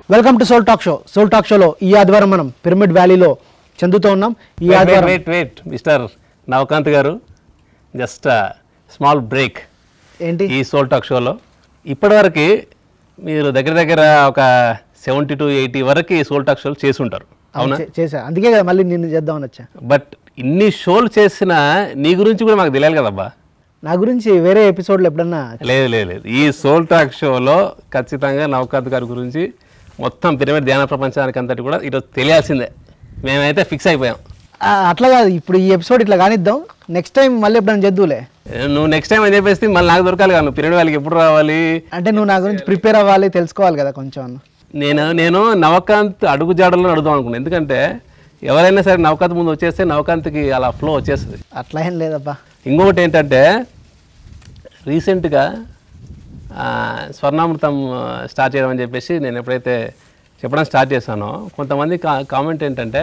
Welcome to soul talk show soul talk షోలో ఈ ఆదివారం మనం పిరమిడ్ వ్యాలీలో చెందుతూ ఉన్నాం ఈ వెయిట్ ఆదివారం వెయిట్ వెయిట్ మిస్టర్ నవకాంత్ గారు జస్ట్ స్మాల్ బ్రేక్ ఏంటి ఈ సోల్ టాక్ షోలో ఇప్పటివరకు మీరు దగ్గర దగ్గర ఒక సెవెంటీ టు ఎయిటీ వరకు ఈ సోల్ టాక్ షోలు చేసి ఉంటారు అవునా చే- చేశా అందుకే కదా మళ్ళీ నిన్ను చేద్దామని వచ్చా బట్ ఇన్ని షోలు చేసిన నీ గురించి కూడా మాకు తెలియాలి కదబ్బా నా గురించి వేరే ఎపిసోడ్లో ఎప్పుడన్నా లేదు లేదు లేదు ఈ సోల్ టాక్ షోలో ఖచ్చితంగా నవకాంత్ గారి గురించి మొత్తం పిరమిడ్ ధ్యాన ప్రపంచానికి అంతటి కూడా ఈరోజు తెలియాల్సిందే మేమైతే ఫిక్స్ అయిపోయాం ఆ, అట్లా కాదు ఇప్పుడు ఈ ఎపిసోడ్ ఇట్లా కానిద్దాం నెక్స్ట్ టైం మళ్ళీ ఎప్పుడైనా చేద్దులే నువ్వు నెక్స్ట్ టైం అని చెప్పేసి మళ్ళీ నాకు దొరకాలి కదా నువ్వు పిరమిడ్ వాళ్ళకి ఎప్పుడు రావాలి అంటే నువ్వు నా గురించి ప్రిపేర్ అవ్వాలి తెలుసుకోవాలి కదా కొంచెం అన్న నేను నేను నవకాంత్ అడుగు జాడలో అడుగుదాం అనుకున్నాను ఎందుకంటే ఎవరైనా సరే నవకాంత్ ముందు వచ్చేస్తే నవకాంత్కి అలా ఫ్లో వచ్చేస్తుంది అట్లా ఏం లేదబ్బా ఇంకొకటి ఏంటంటే రీసెంట్గా ఆ, స్వర్ణామృతం ఆ, స్టార్ట్ చేయడం అని చెప్పేసి నేను ఎప్పుడైతే చెప్పడం స్టార్ట్ చేశానో కొంతమంది కా కామెంట్ ఏంటంటే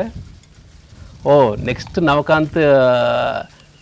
ఓ నెక్స్ట్ నవకాంత్ ఆ,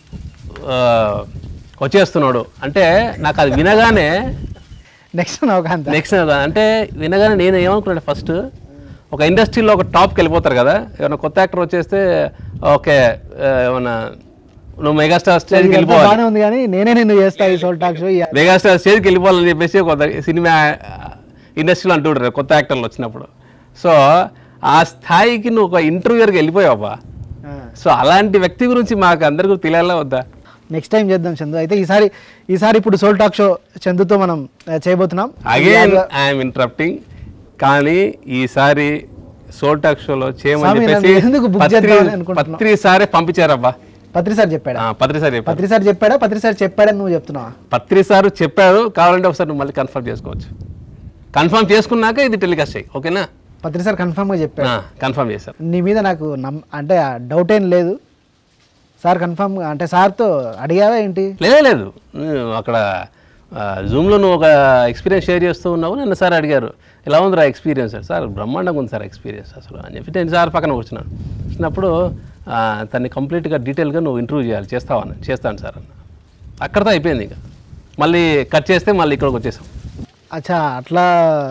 ఆ, వచ్చేస్తున్నాడు అంటే నాకు అది వినగానే నెక్స్ట్ నవకాంత నెక్స్ట్ అంటే వినగానే నేను ఏమనుకున్నాను ఫస్ట్ ఒక ఇండస్ట్రీలో ఒక టాప్కి వెళ్ళిపోతారు కదా ఏమైనా కొత్త యాక్టర్ వచ్చేస్తే ఓకే ఆ, ఏమన్నా నువ్వు మెగాస్టార్ స్టేజ్కి వెళ్ళిపోవాలి బాగానే ఉంది కానీ నేనే నిన్ను చేస్తా ఈ సోల్ టాక్ షో ఈ- మెగాస్టార్ స్టేజ్కి వెళ్ళిపోవాలని చెప్పేసి కొంత సినిమా ఇండస్ట్రీలో అంటుంటారు కొత్త యాక్టర్లు వచ్చినప్పుడు సో ఆ స్థాయికి నువ్వు ఒక ఇంటర్వ్యూర్కి వెళ్ళిపోయావా ఆ. సో అలాంటి వ్యక్తి గురించి మాకు అందరికీ తెలియాలా వద్దా నెక్స్ట్ టైం చేద్దాం చందు అయితే ఈసారి ఈసారి ఇప్పుడు సోల్ టాక్ షో చందుతో మనం ఆ, చేయబోతున్నాం అగైన్ ఐఎమ్ ఇంటరప్టింగ్ కానీ ఈసారి సోల్ టాక్ షోలో చేయమని స్వామి, చెప్పేసి నన్ను ఎందుకు book పత్రి చేద్దామని అనుకుంటున్నావు? పత్రి సారే పంపించారబ్బా పత్రి సార్ చెప్పాడా ఆ, పత్రి సార్ చెప్పారు పత్రి సార్ చెప్పాడా పత్రి సార్ చెప్పాడని నువ్వు చెప్తున్నావా పత్రి సారు చెప్పారు కావాలంటే ఒకసారి నువ్వు మళ్ళీ కన్ఫర్మ్ చేసుకోవచ్చు కన్ఫర్మ్ చేసుకున్నాక ఇది టెలికాస్ట్ అయ్యి ఓకేనా పత్రి సార్ కన్ఫామ్గా చెప్పాడు కన్ఫర్మ్ చేశారు నీ మీద నాకు నమ్ అంటే డౌట్ ఏం లేదు సార్ కన్ఫామ్ అంటే సార్తో అడిగావా ఏంటి లేదే లేదు నువ్వు అక్కడ జూమ్లో నువ్వు ఒక ఎక్స్పీరియన్స్ షేర్ చేస్తూ ఉన్నావు నన్ను సార్ అడిగారు ఎలా ఉందిరా ఎక్స్పీరియన్స్ సార్ బ్రహ్మాండంగా ఉంది సార్ ఎక్స్పీరియన్స్ అసలు అని చెప్పి నేను సార్ పక్కన కూర్చున్నాను వచ్చినప్పుడు ఆ, తన్ని కంప్లీట్గా డీటెయిల్గా నువ్వు ఇంటర్వ్యూ చేయాలి చేస్తావని చేస్తాను సార్ అన్న అక్కడితో అయిపోయింది ఇంకా మళ్ళీ కట్ చేస్తే మళ్ళీ ఇక్కడికి వచ్చేసాం అచ్చా అట్లా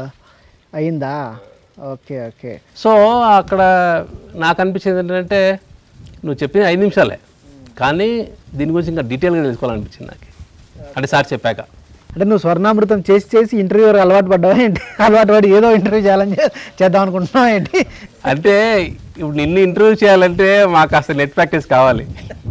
అయిందా ఓకే ఓకే సో అక్కడ నాకు అనిపించింది ఏంటంటే నువ్వు చెప్పిన ఐదు నిమిషాలే కానీ దీని గురించి ఇంకా డీటెయిల్గా తెలుసుకోవాలనిపించింది నాకు అంటే సార్ చెప్పాక అంటే నువ్వు స్వర్ణామృతం చేసి చేసి ఇంటర్వ్యూ అలవాటు పడ్డావా ఏంటి అలవాటు పడి ఏదో ఇంటర్వ్యూ చేయాలని చే- చేద్దాం అనుకుంటున్నావా ఏంటి అంటే ఇప్పుడు నిన్ను ఇంటర్వ్యూ చేయాలంటే మాకు అసలు నెట్ ప్రాక్టీస్ కావాలి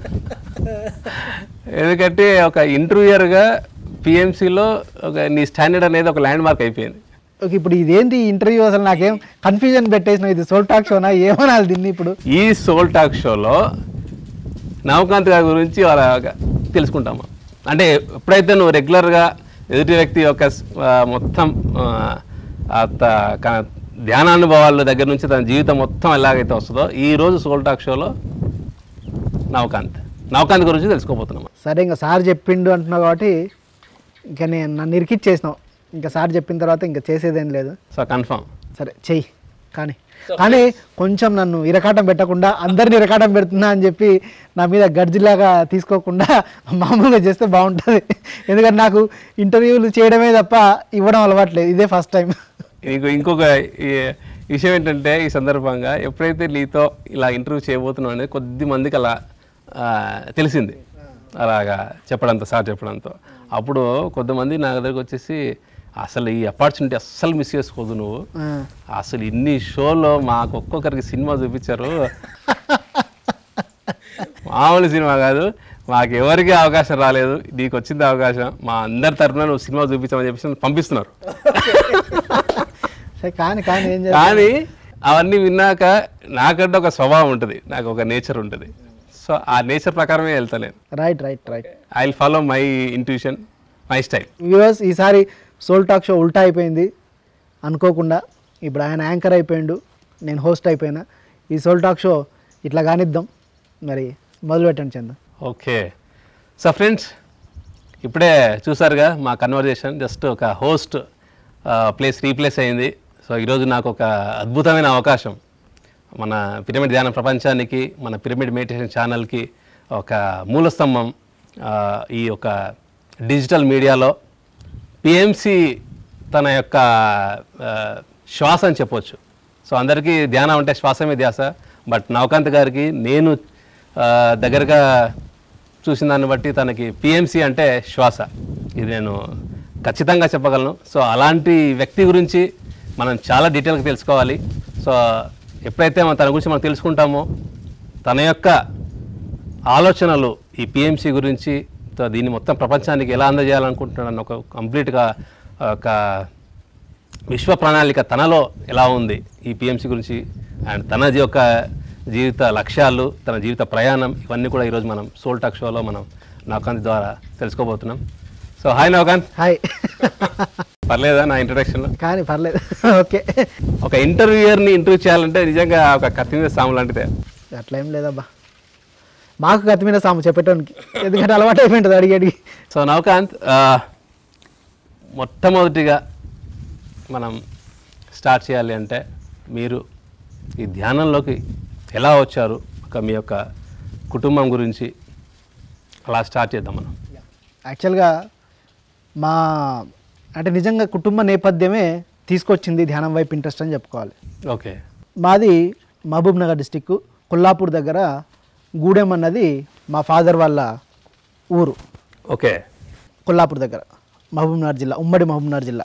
ఎందుకంటే ఒక ఇంటర్వ్యూయర్గా పిఎంసిలో ఒక నీ స్టాండర్డ్ అనేది ఒక ల్యాండ్ మార్క్ అయిపోయింది ఓకే ఇప్పుడు ఇదేంటి ఇంటర్వ్యూ అసలు నాకేం కన్ఫ్యూజన్ పెట్టేసిన ఇది సోల్ టాక్ షోనా ఏమనాలి దీన్ని ఇప్పుడు ఈ సోల్ టాక్ షోలో నవకాంత్ గారి గురించి వాళ్ళ తెలుసుకుంటాము అంటే ఎప్పుడైతే నువ్వు రెగ్యులర్గా ఎదుటి వ్యక్తి యొక్క స్- ఆ, మొత్తం ఆ, ఆ త- క- ధ్యానానుభవాల దగ్గర నుంచి తన జీవితం మొత్తం ఎలాగైతే వస్తుందో ఈ రోజు సోల్ టాక్ షోలో నవకాంత్ నవకాంత్ గురించి తెలుసుకోబోతున్నాం సరే ఇంకా సార్ చెప్పిండు అంటున్నావు కాబట్టి ఇంకా నేను నన్ను ఇరికిచ్చేసినావు ఇంకా సార్ చెప్పిన తర్వాత ఇంకా చేసేదేం లేదు సో కన్ఫర్మ్ సరే చెయ్యి కానీ కానీ కొంచెం నన్ను ఇరకాటం పెట్టకుండా అందరిని ఇరకాటం పెడుతున్నా అని చెప్పి నా మీద గడ్జిలాగా తీసుకోకుండా మామూలుగా చేస్తే బాగుంటుంది ఎందుకంటే నాకు ఇంటర్వ్యూలు చేయడమే తప్ప ఇవ్వడం అలవాట్లేదు ఇదే ఫస్ట్ టైం నీకు ఇంకొక ఈ- విషయం ఏంటంటే ఈ సందర్భంగా ఎప్పుడైతే నీతో ఇలా ఇంటర్వ్యూ చేయబోతున్నావు అనేది కొద్ది మందికి అలా ఆ, తెలిసింది అలాగా చెప్పడంతో సార్ చెప్పడంతో అప్పుడు కొంతమంది నా దగ్గరికి వచ్చేసి అసలు ఈ అపార్చునిటీ అస్సలు మిస్ చేసుకోదు నువ్వు అసలు ఇన్ని షోలో మాకు ఒక్కొక్కరికి సినిమా చూపించారు మామూలు సినిమా కాదు మాకు ఎవరికి అవకాశం రాలేదు నీకు వచ్చింది అవకాశం మా అందరి తరపున నువ్వు సినిమా చూపించామని చెప్పేసి నన్ను పంపిస్తున్నారు సరే కానీ కానీ ఏం చేయాలి కానీ అవన్నీ విన్నాక నాకంటే ఒక స్వభావం ఉంటుంది నాకు ఒక నేచర్ ఉంటుంది సో ఆ నేచర్ ప్రకారమే వెళ్తా నేను right right right I will follow my intuition my style viewers ఈసారి సోల్ టాక్ షో ఉల్టా అయిపోయింది అనుకోకుండా ఇప్పుడు ఆయన యాంకర్ అయిపోయిండు నేను హోస్ట్ అయిపోయినా ఈ సోల్ టాక్ షో ఇట్లా కానిద్దాం మరి మొదలు పెట్టండి చందు ఓకే సో ఫ్రెండ్స్ ఇప్పుడే చూసారుగా మా కన్వర్జేషన్ జస్ట్ ఒక హోస్ట్ ప్లేస్ రీప్లేస్ అయింది సో ఈరోజు నాకు ఒక అద్భుతమైన అవకాశం మన పిరమిడ్ ధ్యాన ప్రపంచానికి మన పిరమిడ్ మెడిటేషన్ ఛానల్కి ఒక మూలస్తంభం ఆ, ఈ యొక్క డిజిటల్ మీడియాలో పిఎంసి తన యొక్క ఆ, శ్వాస అని చెప్పొచ్చు సో అందరికీ ధ్యానం అంటే శ్వాసమే ధ్యాస బట్ నవకాంత్ గారికి నేను ఆ, దగ్గరగా చూసిన దాన్ని బట్టి తనకి పిఎంసి అంటే శ్వాస ఇది నేను ఖచ్చితంగా చెప్పగలను సో అలాంటి వ్యక్తి గురించి మనం చాలా డీటెయిల్గా తెలుసుకోవాలి సో ఎప్పుడైతే మనం తన గురించి మనం తెలుసుకుంటామో తన యొక్క ఆలోచనలు ఈ పిఎంసి గురించి తో దీన్ని మొత్తం ప్రపంచానికి ఎలా అందజేయాలనుకుంటున్నాడని ఒక కంప్లీట్గా ఒక విశ్వ ప్రణాళిక తనలో ఎలా ఉంది ఈ పిఎంసి గురించి అండ్ తన యొక్క జీవిత లక్ష్యాలు తన జీవిత ప్రయాణం ఇవన్నీ కూడా ఈరోజు మనం సోల్ టాక్ షోలో మనం నవకాంత్ ద్వారా తెలుసుకోబోతున్నాం సో హాయ్ నవకాంత్ హాయ్ పర్లేదా నా ఇంట్రడక్షన్లో కానీ పర్లేదు ఓకే ఒక ఇంటర్వ్యూయర్ని ఇంటర్వ్యూ చేయాలంటే నిజంగా ఒక కత్తి మీద సాము లాంటిదే అట్లా ఏం లేదబ్బా మాకు కత్తి మీద సాము చెప్పేటోనికి ఎందుకంటే అలవాటు అయిపోయింటుంది అడిగి అడిగి సో నవకాంత్ ఆ, మొట్టమొదటిగా మనం స్టార్ట్ చేయాలి అంటే మీరు ఈ ధ్యానంలోకి ఎలా వచ్చారు ఒక మీ యొక్క కుటుంబం గురించి అలా స్టార్ట్ చేద్దాం మనం యాక్చువల్గా మా అంటే నిజంగా కుటుంబ నేపథ్యమే తీసుకొచ్చింది ధ్యానం వైపు ఇంట్రెస్ట్ అని చెప్పుకోవాలి ఓకే మాది మహబూబ్ నగర్ డిస్టిక్ కొల్లాపూర్ దగ్గర గూడెం అన్నది మా ఫాదర్ వాళ్ళ ఊరు ఓకే కొల్లాపూర్ దగ్గర మహబూబ్నగర్ జిల్లా ఉమ్మడి మహబూబ్నగర్ జిల్లా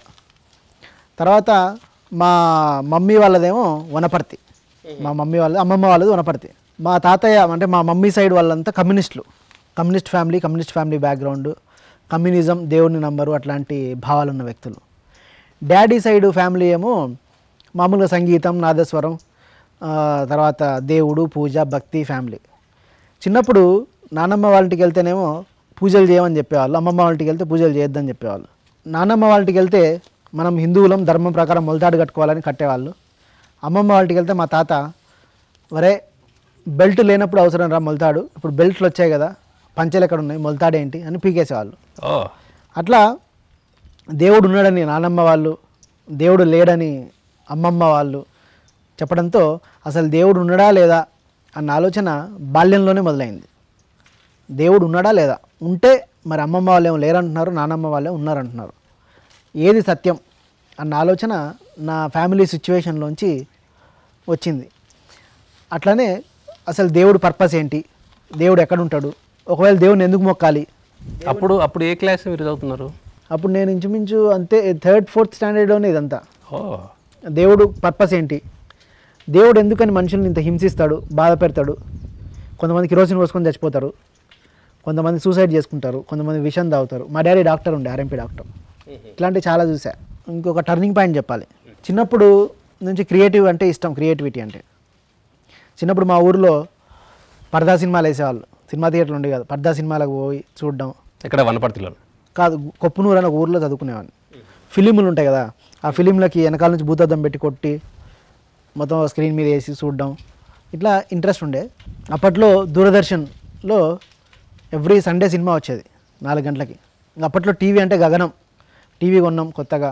తర్వాత మా మమ్మీ వాళ్ళదేమో వనపర్తి మా మమ్మీ వాళ్ళది అమ్మమ్మ వాళ్ళది వనపర్తి మా తాతయ్య అంటే మా మమ్మీ సైడ్ వాళ్ళంతా కమ్యూనిస్టులు communist family communist family background communism దేవుడిని నంబరు అట్లాంటి భావాలు ఉన్న వ్యక్తులు డాడీ సైడ్ ఫ్యామిలీ ఏమో మామూలుగా సంగీతం నాదస్వరం ఆ, తర్వాత దేవుడు పూజ భక్తి ఫ్యామిలీ చిన్నప్పుడు నానమ్మ వాళ్ళ ఇంటికి వెళ్తేనేమో పూజలు చేయమని చెప్పేవాళ్ళు అమ్మమ్మ వాళ్ళ ఇంటికి వెళ్తే పూజలు చేయొద్దని చెప్పేవాళ్ళు నానమ్మ వాళ్ళ ఇంటికి వెళ్తే మనం హిందువులం ధర్మం ప్రకారం మొలతాడు కట్టుకోవాలని కట్టేవాళ్ళు అమ్మమ్మ వాళ్ళ ఇంటికి వెళ్తే మా తాత వరే బెల్ట్ లేనప్పుడు అవసరం రా మొలతాడు ఇప్పుడు బెల్ట్లు వచ్చాయి కదా పంచెలు ఎక్కడ ఉన్నాయి మొలతాడు ఏంటి అని పీకేసేవాళ్ళు ఓ అట్లా దేవుడు ఉన్నాడని నానమ్మ వాళ్ళు దేవుడు లేడని అమ్మమ్మ వాళ్ళు చెప్పడంతో అసలు దేవుడు ఉన్నాడా లేదా అన్న ఆలోచన బాల్యంలోనే మొదలైంది దేవుడు ఉన్నాడా లేదా ఉంటే మరి అమ్మమ్మ వాళ్ళు ఏమో లేరంటున్నారు నానమ్మ వాళ్ళే ఉన్నారంటున్నారు ఏది సత్యం అన్న ఆలోచన నా ఫ్యామిలీ సిచ్యువేషన్లోంచి వచ్చింది అట్లనే అసలు దేవుడు పర్పస్ ఏంటి దేవుడు ఎక్కడ ఉంటాడు ఒకవేళ దేవుడిని ఎందుకు మొక్కాలి అప్పుడు అప్పుడు ఏ క్లాస్ మీరు చదువుతున్నారు అప్పుడు నేను ఇంచుమించు అంతే థర్డ్ ఫోర్త్ స్టాండర్డ్లోనే ఇదంతా ఓ దేవుడు పర్పస్ ఏంటి దేవుడు ఎందుకని మనుషుల్ని ఇంత హింసిస్తాడు బాధ పెడతాడు కొంతమంది కిరోసిన్ పోసుకొని చచ్చిపోతారు కొంతమంది సూసైడ్ చేసుకుంటారు కొంతమంది విషం తాగుతారు మా డాడీ డాక్టర్ ఉండే ఆర్ఎంపీ డాక్టర్ ఇట్లాంటివి చాలా చూసా ఇంకొక టర్నింగ్ పాయింట్ చెప్పాలి చిన్నప్పుడు నుంచి క్రియేటివ్ అంటే ఇష్టం క్రియేటివిటీ అంటే చిన్నప్పుడు మా ఊర్లో పర్దా సినిమాలు వేసేవాళ్ళు సినిమా థియేటర్లు ఉండే కదా పర్దా సినిమాలకు పోయి చూడడం ఇక్కడ వనపర్తిలో కాదు కొప్పునూరు అని ఒక ఊర్లో చదువుకునేవాడిని ఫిలిములు ఉంటాయి కదా ఆ ఫిలింలకి వెనకాల నుంచి భూతద్దం పెట్టి కొట్టి మొత్తం స్క్రీన్ మీద వేసి చూడడం ఇట్లా ఇంట్రెస్ట్ ఉండే అప్పట్లో దూరదర్శన్లో ఎవ్రీ సండే సినిమా వచ్చేది నాలుగు గంటలకి ఇంకా అప్పట్లో టీవీ అంటే గగనం టీవీ కొన్నాం కొత్తగా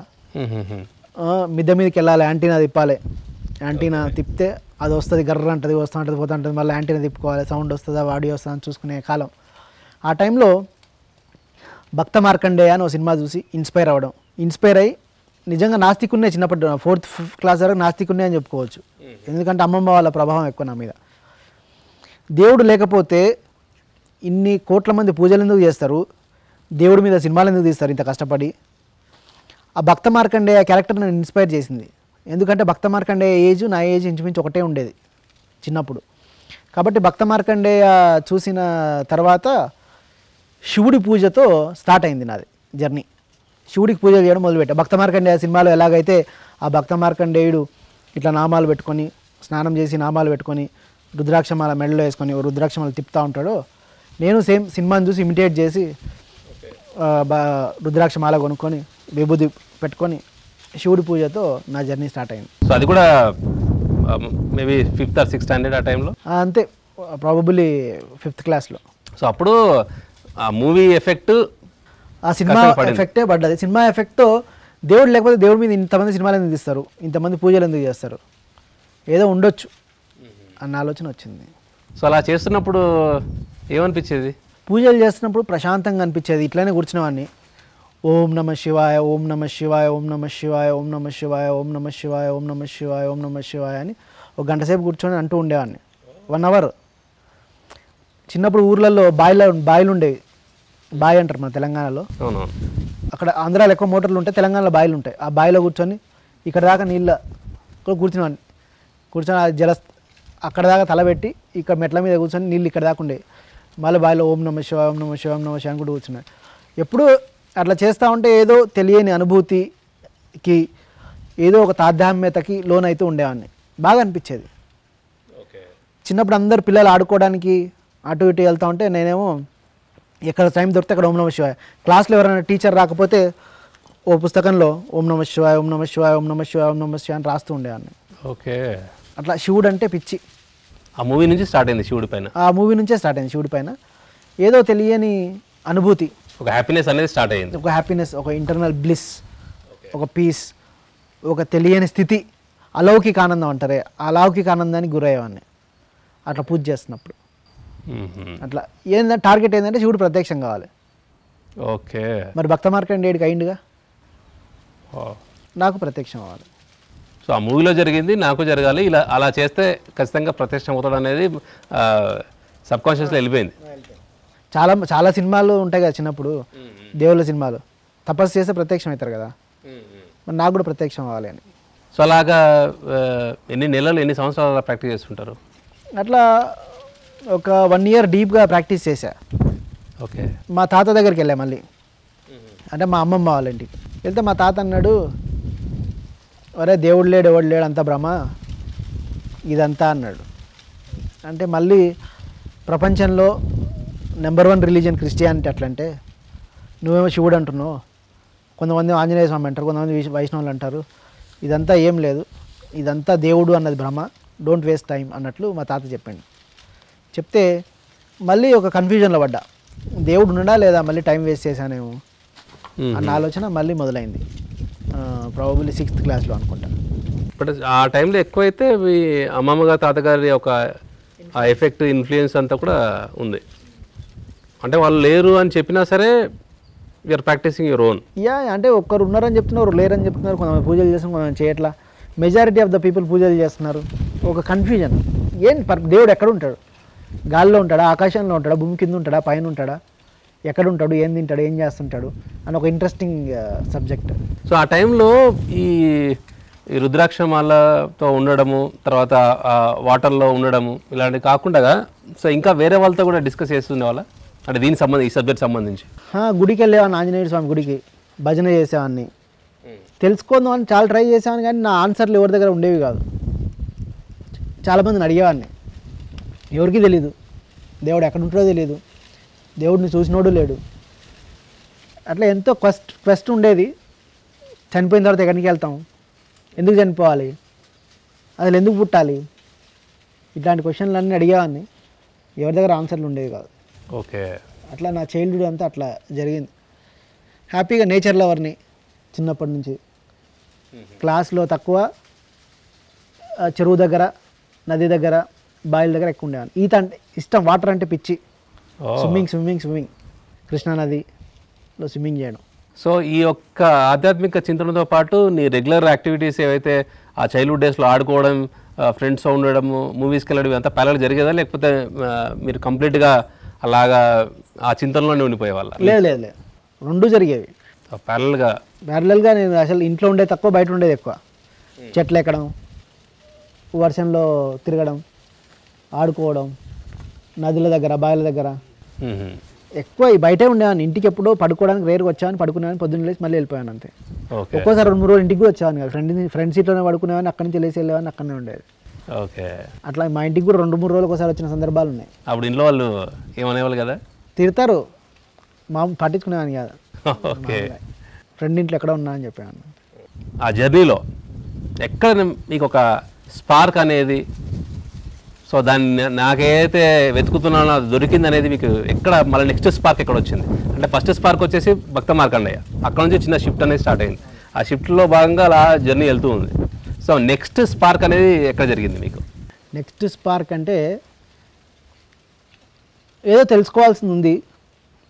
ఆ, మిద్దె మీదకి వెళ్ళాలి యాంటీనా తిప్పాలి యాంటీనా తిప్పితే అది వస్తుంది గర్ర అంటది వస్తూ ఉంటుంది పోతూ ఉంటుంది మళ్ళీ యాంటీనా తిప్పుకోవాలి సౌండ్ వస్తుందా ఆడియో వస్తుందా అని చూసుకునే కాలం ఆ టైంలో భక్త మార్కండేయ అని ఒక సినిమా చూసి ఇన్స్పైర్ అవ్వడం ఇన్స్పైర్ అయ్యి నిజంగా నాస్తికున్నే చిన్నప్పటి ఫోర్త్ ఫిఫ్త్ క్లాస్ వరకు నాస్తికున్నే అని చెప్పుకోవచ్చు ఎందుకంటే అమ్మమ్మ వాళ్ళ ప్రభావం ఎక్కువ నా మీద దేవుడు లేకపోతే ఇన్ని కోట్ల మంది పూజలు ఎందుకు చేస్తారు దేవుడి మీద సినిమాలు ఎందుకు తీస్తారు ఇంత కష్టపడి ఆ భక్త మార్కండేయ క్యారెక్టర్ నన్ను ఇన్స్పైర్ చేసింది ఎందుకంటే భక్త మార్కండేయ ఏజ్ నా ఏజ్ ఇంచుమించు ఒకటే ఉండేది చిన్నప్పుడు కాబట్టి భక్త మార్కండేయ చూసిన తర్వాత శివుడి పూజతో స్టార్ట్ అయింది నాది జర్నీ శివుడికి పూజ చేయడం మొదలుపెట్టా భక్త మార్కండేయ సినిమాలో ఎలాగైతే ఆ భక్త మార్కండేయుడు ఇట్లా నామాలు పెట్టుకొని స్నానం చేసి నామాలు పెట్టుకొని రుద్రాక్షమాల మెడలో వేసుకొని ఓ రుద్రాక్షమాల తిప్పుతూ ఉంటాడో నేను సేమ్ సినిమాని చూసి ఇమిటేట్ చేసి ఆ, బా- రుద్రాక్షమాల కొనుక్కొని విభూది పెట్టుకొని శివుడి పూజతో నా జర్నీ స్టార్ట్ అయింది సో అది కూడా maybe fifth or sixth standard ఆ టైంలో ఆ, అంతే ప్రాబబుల్లీ ఫిఫ్త్ క్లాస్లో సో అప్పుడు ఆ మూవీ ఎఫెక్ట్ ఆ సినిమా కష్టం పడింది. ఎఫెక్టే పడ్డది సినిమా ఎఫెక్ట్తో దేవుడు లేకపోతే దేవుడి మీద ఇంతమంది సినిమాలు ఎందుకు తీస్తారు ఇంతమంది పూజలు ఎందుకు చేస్తారు ఏదో ఉండొచ్చు అన్న ఆలోచన వచ్చింది సో అలా చేస్తున్నప్పుడు ఏమనిపించేది పూజలు చేస్తున్నప్పుడు ప్రశాంతంగా అనిపించేది ఇట్లనే కూర్చునేవాడిని ఓం నమ శివాయ ఓం నమ శివాయ ఓం నమ శివాయ ఓం నమ శివాయ ఓం నమ శివాయ ఓం నమ శివాయ ఓం నమ శివాయ అని ఒక గంట సేపు కూర్చొని అంటూ ఉండేవాడిని వన్ అవర్ చిన్నప్పుడు ఊర్లలో బాయిలో బాయిలు ఉండేవి బాయి అంటారు మన తెలంగాణలో అవునవును అక్కడ ఆంధ్రాలో ఎక్కువ మోటార్లు ఉంటాయి తెలంగాణలో బాయిలు ఉంటాయి ఆ బాయిలో కూర్చొని ఇక్కడ దాకా నీళ్ళ ఇక్కడ కూర్చున్నాను కూర్చొని ఆ జల అక్కడ దాకా తలబెట్టి ఇక్కడ మెట్ల మీద కూర్చొని నీళ్ళు ఇక్కడ దాకా ఉండేవి మళ్ళీ బాయిలో ఓం నమ శివాయ ఓం నమ శివాయ ఓం నమ శివాయ అని కూడా కూర్చున్నాను ఎప్పుడు అట్లా చేస్తూ ఉంటే ఏదో తెలియని అనుభూతికి ఏదో ఒక తాదాత్మ్యతకి లోన్ అవుతూ ఉండేవాడిని బాగా అనిపించేది ఓకే చిన్నప్పుడు అందరు పిల్లలు ఆడుకోవడానికి అటు ఇటు వెళ్తూ ఉంటే నేనేమో ఎక్కడ టైం దొరికితే అక్కడ ఓం నమ శివాయ క్లాస్లో ఎవరైనా టీచర్ రాకపోతే ఓ పుస్తకంలో ఓం నమ శివాయ ఓం నమ శివాయ ఓం నమ శివాయ ఓం నమ శివాయ అని రాస్తూ ఉండేవాడిని ఓకే అట్లా శివుడు అంటే పిచ్చి ఆ మూవీ నుంచి స్టార్ట్ అయింది శివుడి పైన ఆ మూవీ నుంచే స్టార్ట్ అయింది శివుడి పైన ఏదో తెలియని అనుభూతి ఒక హ్యాపీనెస్ అనేది స్టార్ట్ అయింది ఒక హ్యాపీనెస్ ఒక ఇంటర్నల్ బ్లిస్ ఒక పీస్ ఒక తెలియని స్థితి అలౌకిక ఆనందం అంటారే ఆ అలౌకిక ఆనందానికి గురయ్యేవాడిని అట్లా పూజ చేస్తున్నప్పుడు మ్మ్. అట్లా ఏంటంటే టార్గెట్ ఏంటంటే శివుడు ప్రత్యక్షం కావాలి ఓకే మరి భక్త మార్కండేయుడికి అయిండుగా ఓ. నాకు ప్రత్యక్షం అవ్వాలి సో ఆ మూవీలో జరిగింది నాకు జరగాలి ఇలా అలా చేస్తే ఖచ్చితంగా ప్రత్యక్షం అవుతాడు అనేది సబ్ కాన్షియస్లో వెళ్ళిపోయింది చాలా చాలా సినిమాలు ఉంటాయి కదా చిన్నప్పుడు దేవుళ్ళ సినిమాలు తపస్సు చేస్తే ప్రత్యక్షం అవుతారు కదా మరి నాకు కూడా ప్రత్యక్షం అవ్వాలి అని సో అలాగా ఆ, ఎన్ని నెలలు ఎన్ని సంవత్సరాలు అలా ప్రాక్టీస్ చేస్తుంటారు అట్లా ఒక వన్ ఇయర్ డీప్గా ప్రాక్టీస్ చేశా ఓకే మా తాత దగ్గరికి వెళ్ళా మళ్ళీ అంటే మా అమ్మమ్మ వాళ్ళ ఇంటికి వెళ్తే మా తాత అన్నాడు ఒరే దేవుడు లేడు ఎవడు లేడు అంతా భ్రమ ఇదంతా అన్నాడు అంటే మళ్ళీ ప్రపంచంలో నెంబర్ వన్ రిలీజన్ క్రిస్టియానిటీ అట్లంటే నువ్వేమో శివుడు అంటున్నావు కొంతమంది ఆంజనేయ స్వామి అంటారు కొంతమంది వైష్- వైష్ణవులు అంటారు ఇదంతా ఏం లేదు ఇదంతా దేవుడు అన్నది భ్రమ డోంట్ వేస్ట్ టైం అన్నట్లు మా తాత చెప్పాడు చెప్తే మళ్ళీ ఒక కన్ఫ్యూజన్లో పడ్డా దేవుడు ఉన్నాడా లేదా మళ్ళీ టైం వేస్ట్ చేశానేమో మ్మ్. అన్న ఆలోచన మళ్ళీ మొదలైంది ప్రాబబ్లీ సిక్స్త్ క్లాస్లో అనుకుంటా బట్ ఆ టైంలో ఎక్కువైతే మీ అమ్మమ్మ గారి తాతగారి ఒక ఆ ఎఫెక్ట్ ఇన్ఫ్లుయెన్స్ అంతా కూడా ఉంది అంటే వాళ్ళు లేరు అని చెప్పినా సరే you're practising your own yeah అంటే ఒక్కరు ఉన్నారని చెప్తున్నారు లేరని చెప్తున్నారు కొంతమంది పూజలు చేస్తున్నారు కొంతమంది చేయట్లా మెజారిటీ ఆఫ్ ద పీపుల్ పూజలు చేస్తున్నారు ఒక కన్ఫ్యూజన్ ఏం పర్ దేవుడు ఎక్కడ ఉంటాడు గాల్లో ఉంటాడా ఆకాశంలో ఉంటాడా భూమి కింద ఉంటాడా పైన ఉంటాడా ఎక్కడ ఉంటాడు ఏం తింటాడు ఏం చేస్తుంటాడు అని ఒక ఇంట్రెస్టింగ్ సబ్జెక్ట్ సో ఆ టైంలో ఈ ఈ రుద్రాక్షమాలతో ఉండడము తర్వాత ఆ వాటర్లో ఉండడము ఇలాంటివి కాకుండా సో ఇంకా వేరే వాళ్ళతో కూడా డిస్కస్ చేస్తుండే వాళ్ళ అంటే దీనికి సంబంధించి ఈ సబ్జెక్ట్ సంబంధించి గుడికి వెళ్ళేవాడిని ఆంజనేయ స్వామి గుడికి భజన చేసేవాడిని తెలుసుకుందామని చాలా ట్రై చేసేవాడిని కానీ నా ఆన్సర్లు ఎవరి దగ్గర ఉండేవి కాదు చాలామందిని అడిగేవాడిని ఎవరికీ తెలియదు దేవుడు ఎక్కడ ఉంటాడో తెలియదు దేవుడిని చూసినోడు లేడు అట్లా ఎంతో క్వెస్ట్ క్వెస్ట్ ఉండేది చనిపోయిన తర్వాత ఎక్కడికి వెళ్తాం ఎందుకు చనిపోవాలి అసలు ఎందుకు పుట్టాలి ఇట్లాంటి క్వశ్చన్లు అన్నీ అడిగేవాడిని ఎవరి దగ్గర ఆన్సర్లు ఉండేవి కాదు ఓకే అట్లా నా చైల్డ్హుడ్ అంతా అట్లా జరిగింది హ్యాపీగా నేచర్ లవర్ని చిన్నప్పటి నుంచి క్లాస్లో తక్కువ ఆ, చెరువు దగ్గర నది దగ్గర బాయిల దగ్గర ఎక్కువ ఉండేవాడిని ఈత అంటే ఇష్టం వాటర్ అంటే పిచ్చి ఓ. స్విమ్మింగ్ స్విమ్మింగ్ స్విమ్మింగ్ కృష్ణా నదిలో స్విమ్మింగ్ చేయడం సో ఈ యొక్క ఆధ్యాత్మిక చింతనతో పాటు నీ రెగ్యులర్ యాక్టివిటీస్ ఏవైతే ఆ చైల్డ్హుడ్ డేస్లో ఆడుకోవడం ఫ్రెండ్స్తో ఉండడం మూవీస్కి వెళ్ళడం ఇదంతా ప్యారల్ జరిగేదా లేకపోతే ఆ, మీరు కంప్లీట్గా అలాగా ఆ చింతనలోనే ఉండిపోయేవాళ్ళ లేదు లేదు లేదు రెండు జరిగేవి ప్యారల్గా ప్యారలల్గా నేను అసలు ఇంట్లో ఉండే తక్కువ బయట ఉండేది ఎక్కువ చెట్లు ఎక్కడం వర్షంలో తిరగడం ఆడుకోవడం నదుల దగ్గర బావిల దగ్గర ఎక్కువ ఈ బయటే ఉండేవాడిని ఇంటికి ఎప్పుడో పడుకోవడానికి రేరుగా వచ్చాను పడుకునేవాడిని పొద్దున్న లేచి మళ్ళీ వెళ్ళిపోయాను అంతే ఓకే ఒక్కోసారి రెండు మూడు రోజులు ఇంటికి కూడా వచ్చేవాడిని కదా ఫ్రెండ్ ఫ్రెండ్ సీట్లోనే పడుకునేవాడిని అక్కడి నుంచి లేచి వెళ్ళేవాడిని అక్కడనే ఉండేది ఓకే అట్లా మా ఇంటికి కూడా రెండు మూడు రోజులు ఒకసారి వచ్చిన సందర్భాలు ఉన్నాయి అప్పుడు ఇంట్లో వాళ్ళు ఏమనేవాళ్ళు కదా తిడతారు మా పట్టించుకునేవాడిని కాదు ఓకే ఫ్రెండ్ ఇంట్లో ఎక్కడ ఉన్నా అని చెప్పాను ఆ జర్నీలో ఎక్కడ మీకు ఒక స్పార్క్ అనేది సో దాన్ని నా- నాకైతే వెతుకుతున్నానో అది దొరికింది అనేది మీకు ఎక్కడ మళ్ళీ నెక్స్ట్ స్పార్క్ ఎక్కడ వచ్చింది అంటే ఫస్ట్ స్పార్క్ వచ్చేసి భక్త మార్కండయ్య అక్కడ నుంచి చిన్న షిఫ్ట్ అనేది స్టార్ట్ అయింది ఆ షిఫ్ట్లో భాగంగా అలా జర్నీ వెళ్తూ ఉంది సో నెక్స్ట్ స్పార్క్ అనేది ఎక్కడ జరిగింది మీకు నెక్స్ట్ స్పార్క్ అంటే ఏదో తెలుసుకోవాల్సింది ఉంది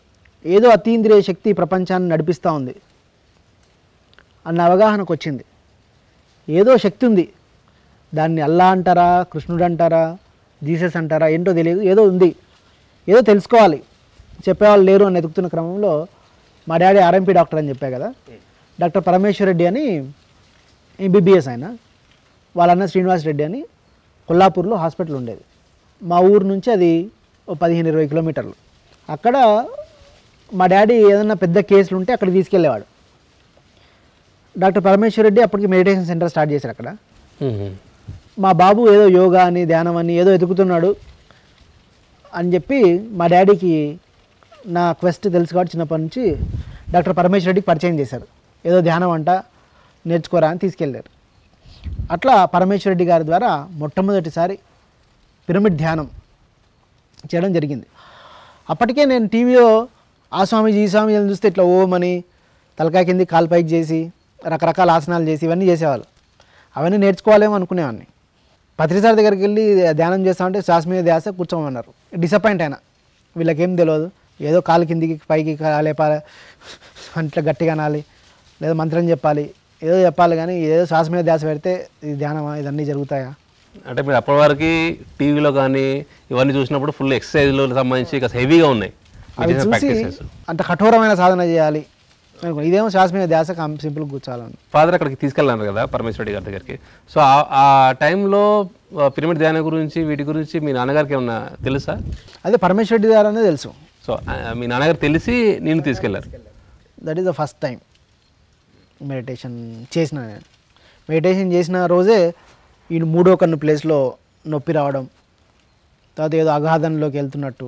ఏదో అతీంద్రియ శక్తి ఈ ప్రపంచాన్ని నడిపిస్తూ ఉంది అన్న అవగాహనకు వచ్చింది ఏదో శక్తి ఉంది దాన్ని అల్లా అంటారా కృష్ణుడు అంటారా జీసస్ అంటారా ఏంటో తెలియదు ఏదో ఉంది ఏదో తెలుసుకోవాలి చెప్పేవాళ్ళు లేరు అని ఎదుగుతున్న క్రమంలో మా డాడీ ఆర్ఎంపీ డాక్టర్ అని చెప్పా కదా డాక్టర్ పరమేశ్వర్ రెడ్డి అని ఎంబీబీఎస్ ఆయన వాళ్ళ అన్న శ్రీనివాస్ రెడ్డి అని కొల్లాపూర్లో హాస్పిటల్ ఉండేది మా ఊరు నుంచి అది ఓ పదిహేను ఇరవై కిలోమీటర్లు అక్కడ మా డాడీ ఏదైనా పెద్ద కేసులు ఉంటే అక్కడికి తీసుకెళ్ళేవాడు డాక్టర్ పరమేశ్వర్ రెడ్డి అప్పటికి మెడిటేషన్ సెంటర్ స్టార్ట్ చేశారు అక్కడ మ్మ్. మా బాబు ఏదో యోగా అని ధ్యానం అని ఏదో ఎదుగుతున్నాడు అని చెప్పి మా డాడీకి నా క్వెస్ట్ తెలుసు కాబట్టి చిన్నప్పటి నుంచి డాక్టర్ పరమేశ్వర్ రెడ్డికి పరిచయం చేశారు ఏదో ధ్యానం అంట నేర్చుకోరా అని తీసుకెళ్ళారు అట్లా పరమేశ్వర్ రెడ్డి గారి ద్వారా మొట్టమొదటిసారి పిరమిడ్ ధ్యానం చేయడం జరిగింది అప్పటికే నేను టీవీలో ఆ స్వామీజీ ఈ స్వామీజీని చూస్తే ఇట్లా ఓమని తలకాయ కింది కాలు పైకి చేసి రకరకాల ఆసనాలు చేసి ఇవన్నీ చేసేవాళ్ళు అవన్నీ నేర్చుకోవాలేమో అనుకునేవాడిని పత్రిసారి దగ్గరికి వెళ్ళి ధ్యానం చేస్తామంటే శ్వాస మీద ధ్యాస కూర్చోమన్నారు డిసప్పాయింట్ అయినా వీళ్ళకేం తెలియదు ఏదో కాలు కిందికి పైకి లేపాలి అంట్లో గట్టిగా అనాలి లేదా మంత్రం చెప్పాలి ఏదో చెప్పాలి కానీ ఏదో శ్వాస మీద ధ్యాస పెడితే ఇది ధ్యానమా ఇదన్నీ జరుగుతాయా అంటే మీరు అప్పటి వరకు టీవీలో కానీ ఇవన్నీ చూసినప్పుడు ఫుల్ ఎక్సర్సైజ్లో సంబంధించి కాస్త హెవీగా ఉన్నాయి అవి చూసి ప్రాక్టీసెస్ అంత కఠోరమైన సాధన చేయాలి అనుకో. ఇదేమో శ్వాస మీద ధ్యాస సింపుల్ కూర్చోాలని ఫాదర్ అక్కడికి తీసుకెళ్ళారు కదా పరమేశ్వరుడి గారి దగ్గరికి సో ఆ- ఆ టైంలో పిరమిడ్ ధ్యానం గురించి వీటి గురించి మీ నాన్నగారికి ఏమన్నా తెలుసా అదే పరమేశ్వరుడి గారు అనేది తెలుసు సో ఆ, మీ నాన్నగారు తెలిసి నేను తీసుకెళ్లారు that is the first time meditation చేసిన నేను మెడిటేషన్ చేసిన రోజే ఈ మూడో కన్ను ప్లేస్లో నొప్పి రావడం తర్వాత ఏదో అగాధంలోకి వెళ్తున్నట్టు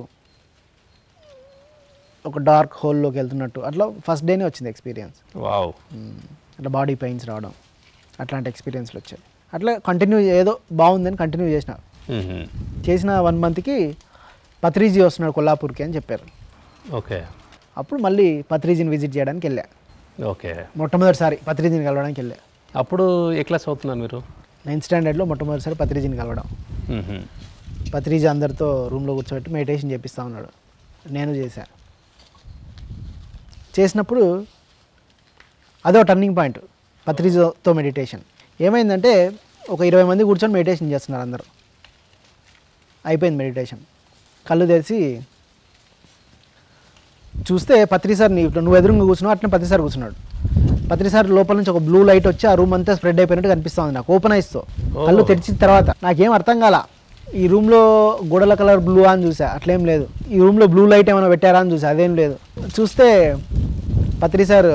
ఒక డార్క్ హోల్లోకి వెళ్తున్నట్టు అట్లా ఫస్ట్ డేనే వచ్చింది ఎక్స్పీరియన్స్ వావ్ అట్లా బాడీ పెయిన్స్ రావడం అట్లాంటి ఎక్స్పీరియన్స్లు వచ్చాయి అట్లా కంటిన్యూ ఏదో బాగుందని కంటిన్యూ చేసిన మ్మ్. చేసిన వన్ మంత్కి పత్రిజీ వస్తున్నాడు కొల్లాపూర్కి అని చెప్పారు ఓకే అప్పుడు మళ్ళీ పత్రిజీని విజిట్ చేయడానికి వెళ్ళా ఓకే మొట్టమొదటిసారి పత్రిజీని కలవడానికి వెళ్ళా అప్పుడు ఏ క్లాస్ అవుతున్నారు మీరు నైన్త్ స్టాండర్డ్లో మొట్టమొదటిసారి పత్రిజీని కలవడం మ్మ్. పత్రిజీ అందరితో రూమ్లో కూర్చోబెట్టి మెడిటేషన్ చేపిస్తూ ఉన్నాడు నేను చేశా చేసినప్పుడు అదో టర్నింగ్ పాయింట్ పత్రిజతో మెడిటేషన్ ఏమైందంటే ఒక ఇరవై మంది కూర్చొని మెడిటేషన్ చేస్తున్నారు అందరూ అయిపోయింది మెడిటేషన్ కళ్ళు తెరిచి చూస్తే పత్రి సార్ నీ ఇట్లా నువ్వు ఎదురుగా కూర్చున్నావు అట్లా పత్రి సార్ కూర్చున్నాడు పత్రి సార్ లోపల నుంచి ఒక బ్లూ లైట్ వచ్చి ఆ రూమ్ అంతా స్ప్రెడ్ అయిపోయినట్టు కనిపిస్తా ఉంది నాకు ఓపెన్ ఐస్తో కళ్ళు తెరిచిన తర్వాత నాకేం అర్థం కాల ఈ రూమ్లో గోడల కలర్ బ్లూ అని చూసా అట్లేం లేదు ఈ రూమ్లో బ్లూ లైట్ ఏమైనా పెట్టారా అని చూసా అదేం లేదు చూస్తే పత్రి సార్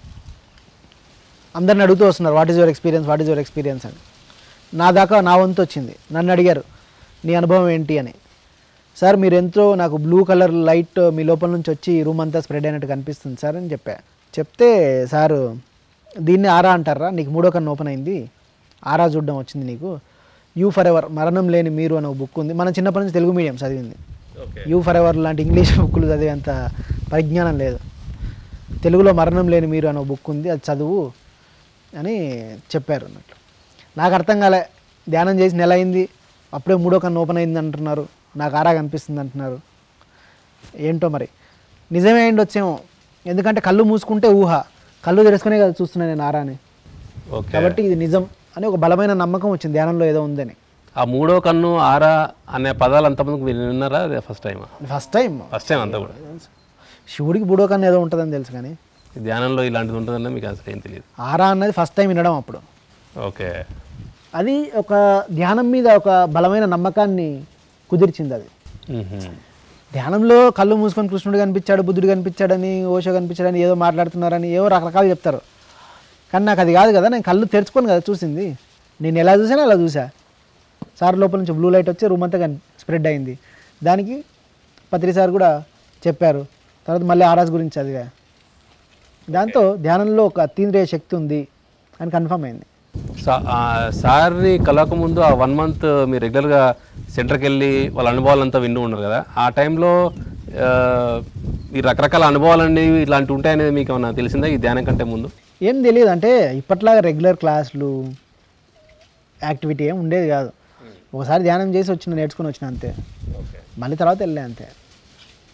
అందరిని అడుగుతూ వస్తున్నారు what is your experience what is your experience అని నా దాకా నా వంతు వచ్చింది నన్ను అడిగారు నీ అనుభవం ఏంటి అని సార్ మీరు ఎంతో నాకు బ్లూ కలర్ లైట్ మీ లోపల నుంచి వచ్చి రూమ్ అంతా స్ప్రెడ్ అయినట్టు కనిపిస్తుంది సార్ అని చెప్పా చెప్తే సారు దీన్ని ఆరా అంటారా నీకు మూడో కన్ను ఓపెన్ అయింది ఆరా చూడడం వచ్చింది నీకు యూ ఫర్ ఎవర్ మరణం లేని మీరు అనే ఒక బుక్ ఉంది మనం చిన్నప్పటి నుంచి తెలుగు మీడియం చదివింది ఓకే యూ ఫర్ ఎవర్ లాంటి ఇంగ్లీష్ బుక్లు చదివేంత పరిజ్ఞానం లేదు తెలుగులో మరణం లేని మీరు అనే ఒక బుక్ ఉంది అది చదువు అని చెప్పారు అన్నట్లు నాకు అర్థం కాలే ధ్యానం చేసి నెల అయింది అప్పుడే మూడో కన్ను ఓపెన్ అయింది అంటున్నారు నాకు ఆరా కనిపిస్తుంది అంటున్నారు ఏంటో మరి నిజమే అయింది వచ్చేమో ఎందుకంటే కళ్ళు మూసుకుంటే ఊహ కళ్ళు తెరుచుకునే కదా చూస్తున్నాను నేను ఆరాని ఓకే కాబట్టి ఇది నిజం అని ఒక బలమైన నమ్మకం వచ్చింది ధ్యానంలో ఏదో ఉందని ఆ మూడో కన్ను ఆరా అనే పదాలు అంతమందికి మీరు విన్నారా అదే first time first time first time అంతా కూడా శివుడికి మూడో కన్ను ఏదో ఉంటుందని తెలుసు కానీ ఈ ధ్యానంలో ఇలాంటిది ఉంటుందన్న మీకు అసలు ఏం తెలియదు ఆరా అన్నది ఫస్ట్ టైం వినడం అప్పుడు ఓకే అది ఒక ధ్యానం మీద ఒక బలమైన నమ్మకాన్ని కుదిర్చింది అది మ్మ్. ధ్యానంలో కళ్ళు మూసుకొని కృష్ణుడు కనిపించాడు బుద్ధుడు కనిపించాడని ఓషో కనిపించాడని ఏదో మాట్లాడుతున్నారని ఏవో రకరకాలు చెప్తారు కానీ నాకు అది కాదు కదా నేను కళ్ళు తెరుచుకొని కదా చూసింది నేను ఎలా చూసానో అలా చూసా సార్ లోపల నుంచి బ్లూ లైట్ వచ్చి రూమ్ అంతా స్ప్రెడ్ అయింది దానికి పత్రి సార్ కూడా చెప్పారు తర్వాత మళ్ళీ ఆరాస్ గురించి చదివా దాంతో ధ్యానంలో ఒక అతీంద్రియ శక్తి ఉంది అని కన్ఫర్మ్ అయింది సా- ఆ సార్ని కలవక ముందు ఆ వన్ మంత్ మీరు రెగ్యులర్గా సెంటర్కి వెళ్ళి వాళ్ళ అనుభవాలంతా వింటూ ఉన్నారు కదా ఆ టైంలో ఆ, ఈ రకరకాల అనుభవాలన్నీ ఇలాంటివి ఉంటాయనేది మీకు ఏమన్నా తెలిసిందా ఈ ధ్యానం కంటే ముందు ఏం తెలియదు అంటే ఇప్పట్లాగా రెగ్యులర్ క్లాసులు యాక్టివిటీ ఏం ఉండేది కాదు ఒకసారి ధ్యానం చేసి వచ్చిన నేర్చుకుని వచ్చిన అంతే మళ్ళీ తర్వాత వెళ్ళే అంతే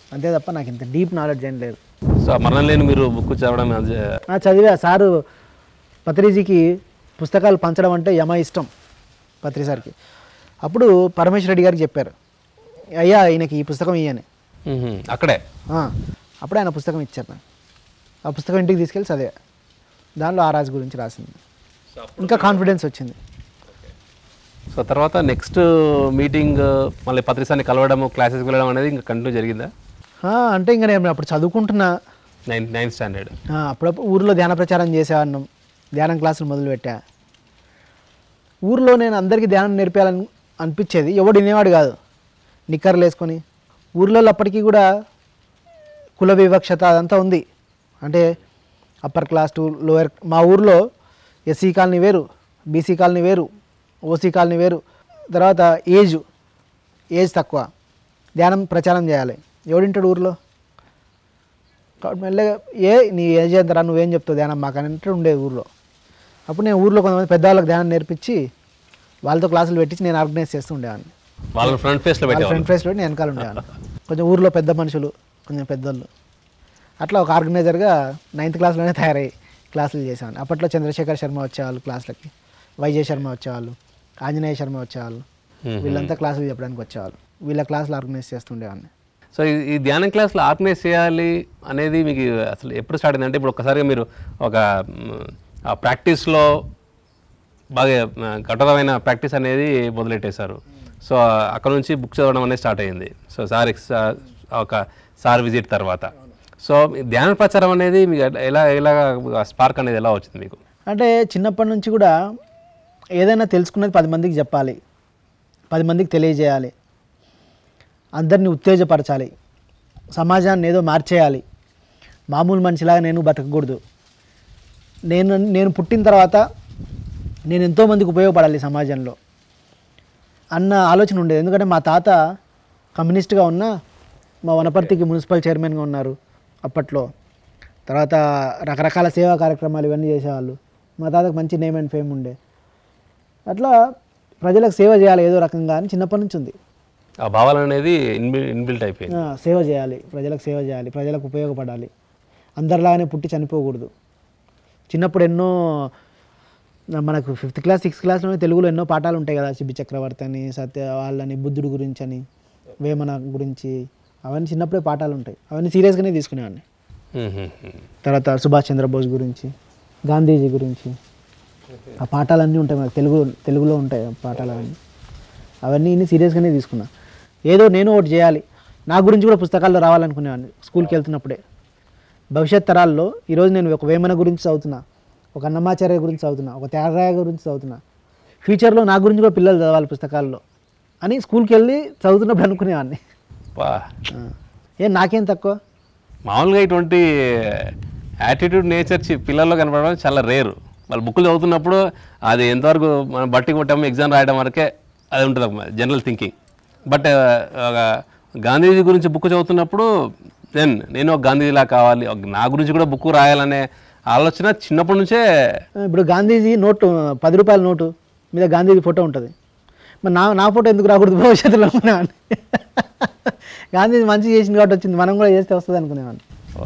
అంతే తప్ప నాకు ఇంత డీప్ నాలెడ్జ్ ఏం లేదు సో మరణం లేని మీరు బుక్ చదవడం అది- ఆ, చదివా సారు పత్రిజీకి పుస్తకాలు పంచడం అంటే యమ ఇష్టం పత్రి సార్కి అప్పుడు పరమేశ్వర రెడ్డి గారికి చెప్పారు అయ్యా ఈయనకి ఈ పుస్తకం ఇయ్యని మ్మ్. అక్కడే ఆ, అప్పుడు ఆయన పుస్తకం ఇచ్చారు నాకు ఆ పుస్తకం ఇంటికి తీసుకెళ్ళి చదివా దానిలో ఆ రాజు గురించి రాసింది ఇంకా కాన్ఫిడెన్స్ వచ్చింది సో తర్వాత నెక్స్ట్ మీటింగ్ మళ్ళీ పత్రిసాన్ని కలవడము క్లాసెస్కి వెళ్ళడం అనేది ఇంకా కంటిన్యూ జరిగిందా ఆ, అంటే ఇంకా నేను అప్పుడు చదువుకుంటున్నా నైన్త్ నైన్త్ స్టాండర్డ్ ఆ, అప్పుడప్పుడు ఊర్లో ధ్యాన ప్రచారం చేసేవాడిని ధ్యానం క్లాసులు మొదలుపెట్టా ఊర్లో నేను అందరికీ ధ్యానం నేర్పేయాలని అనిపించేది ఎవడు వినేవాడు కాదు నిక్కర్లు వేసుకొని ఊర్లో అప్పటికీ కూడా కుల వివక్షత అదంతా ఉంది అంటే అప్పర్ క్లాస్ టు లోయర్ మా ఊర్లో ఎస్సీ కాలనీ వేరు బీసీ కాలనీ వేరు ఓసీ కాలనీ వేరు తర్వాత ఏజ్ ఏజ్ తక్కువ ధ్యానం ప్రచారం చేయాలి ఎవడింటాడు ఊర్లో కాబట్టి మెల్లగా ఏ నీ ఏజ్ ఎంతరా నువ్వేం చెప్తావు ధ్యానం మాకు అని అంటే ఉండేది ఊర్లో అప్పుడు నేను ఊర్లో కొంతమంది పెద్దవాళ్ళకి ధ్యానం నేర్పించి వాళ్ళతో క్లాసులు పెట్టించి నేను ఆర్గనైజ్ చేస్తూ ఉండేవాడిని వాళ్ళని ఫ్రంట్ ఫేస్లో వాళ్ళ పెట్టేవాళ్ళు ఫ్రెండ్ ఫేస్లో నేను వెనకాల ఉండేవాడిని కొంచెం ఊర్లో పెద్ద మనుషులు కొంచెం పెద్దోళ్ళు అట్లా ఒక ఆర్గనైజర్గా నైన్త్ క్లాస్లోనే తయారయ్యి క్లాసులు చేసేవాడిని అప్పట్లో చంద్రశేఖర్ శర్మ వచ్చేవాళ్ళు క్లాసులకి వైజయ్ శర్మ వచ్చేవాళ్ళు ఆంజనేయ శర్మ వచ్చేవాళ్ళు మ్మ్. వీళ్ళంతా క్లాసులు చెప్పడానికి వచ్చేవాళ్ళు వీళ్ళ క్లాసులు ఆర్గనైజ్ చేస్తుండేవాడిని సో ఈ- ఈ ధ్యానం క్లాస్లో ఆర్గనైజ్ చేయాలి అనేది మీకు అసలు ఎప్పుడు స్టార్ట్ అయింది అంటే ఇప్పుడు ఒకసారిగా మీరు ఒక మ్, ఆ ప్రాక్టీస్లో బాగా మ్, కఠోరమైన ప్రాక్టీస్ అనేది మొదలెట్టేశారు సో అక్కడ నుంచి బుక్ చదవడం అనేది స్టార్ట్ అయ్యింది సో సార్ ఎక్స్- ఒక సార్ విజిట్ తర్వాత సో ఈ ధ్యాన ప్రచారం అనేది మీకు ఎలా ఎలా స్పార్క్ అనేది ఎలా వచ్చింది మీకు అంటే చిన్నప్పటి నుంచి కూడా ఏదైనా తెలుసుకున్నది పది మందికి చెప్పాలి పది మందికి తెలియజేయాలి అందరినీ ఉత్తేజపరచాలి సమాజాన్ని ఏదో మార్చేయాలి మామూలు మనిషిలాగా నేను బతకకూడదు నేను నేను పుట్టిన తర్వాత నేను ఎంతోమందికి ఉపయోగపడాలి సమాజంలో అన్న ఆలోచన ఉండేది ఎందుకంటే మా తాత కమ్యూనిస్ట్గా ఉన్నా మా వనపర్తికి మున్సిపల్ చైర్మన్గా ఉన్నారు అప్పట్లో తర్వాత రకరకాల సేవా కార్యక్రమాలు ఇవన్నీ చేసేవాళ్ళు మా తాతకు మంచి నేమ్ అండ్ ఫేమ్ ఉండే అట్లా ప్రజలకు సేవ చేయాలి ఏదో రకంగా అని చిన్నప్పటి నుంచి ఉంది ఆ భావాలు అనేది ఇన్బిల్ ఇన్బిల్ట్ అయిపోయింది ఆ, సేవ చేయాలి ప్రజలకు సేవ చేయాలి ప్రజలకు ఉపయోగపడాలి అందరిలాగానే పుట్టి చనిపోకూడదు చిన్నప్పుడు ఎన్నో మనకు ఫిఫ్త్ క్లాస్ సిక్స్త్ క్లాస్లోనే తెలుగులో ఎన్నో పాఠాలు ఉంటాయి కదా శిబి చక్రవర్తి అని సత్య వాళ్ళని బుద్ధుడి గురించి అని వేమన గురించి అవన్నీ చిన్నప్పుడే పాఠాలు ఉంటాయి అవన్నీ సీరియస్గానే తీసుకునేవాడిని మ్మ్, మ్మ్, మ్మ్. తర్వాత సుభాష్ చంద్రబోస్ గురించి గాంధీజీ గురించి ఆ పాఠాలన్నీ ఉంటాయి మనకు తెలుగు తెలుగులో ఉంటాయి ఆ పాఠాలన్నీ అవన్నీ ఇన్ని సీరియస్గానే తీసుకున్నా ఏదో నేను ఒకటి చేయాలి నా గురించి కూడా పుస్తకాల్లో రావాలనుకునేవాడిని స్కూల్కి వెళ్తున్నప్పుడే భవిష్యత్ తరాల్లో ఈరోజు నేను ఒక వేమన గురించి చదువుతున్నా ఒక అన్నమాచార్య గురించి చదువుతున్నా ఒక త్యాగరాయ గురించి చదువుతున్నా ఫ్యూచర్లో నా గురించి కూడా పిల్లలు చదవాలి పుస్తకాల్లో అని స్కూల్కి వెళ్ళి చదువుతున్నప్పుడు అనుకునేవాడిని వా ఆ. ఏం నాకేం తక్కువ మామూలుగా ఇటువంటి యాటిట్యూడ్ నేచర్ చి- పిల్లల్లో కనపడడం చాలా రేరు వాళ్ళు బుక్కులు చదువుతున్నప్పుడు అది ఎంతవరకు మనం బట్టి కొట్టాము ఎగ్జామ్ రాయడం వరకే అది ఉంటుంది జనరల్ థింకింగ్ బట్ గాంధీజీ గురించి బుక్ చదువుతున్నప్పుడు దెన్ నేను ఒక గాంధీజీలా కావాలి ఒక నా గురించి కూడా బుక్ రాయాలనే ఆలోచన చిన్నప్పటి నుంచే ఇప్పుడు గాంధీజీ నోటు పది రూపాయల నోటు మీద గాంధీజీ ఫోటో ఉంటుంది మరి నా నా ఫోటో ఎందుకు రాకూడదు భవిష్యత్తులో అనుకునేవాడిని గాంధీజీ మంచి చేసింది కాబట్టి వచ్చింది మనం కూడా చేస్తే వస్తుంది అనుకునేవాడిని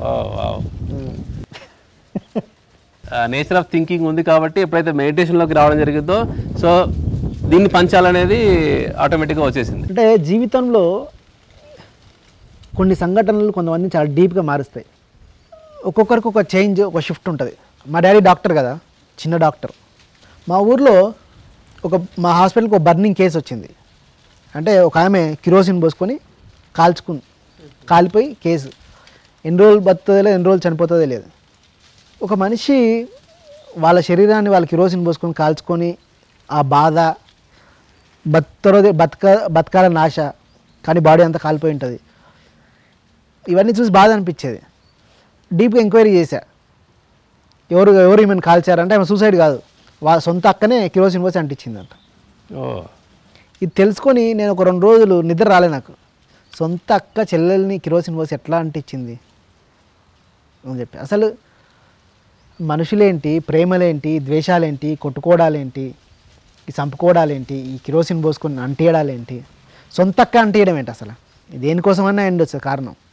నేచర్ ఆఫ్ థింకింగ్ ఉంది కాబట్టి ఎప్పుడైతే మెడిటేషన్లోకి రావడం జరిగిందో సో దీన్ని పంచాలనేది ఆటోమేటిక్గా వచ్చేసింది అంటే జీవితంలో కొన్ని సంఘటనలు కొంతమంది చాలా డీప్గా మారుస్తాయి ఒక్కొక్కరికి ఒక చేంజ్ ఒక షిఫ్ట్ ఉంటుంది మా డాడీ డాక్టర్ కదా చిన్న డాక్టర్ మా ఊర్లో ఒక మా హాస్పిటల్కి ఒక బర్నింగ్ కేసు వచ్చింది అంటే ఒక ఆమె కిరోసిన్ పోసుకొని కాల్చుకుని కాలిపోయి కేసు ఎన్ని రోజులు బతుకుతుందో లేదు ఎన్ని రోజులు చనిపోతుందో లేదు ఒక మనిషి వాళ్ళ శరీరాన్ని వాళ్ళ కిరోసిన్ పోసుకొని కాల్చుకొని ఆ బాధ బతరో బతక బతకాలని ఆశ కానీ బాడీ అంతా కాలిపోయి ఉంటుంది ఇవన్నీ చూసి బాధ అనిపించేది డీప్గా ఎంక్వైరీ చేశా ఎవరు ఎవరు ఈమెను కాల్చారంటే ఆమె సూసైడ్ కాదు వాళ్ళ సొంత అక్కనే కిరోసిన్ పోసి అంటించిందంట ఓ ఇది తెలుసుకొని నేను ఒక రెండు రోజులు నిద్ర రాలే నాకు సొంత అక్క చెల్లెల్ని కిరోసిన్ పోసి ఎట్లా అంటించింది అని చెప్పి అసలు మనుషులేంటి ప్రేమలేంటి ద్వేషాలేంటి కొట్టుకోవడాలేంటి ఈ చంపుకోవడాలేంటి ఈ కిరోసిన్ పోసుకొని అంటియడాలేంటి సొంత అక్క అంటియడం ఏంటి అసలు దేనికోసమన్నా ఎండొచ్చు కారణం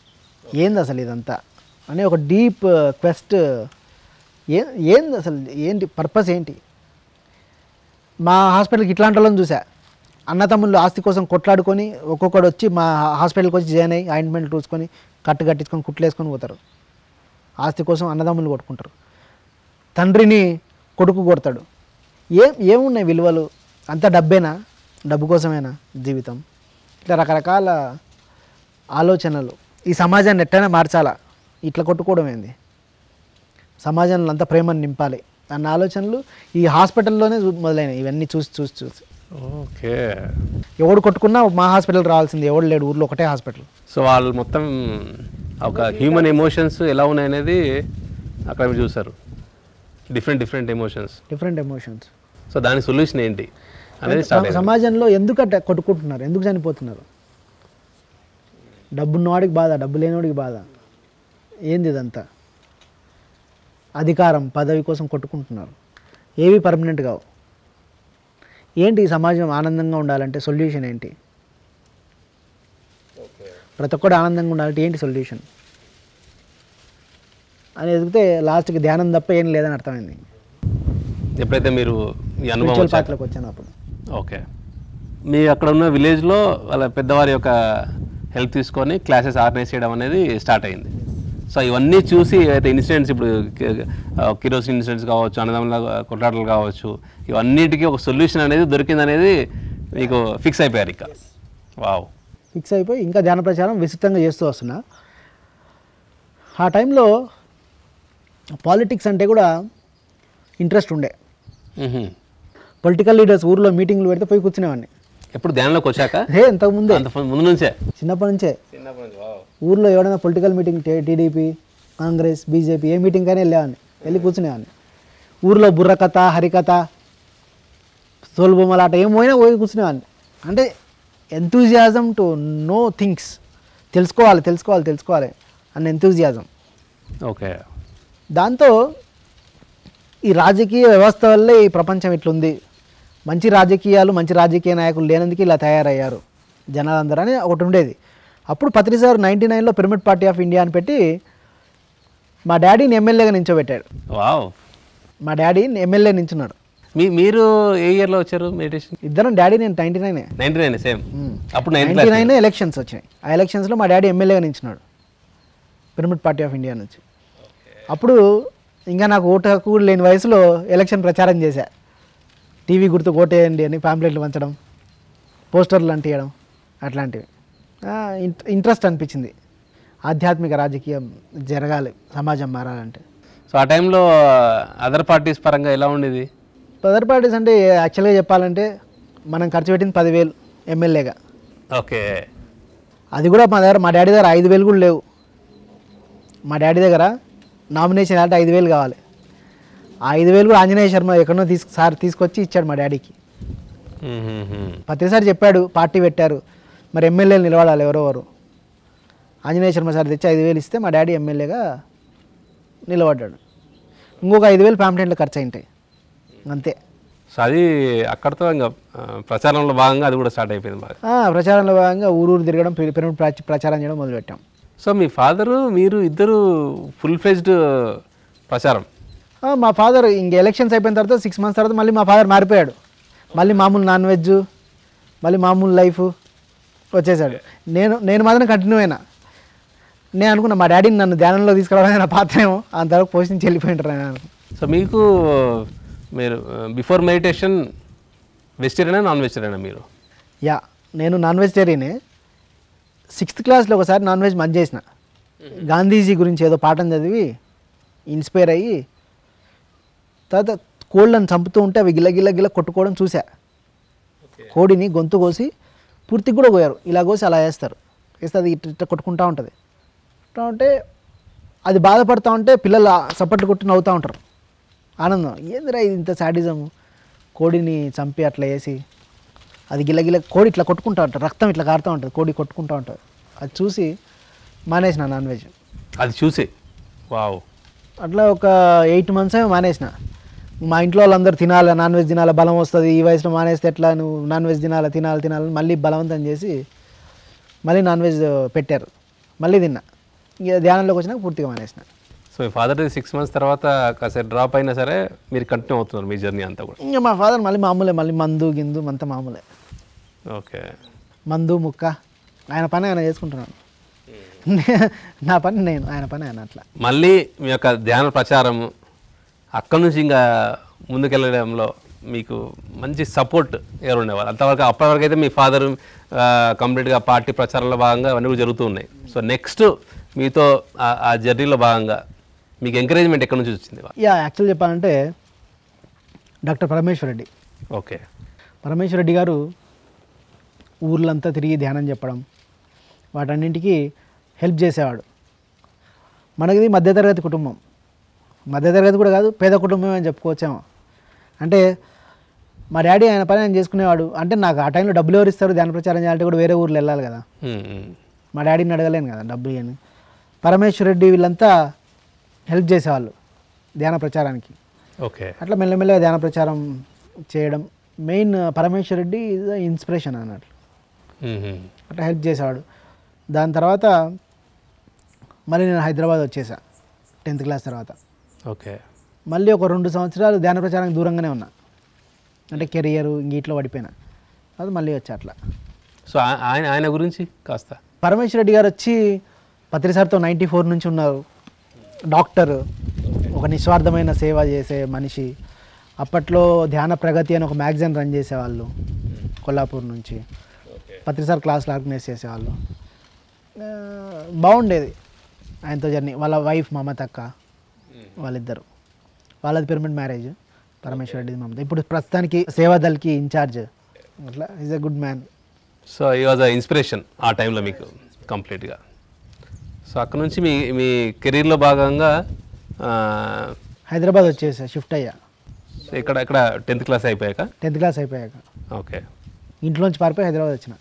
ఏంది అసలు ఇదంతా అనే ఒక డీప్ క్వెస్ట్ ఏ ఏంది అసలు ఏంటి పర్పస్ ఏంటి మా హాస్పిటల్కి ఇట్లాంటి వాళ్ళని చూసా అన్నతమ్ముళ్ళు ఆస్తి కోసం కొట్లాడుకొని ఒక్కొక్కడు వచ్చి మా హాస్పిటల్కి వచ్చి జాయిన్ అయ్యి ఆయింట్మెంట్ చూసుకొని కట్టు కట్టించుకొని కుట్లేసుకొని పోతారు ఆస్తి కోసం అన్నదమ్ములు కొట్టుకుంటారు తండ్రిని కొడుకు కొడతాడు ఏం ఏమున్నాయి విలువలు అంత డబ్బేనా డబ్బు కోసమేనా జీవితం ఇట్లా రకరకాల ఆలోచనలు ఈ సమాజాన్ని ఎట్టైనా మార్చాలా ఇట్లా కొట్టుకోవడం ఏంది సమాజంలో అంతా ప్రేమను నింపాలి అన్న ఆలోచనలు ఈ హాస్పిటల్లోనే చూ- మొదలైనవి ఇవన్నీ చూసి చూసి చూసి ఓకే ఎవడు కొట్టుకున్నా మా హాస్పిటల్ రావాల్సింది ఎవడు లేడు ఊర్లో ఒకటే హాస్పిటల్ సో వాళ్ళు మొత్తం ఒక హ్యూమన్ ఎమోషన్స్ ఎలా ఉన్నాయనేది అక్కడ మీరు చూసారు different different emotions different emotions so దాని సొల్యూషన్ ఏంటి అనేది స్టార్ట్ అయింది సమాజంలో ఎందుకంటే కొట్టుకుంటున్నారు ఎందుకు చనిపోతున్నారు డబ్బున్నవాడికి బాధ డబ్బు లేనివాడికి బాధ ఏంది ఇదంతా అధికారం పదవి కోసం కొట్టుకుంటున్నారు ఏవి పర్మనెంట్ కావు ఏంటి ఈ సమాజం ఆనందంగా ఉండాలంటే సొల్యూషన్ ఏంటి ప్రతి ఒక్కడు ఆనందంగా ఉండాలంటే ఏంటి సొల్యూషన్ అని ఎదిగితే లాస్ట్కి ధ్యానం తప్ప ఏం లేదని అర్థమైంది ఎప్పుడైతే మీరు ఈ అనుభవం స్పిరిచువల్ వచ్చాక పార్ట్లోకి వచ్చాను అప్పుడు ఓకే మీ అక్కడ ఉన్న విలేజ్లో వాళ్ళ పెద్దవారి యొక్క హెల్ప్ తీసుకొని క్లాసెస్ ఆర్గనైజ్ చేయడం అనేది స్టార్ట్ అయింది సో ఇవన్నీ చూసి అయితే ఇన్సిడెంట్స్ ఇప్పుడు కిరోసిన్ ఇన్సిడెంట్స్ కావచ్చు అన్నదమ్ముల కొట్లాటలు కావచ్చు ఇవన్నిటికీ ఒక సొల్యూషన్ అనేది దొరికింది అనేది మీకు ఫిక్స్ అయిపోయారు ఇక వావ్ ఫిక్స్ అయిపోయి ఇంకా ధ్యాన ప్రచారం విస్తృతంగా చేస్తూ వస్తున్నా ఆ టైంలో పాలిటిక్స్ అంటే కూడా ఇంట్రెస్ట్ ఉండే మ్హూ. పొలిటికల్ లీడర్స్ ఊర్లో మీటింగ్లు పెడితే పోయి కూర్చునేవాడిని ఎప్పుడు ధ్యానంలోకి వచ్చాక హే ఇంతకు ముందే అంత ముందు నుంచే చిన్నప్పటి నుంచే చిన్నప్పటి నుంచి వావ్ ఊర్లో ఎవడైనా political meeting TDP Congress BJP ఏ మీటింగ్ కానీ వెళ్ళేవాడిని వెళ్ళి కూర్చునేవాడిని ఊర్లో బుర్రకథ హరికథ సోల్బొమ్మలాట ఏం పోయినా పోయి కూర్చునేవాడిని అంటే ఎంతూజియాజం టు నో థింగ్స్ తెలుసుకోవాలి తెలుసుకోవాలి తెలుసుకోవాలి అన్న ఎంతూజియాజం ఓకే దాంతో ఈ రాజకీయ వ్యవస్థ వల్లే ఈ ప్రపంచం ఇట్లుంది మంచి రాజకీయాలు మంచి రాజకీయ నాయకులు లేనందుకు ఇలా తయారయ్యారు జనాలందరూ అని ఒకటి ఉండేది అప్పుడు పత్రి సార్ నైంటీ నైన్లో పిరమిడ్ పార్టీ ఆఫ్ ఇండియా అని పెట్టి మా డాడీని ఎమ్మెల్యేగా నించోబెట్టాడు వావ్ మా డాడీ ఎమ్మెల్యే నించున్నాడు మీ మీరు ఏ ఇయర్లో వచ్చారు మెడిటేషన్ ఇద్దరం డాడీ నేను నైంటీ నైనే నైన్టీ నైన్ సేమ్ అప్పుడు ninth ninety class nine elections వచ్చినాయి ఆ ఎలక్షన్స్లో మా డాడీ ఎమ్మెల్యేగా నించున్నాడు పిరమిడ్ పార్టీ ఆఫ్ ఇండియా నుంచి అప్పుడు ఇంకా నాకు ఓటు హక్కు కూడా లేని వయసులో ఎలక్షన్ ప్రచారం చేశా టీవీ గుర్తు ఓటేయండి అని పాంప్లెట్లు పంచడం పోస్టర్లు అంటియడం అట్లాంటివి ఆ, ఇంట్- ఇంట్రెస్ట్ అనిపించింది ఆధ్యాత్మిక రాజకీయం జరగాలి సమాజం మారాలంటే సో ఆ టైంలో అదర్ పార్టీస్ పరంగా ఎలా ఉండేది అదర్ పార్టీస్ అంటే యాక్చువల్గా చెప్పాలంటే మనం ఖర్చు పెట్టింది పదివేలు ఎమ్మెల్యేగా ఓకే అది కూడా మా దగ్గర మా డాడీ దగ్గర ఐదు వేలు కూడా లేవు మా డాడీ దగ్గర నామినేషన్ అంటే ఐదు వేలు కావాలి ఆ ఐదు వేలు కూడా ఆంజనేయ శర్మ ఎక్కడో తీసుకు సార్ తీసుకొచ్చి ఇచ్చాడు మా డాడీకి ప్రతిసారి చెప్పాడు పార్టీ పెట్టారు మరి ఎమ్మెల్యేలు నిలబడాలి ఎవరెవరు ఆంజనేయ శర్మ సార్ తెచ్చి ఐదు వేలు ఇస్తే మా డాడీ ఎమ్మెల్యేగా నిలబడ్డాడు ఇంకొక ఐదు వేలు ప్యాంప్లెట్లు ఖర్చు అయింటాయి అంతే సో అది అక్కడితో ఇంకా ఆ, ప్రచారంలో భాగంగా అది కూడా స్టార్ట్ అయిపోయింది బాగా ఆ, ప్రచారంలో భాగంగా ఊరూరు తిరగడం పిర- పిరమిడ్ ప్రాచ- ప్రచారం చేయడం మొదలుపెట్టాం సో మీ ఫాదరు మీరు ఇద్దరు ఫుల్ ఫ్లెజ్డ్ ప్రచారం ఆ, మా ఫాదర్ ఇంక ఎలక్షన్స్ అయిపోయిన తర్వాత సిక్స్ మంత్స్ తర్వాత మళ్ళీ మా ఫాదర్ మారిపోయాడు మళ్ళీ మామూలు నాన్ వెజ్ మళ్ళీ మామూలు లైఫ్ వచ్చేసాడు నేను నేను మాత్రం కంటిన్యూ అయినా నేను అనుకున్నా మా డాడీని నన్ను ధ్యానంలో తీసుకురావడానికి నా పాత్ర ఏమో అంతవరకు పోషించి వెళ్ళిపోయింటారు ఆయన సో మీకు మీరు బిఫోర్ మెడిటేషన్ వెజిటేరియనా నాన్ వెజిటేరియనా మీరు యా నేను నాన్ వెజిటేరియనే సిక్స్త్ క్లాస్లో ఒకసారి నాన్ వెజ్ మధ్య చేసిన గాంధీజీ గురించి ఏదో పాఠం చదివి ఇన్స్పైర్ అయ్యి తర్వాత కోళ్ళని చంపుతూ ఉంటే అవి గిల్ల గిల్ల గిల్ల కొట్టుకోవడం చూసా కోడిని గొంతు కోసి పూర్తిగా కూడా కోయారు ఇలా కోసి అలా వేస్తారు వేస్తే అది ఇట్లా ఇట్లా కొట్టుకుంటూ ఉంటుంది కొట్టుకుంటా ఉంటే అది బాధపడుతూ ఉంటే పిల్లలు సపట్లు కొట్టి నవ్వుతూ ఉంటారు ఆనందం ఏందిరా ఇది ఇంత సాడిజం కోడిని చంపి అట్లా వేసి అది గిల్ల కోడి ఇట్లా కొట్టుకుంటూ ఉంటుంది రక్తం ఇట్లా కారుతూ ఉంటుంది కోడి కొట్టుకుంటూ ఉంటుంది అది చూసి మానేసిన నాన్ వెజ్ అది చూసి వావ్ అట్లా ఒక ఎయిట్ మంత్స్ ఏమో మానేసిన మా ఇంట్లో వాళ్ళందరూ తినాలి నాన్ వెజ్ తినాలి బలం వస్తుంది ఈ వయసులో మానేస్తే ఎట్లా నువ్వు నాన్ వెజ్ తినాలి తినాలి తినాలి మళ్ళీ బలవంతం చేసి మళ్ళీ నాన్ వెజ్ పెట్టారు మళ్ళీ తిన్నా ఇక ధ్యానంలోకి వచ్చినాక పూర్తిగా మానేసిన సో మీ ఫాదర్ సిక్స్ మంత్స్ తర్వాత కాసేపు డ్రాప్ అయినా సరే మీరు కంటిన్యూ అవుతున్నారు మీ జర్నీ అంతా కూడా ఇంకా మా ఫాదర్ మళ్ళీ మామూలే మళ్ళీ మందు గిందు అంతా మామూలే ఓకే మందు ముక్క ఆయన పని ఆయన చేసుకుంటున్నాను నా పని నేను ఆయన పని ఆయన అట్లా మళ్ళీ మీ యొక్క ధ్యాన ప్రచారం అక్కడి నుంచి ఇంకా ముందుకెళ్ళడంలో మీకు మంచి సపోర్ట్ ఎవరు ఉండేవారు అంతవరకు అప్పటివరకు అయితే మీ ఫాదర్ కంప్లీట్గా పార్టీ ప్రచారంలో భాగంగా అవన్నీ కూడా జరుగుతూ ఉన్నాయి సో నెక్స్ట్ మీతో ఆ- ఆ జర్నీలో భాగంగా మీకు ఎంకరేజ్మెంట్ ఎక్కడి నుంచి వచ్చింది యా యాక్చువల్ చెప్పాలంటే డాక్టర్ పరమేశ్వర్ రెడ్డి ఓకే పరమేశ్వర్ రెడ్డి గారు ఊర్లంతా తిరిగి ధ్యానం చెప్పడం వాటన్నింటికి హెల్ప్ చేసేవాడు మనకిది మధ్యతరగతి కుటుంబం మధ్యతరగతి కూడా కాదు పేద కుటుంబం అని చెప్పుకోవచ్చేమో అంటే మా డాడీ ఆయన పని ఆయన చేసుకునేవాడు అంటే నాకు ఆ టైంలో డబ్బులు ఎవరు ఇస్తారు ధ్యాన ప్రచారం చేయాలంటే కూడా వేరే ఊర్లో వెళ్ళాలి కదా ఉమ్, ఉమ్. మా డాడీని అడగలేను కదా డబ్బులు అని పరమేశ్వర్ రెడ్డి వీళ్ళంతా హెల్ప్ చేసేవాళ్ళు ధ్యాన ప్రచారానికి ఓకే అట్లా మెల్లమెల్లగా ధ్యాన ప్రచారం చేయడం main Parameshwar Reddy is inspiration అన్నట్లు ఉమ్, ఉమ్. అట్లా హెల్ప్ చేసేవాడు దాని తర్వాత మళ్ళీ నేను హైదరాబాద్ వచ్చేసా టెన్త్ క్లాస్ తర్వాత ఓకే మళ్ళీ ఒక రెండు సంవత్సరాలు ధ్యాన ప్రచారానికి దూరంగానే ఉన్నా అంటే కెరియర్ ఇంగిట్లో పడిపోయినా అది మళ్ళీ వచ్చా అట్లా సో ఆ- ఆయన ఆయన గురించి కాస్త పరమేశ్వర్ రెడ్డి గారు వచ్చి పత్రిసార్తో నైంటీ ఫోర్ నుంచి ఉన్నారు డాక్టర్ ఒక నిస్వార్థమైన సేవ చేసే మనిషి అప్పట్లో ధ్యాన ప్రగతి అని ఒక మ్యాగజైన్ రన్ చేసేవాళ్ళు కొల్లాపూర్ నుంచి పత్రిసార్ క్లాసులు ఆర్గనైజ్ చేసేవాళ్ళు ఆ, బాగుండేది ఆయనతో జర్నీ వాళ్ళ వైఫ్ మమతక్క వాళ్ళిద్దరు వాళ్ళది పిరమిడ్ మ్యారేజ్ పరమేశ్వర్ రెడ్డి మమత ఇప్పుడు ప్రస్తుతానికి సేవాదల్కి ఇన్ఛార్జ్ అట్లా is a good man so he was a inspiration ఆ టైంలో మీకు కంప్లీట్గా సో అక్కడ నుంచి మీ మీ కెరీర్లో భాగంగా ఆ, హైదరాబాద్ వచ్చేసా షిఫ్ట్ అయ్యా సో ఇక్కడ ఇక్కడ టెన్త్ క్లాస్ అయిపోయాక టెన్త్ క్లాస్ అయిపోయాక ఓకే ఇంట్లోంచి పారిపోయి హైదరాబాద్ వచ్చిన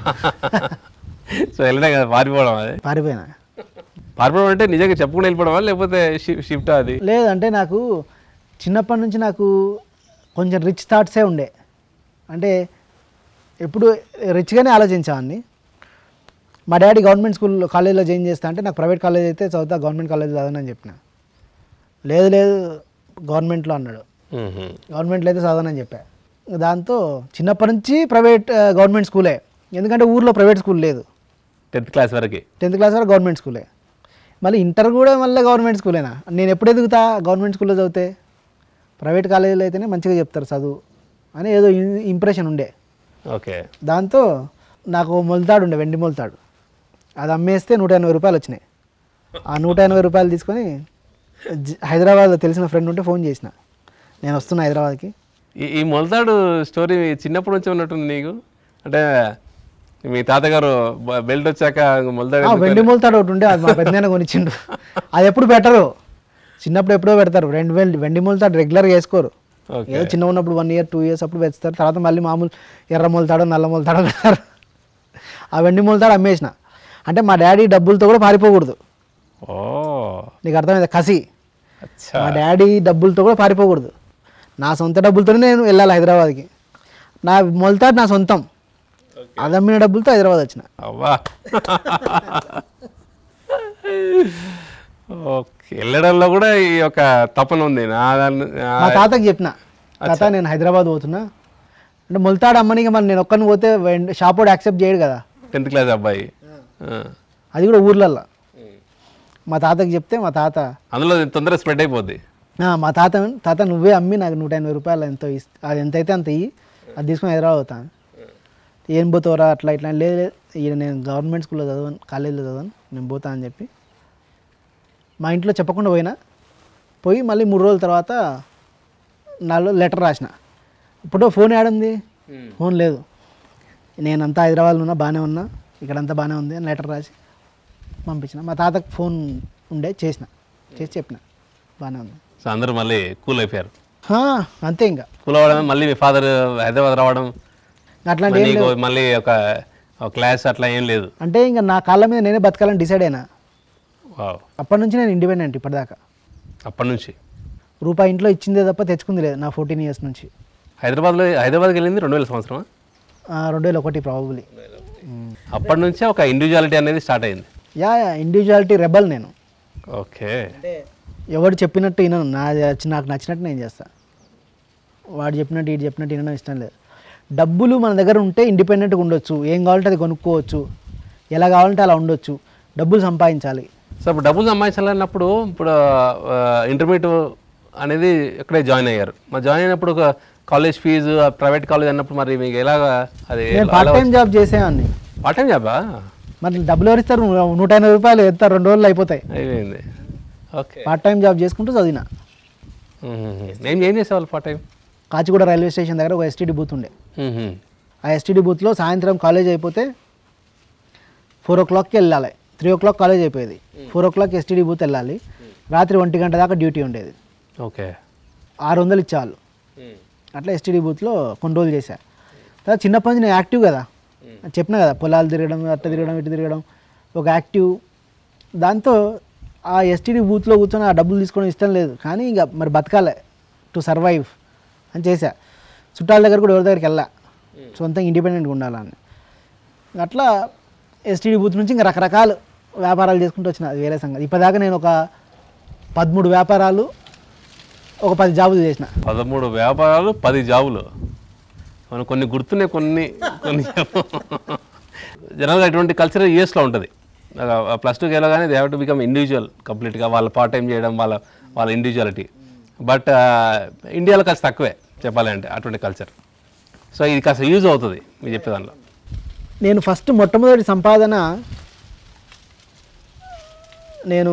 సో వెళ్ళడం కదా పారిపోవడం అది పారిపోయినా పారిపోవడం అంటే నిజంగా చెప్పుకుని వెళ్ళిపోవడమా లేకపోతే షిఫ్ట్ అది లేదంటే నాకు చిన్నప్పటి నుంచి నాకు కొంచెం రిచ్ థాట్సే ఉండే అంటే ఎప్పుడు రిచ్గానే ఆలోచించేవాడిని మా డాడీ గవర్నమెంట్ స్కూల్ కాలేజీలో జాయిన్ చేస్తా అంటే నాకు ప్రైవేట్ కాలేజ్ అయితే చదువుతా గవర్నమెంట్ కాలేజ్ చదవనని చెప్పిన లేదు లేదు గవర్నమెంట్లో అన్నాడు మ్మ్హ. గవర్నమెంట్లో అయితే చదవనని చెప్పా దాంతో చిన్నప్పటి నుంచి ప్రైవేట్ ఆ, గవర్నమెంట్ స్కూలే ఎందుకంటే ఊర్లో ప్రైవేట్ స్కూల్ లేదు టెన్త్ క్లాస్ వరకు టెన్త్ క్లాస్ వరకు గవర్నమెంట్ స్కూలే మళ్ళీ ఇంటర్ కూడా మళ్ళీ గవర్నమెంట్ స్కూలేనా నేను ఎప్పుడు ఎదుగుతా గవర్నమెంట్ స్కూల్లో చదివితే ప్రైవేట్ కాలేజీలో అయితేనే మంచిగా చెప్తారు చదువు అని ఏదో ఇంప్రెషన్ ఉండే ఓకే దాంతో నాకు ఓ మొలతాడు ఉండే వెండి మొలతాడు అది అమ్మేస్తే నూట ఎనభై రూపాయలు వచ్చినాయి ఆ నూట ఎనభై రూపాయలు తీసుకొని జ- హైదరాబాద్లో తెలిసిన ఫ్రెండ్ ఉంటే ఫోన్ చేసిన నేను వస్తున్నా హైదరాబాద్కి ఈ ఈ మొలతాడు స్టోరీ చిన్నప్పటి నుంచి ఉన్నట్టుంది నీకు అంటే మీ తాతగారు బ- బెల్ట్ వచ్చాక మొలతాడు ఆ, ఎందుకు- వెండి మొలతాడు ఒకటి ఉండే అది మా పెద్దనాన్న కొనిచ్చిండు అది ఎప్పుడు పెట్టరు చిన్నప్పుడు ఎప్పుడో పెడతారు రెండు వెండి వెండి మొలతాడు రెగ్యులర్గా వేసుకోరు ఓకే ఏదో చిన్న ఉన్నప్పుడు వన్ ఇయర్ టూ ఇయర్స్ అప్పుడు పెంచుతారు తర్వాత మళ్ళీ మామూలు ఎర్ర మొలతాడో నల్ల మొలతాడో పెడతారు ఆ వెండి మొలతాడు అమ్మేసిన అంటే మా డాడీ డబ్బులతో కూడా పారిపోకూడదు ఓ నీకు అర్థమైంది కసి అచ్చా మా డాడీ డబ్బులతో కూడా పారిపోకూడదు నా సొంత డబ్బులతోనే నేను వెళ్ళాలి హైదరాబాద్కి నా మొలతాడు నా సొంతం అది అమ్మిన డబ్బులతో హైదరాబాద్ వచ్చిన అవ్వా ఓకే వెళ్ళడంలో కూడా ఈ యొక్క తపన ఉంది నా దాన్ని నా- మా తాతకి చెప్పిన తాత నేను హైదరాబాద్ పోతున్నా అంటే మొలతాడు అమ్మని ఇక మరి నేను ఒక్కని పోతే షాప్ వాడు యాక్సెప్ట్ చేయడు కదా టెన్త్ క్లాస్ అబ్బాయి ఆ. అది కూడా ఊర్లల్లో మా తాతకి చెప్తే మా తాత అందులో తొందరగా స్ప్రెడ్ అయిపోద్ది "ఆ, మా తాత తాత నువ్వే అమ్మి నాకు నూట ఎనభై రూపాయలు ఎంతో ఇస్త అది ఎంత అయితే అంత ఇయ్యి అది తీసుకొని హైదరాబాద్ పోతాను ఏం పోతావురా అట్లా ఇట్లా అని, లేదు లేదు ఈయన నేను గవర్నమెంట్ స్కూల్లో చదవను కాలేజీలో చదవను నేను పోతా అని చెప్పి మా ఇంట్లో చెప్పకుండా పోయినా పోయి మళ్ళీ మూడు రోజుల తర్వాత నాలో లెటర్ రాసిన ఇప్పుడు ఫోన్ ఏడుంది ఫోన్ లేదు నేనంతా హైదరాబాద్లో ఉన్నా బాగానే ఉన్నా ఇక్కడంతా బాగానే ఉంది అని లెటర్ రాసి పంపించిన మా తాతకు ఫోన్ ఉండే చేసిన చేసి చెప్పిన బాగానే ఉంది సో అందరూ మళ్ళీ కూల్ అయిపోయారు హా, అంతే ఇంకా కూల్ అవ్వడం మళ్ళీ మీ ఫాదర్ హైదరాబాద్ రావడం అట్లాంటి మళ్ళీ ఇంకో- మళ్ళీ ఒక ఒక క్లాస్ అట్లా ఏం లేదు అంటే ఇంకా నా కాళ్ళ మీద నేనే బతకాలని డిసైడ్ అయినా వావ్ అప్పటి నుంచి నేను ఇండిపెండెంట్ ఇప్పటిదాకా అప్పటి నుంచి రూపాయి ఇంట్లో ఇచ్చిందే తప్ప తెచ్చుకుంది లేదు నా ఫోర్టీన్ ఇయర్స్ నుంచి హైదరాబాద్లో హైదరాబాద్కి వెళ్ళింది రెండు వేల సంవత్సరం ఆ, రెండు వేల ఒకటి ప్రాబులీ అప్పటి నుంచే ఒక ఇండివిజువాలిటీ అనేది స్టార్ట్ అయింది యా యా ఇండివిజువాలిటీ రెబల్ నేను ఓకే ఎవడు చెప్పినట్టు వినను నా నాకు నచ్చినట్టు నేను చేస్తా వాడు చెప్పినట్టు ఇటు చెప్పినట్టు వినడం ఇష్టం లేదు డబ్బులు మన దగ్గర ఉంటే ఇండిపెండెంట్గా ఉండొచ్చు ఏం కావాలంటే అది కొనుక్కోవచ్చు ఎలా కావాలంటే అలా ఉండొచ్చు డబ్బులు సంపాదించాలి సో ఇప్పుడు డబ్బులు సంపాదించాలన్నప్పుడు ఇప్పుడు ఇంటర్మీడియట్ అనేది ఇక్కడే జాయిన్ అయ్యారు మరి జాయిన్ అయినప్పుడు ఒక కాలేజ్ ఫీజు ప్రైవేట్ కాలేజ్ అన్నప్పుడు మరి మీకు ఎలాగా అది నేను పార్ట్ టైం జాబ్ చేసేవాడిని పార్ట్ టైం జాబా మరి డబ్బులు ఎవరు ఇస్తారు నూట ఎనభై రూపాయలు ఎత్తారు రెండు రోజులు అయిపోతాయి అయిపోయింది ఓకే పార్ట్ టైం జాబ్ చేసుకుంటూ చదివిన ఏం ఏం చేసేవాళ్ళు part time Kachiguda railway station దగ్గర ఒక ఎస్టీడీ బూత్ ఉండే ఆ ఎస్టీడీ బూత్లో సాయంత్రం కాలేజ్ అయిపోతే ఫోర్ ఓ క్లాక్కి వెళ్ళాలి త్రీ ఓ క్లాక్ కాలేజ్ అయిపోయేది four o'clock STD వెళ్ళాలి రాత్రి ఒంటి గంట దాకా డ్యూటీ ఉండేది ఓకే ఆరు వందలు ఇచ్చేవాళ్ళు అట్లా ఎస్టీడీ బూత్లో కొన్ని రోజులు చేశా తర్వాత చిన్నప్పటి నుంచి నేను యాక్టివ్ కదా చెప్పిన కదా పొలాలు తిరగడం అట్ట తిరగడం ఇటు తిరగడం ఒక యాక్టివ్ దాంతో ఆ ఎస్టీడీ బూత్లో కూర్చొని ఆ డబ్బులు తీసుకోవడం ఇష్టం లేదు కానీ ఇక మరి బతకాలి టు సర్వైవ్ అని చేశా చుట్టాల దగ్గర కూడా ఎవరి దగ్గరికి వెళ్ళా సొంతంగా ఇండిపెండెంట్గా ఉండాలని అట్లా ఎస్టీడీ బూత్ నుంచి ఇంకా రకరకాల వ్యాపారాలు చేసుకుంటూ వచ్చిన అది వేరే సంగతి ఇప్పటిదాకా నేను ఒక పదమూడు వ్యాపారాలు ఒక పది జాబులు చేసిన పదమూడు వ్యాపారాలు పది జాబులు మనం కొన్ని గుర్తున్నాయి కొన్ని కొన్ని జనరల్గా ఇటువంటి కల్చర్ యూఎస్లో ఉంటుంది ప్లస్ టూకి వెళ్ళగానే they have to become individual కంప్లీట్గా వాళ్ళ పార్ట్ టైం చేయడం వాళ్ళ వాళ్ళ ఇండివిజువాలిటీ బట్ ఇండియాలో కాస్త తక్కువే చెప్పాలంటే అటువంటి కల్చర్ సో ఇది కాస్త యూజ్ అవుతుంది మీరు చెప్పే దానిలో నేను ఫస్ట్ మొట్టమొదటి సంపాదన నేను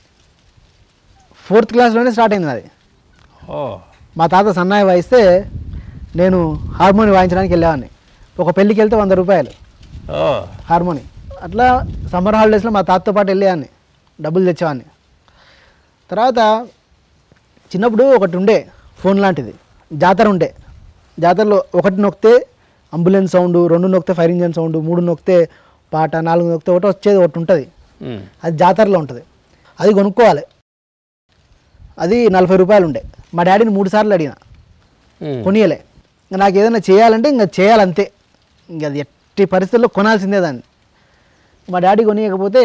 ఫోర్త్ క్లాస్లోనే స్టార్ట్ అయింది నాది ఓ మా తాత సన్నాయి వాయిస్తే నేను హార్మోని వాయించడానికి వెళ్ళేవాడిని ఒక పెళ్ళికి వెళ్తే వంద రూపాయలు ఓ హార్మోని అట్లా సమ్మర్ హాలిడేస్లో మా తాతతో పాటు వెళ్ళేవాడిని డబ్బులు తెచ్చేవాడిని తర్వాత చిన్నప్పుడు ఒకటి ఉండే ఫోన్ లాంటిది జాతర ఉండే జాతరలో ఒకటి నొక్కితే అంబులెన్స్ సౌండ్ రెండు నొక్కితే ఫైర్ ఇంజన్ సౌండ్ మూడు నొక్కితే పాట నాలుగు నొక్కితే ఒకటి వచ్చేది ఒకటి ఉంటుంది మ్. అది జాతరలో ఉంటుంది అది కొనుక్కోవాలి అది నలభై రూపాయలు ఉండే మా డాడీని మూడు సార్లు అడిగిన మ్. కొనియలే ఇంకా నాకు ఏదైనా చేయాలంటే ఇంకా చేయాలంతే ఇంకా అది ఎట్టి పరిస్థితుల్లో కొనాల్సిందే దాన్ని మా డాడీ కొనియకపోతే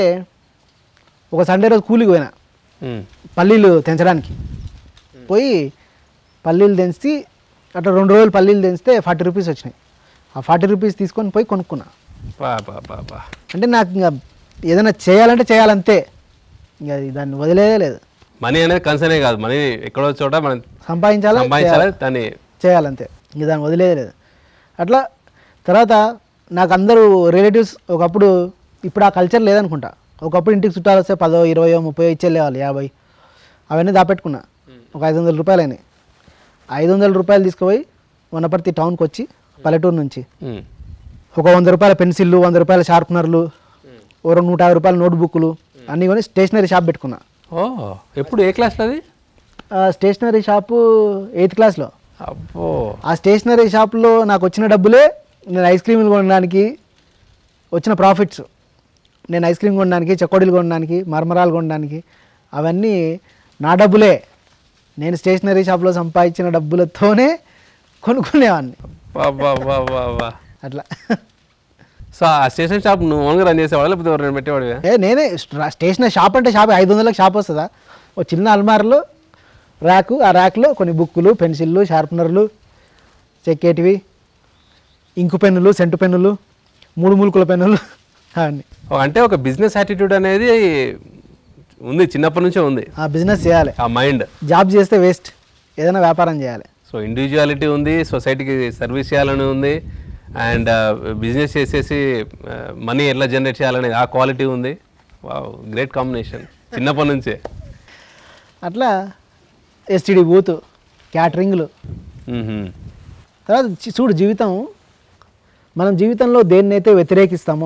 ఒక సండే రోజు కూలికి పోయినా మ్. పల్లీలు తెంచడానికి పోయి పల్లీలు తెంచి అట్లా రెండు రోజులు పల్లీలు తెంచితే ఫార్టీ రూపీస్ వచ్చినాయి ఆ ఫార్టీ రూపీస్ తీసుకొని పోయి కొనుక్కున్నా బా బా బా బా అంటే నాకు ఇంకా ఏదైనా చేయాలంటే చేయాలంతే ఇంకా అది దాన్ని వదిలేదే లేదు మనీ అనేది కన్సర్నే కాదు మనీ ఎక్కడో చోట మనం సంపాదించాలా సంపాదించాలి దాన్ని చేయాలంతే ఇంక దాన్ని వదిలేదే లేదు అట్లా తర్వాత నాకు అందరూ రిలేటివ్స్ ఒకప్పుడు ఇప్పుడు ఆ కల్చర్ లేదనుకుంటా ఒకప్పుడు ఇంటికి చుట్టాలు వస్తే పదో ఇరవయో ముప్పయో ఇచ్చేళ్ళేవాళ్ళు యాభై అవన్నీ దాపెట్టుకున్నా ఒక ఐదు వందల రూపాయలు అయినాయి ఐదు వందల రూపాయలు తీసుకుపోయి వనపర్తి టౌన్కి వచ్చి పల్లెటూరు నుంచి మ్. ఒక వంద రూపాయల పెన్సిళ్ళు వంద రూపాయల షార్ప్నర్లు ఓ రెండు నూట యాభై రూపాయల నోట్బుక్లు అన్నీ కొని స్టేషనరీ షాప్ పెట్టుకున్నా ఓ ఎప్పుడు ఏ క్లాస్లో అది ఆ స్టేషనరీ షాపు ఎయిత్ క్లాస్లో అబ్బో ఆ స్టేషనరీ షాప్లో నాకు వచ్చిన డబ్బులే నేను ఐస్ క్రీములు కొనడానికి వచ్చిన ప్రాఫిట్స్ నేను ఐస్ క్రీమ్ కొనడానికి చెకోడీలు కొనడానికి మరమరాలు కొనడానికి అవన్నీ నా డబ్బులే నేను స్టేషనరీ షాప్లో సంపాదించిన డబ్బులతోనే కొనుక్కునేవాడిని బా బా బా బా బా అట్లా సో ఆ స్టేషన్ షాప్ నువ్వు ఓన్గా రన్ చేసేవాడు లేకపోతే ఎవరైనా పెట్టేవాడివా ఏ నేనే స్ట- స్టేషనరీ షాప్ అంటే షాప్ ఐదు వందలకు షాప్ వస్తుందా ఒక చిన్న అల్మార్లో ర్యాకు ఆ ర్యాక్లో కొన్ని బుక్కులు పెన్సిళ్ళు షార్ప్నర్లు చెక్కేటివి ఇంకు పెన్నులు సెంటు పెన్నులు మూడు మూలుకుల పెన్నులు అవన్నీ ఓ, అంటే ఒక బిజినెస్ యాటిట్యూడ్ అనేది ఉంది చిన్నప్పటి నుంచే ఉంది ఆ బిజినెస్ చేయాలి ఆ మైండ్ జాబ్ చేస్తే వేస్ట్ ఏదైనా వ్యాపారం చేయాలి సో ఇండివిజువాలిటీ ఉంది సొసైటీకి సర్వీస్ చేయాలని ఉంది అండ్ బిజినెస్ చేసేసి మనీ ఎట్లా జనరేట్ చేయాలని ఆ క్వాలిటీ ఉంది గ్రేట్ కాంబినేషన్ చిన్నప్పటి నుంచే అట్లా ఎస్టీడీ బూత్ క్యాటరింగ్లు మ్మ్హ్మ్. తర్వాత చి- చూడు జీవితం మనం జీవితంలో దేన్నైతే వ్యతిరేకిస్తామో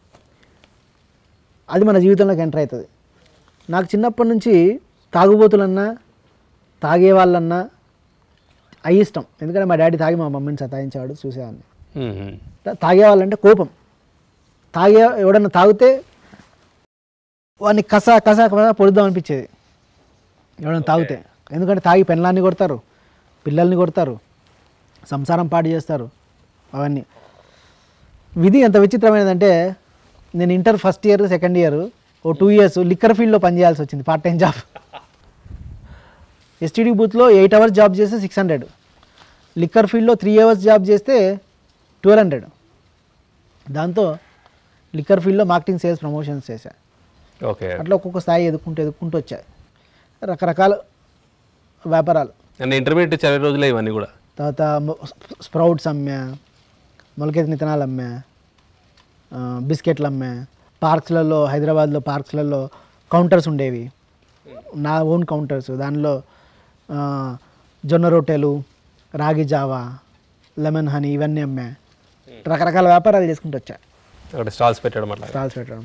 అది మన జీవితంలోకి ఎంటర్ అవుతుంది నాకు చిన్నప్పటి నుంచి తాగుబోతులన్నా తాగే వాళ్ళన్నా అవి ఇష్టం ఎందుకంటే మా డాడీ తాగి మా మమ్మీని సతాయించేవాడు చూసేవాడిని మ్మ్హ్మ్. తా- తాగే వాళ్ళంటే కోపం తాగే ఎవడన్నా తాగితే వాడిని కస కస కస పొడుద్దాం అనిపించేది ఎవడన్నా తాగితే ఎందుకంటే తాగి పెళ్ళాన్ని కొడతారు పిల్లల్ని కొడతారు సంసారం పాడు చేస్తారు అవన్నీ విధి ఎంత విచిత్రమైనదంటే నేను inter first year second year ఓ టూ ఇయర్స్ లిక్కర్ ఫీల్డ్లో పనిచేయాల్సి వచ్చింది పార్ట్ టైం జాబ్ ఎస్టీడీ బూత్లో ఎయిట్ అవర్స్ జాబ్ చేస్తే సిక్స్ హండ్రెడ్ లిక్కర్ ఫీల్డ్లో త్రీ అవర్స్ జాబ్ చేస్తే ట్వెల్వ్ హండ్రెడ్ దాంతో లిక్కర్ ఫీల్డ్లో మార్కెటింగ్ సేల్స్ ప్రమోషన్స్ చేశా ఓకే అట్లా ఒక్కొక్క స్థాయి ఎదుర్కొంటూ ఎదుర్కొంటూ వచ్చాయి రకరకాల వ్యాపారాలు అంటే ఇంటర్మీడియట్ చదివే రోజులే ఇవన్నీ కూడా తర్వాత మొ- స్ప్రౌట్స్ అమ్మా మొలకెత్తిన విత్తనాలు అమ్మా ఆ, బిస్కెట్లు అమ్మా పార్క్స్లలో హైదరాబాద్లో పార్క్స్లలో కౌంటర్స్ ఉండేవి నా ఓన్ కౌంటర్స్ దానిలో ఆ, జొన్న రొట్టెలు రాగి జావా లెమన్ హనీ ఇవన్నీ అమ్మా రకరకాల వ్యాపారాలు చేసుకుంటూ వచ్చా అక్కడ స్టాల్స్ పెట్టడం అట్లా స్టాల్స్ పెట్టడం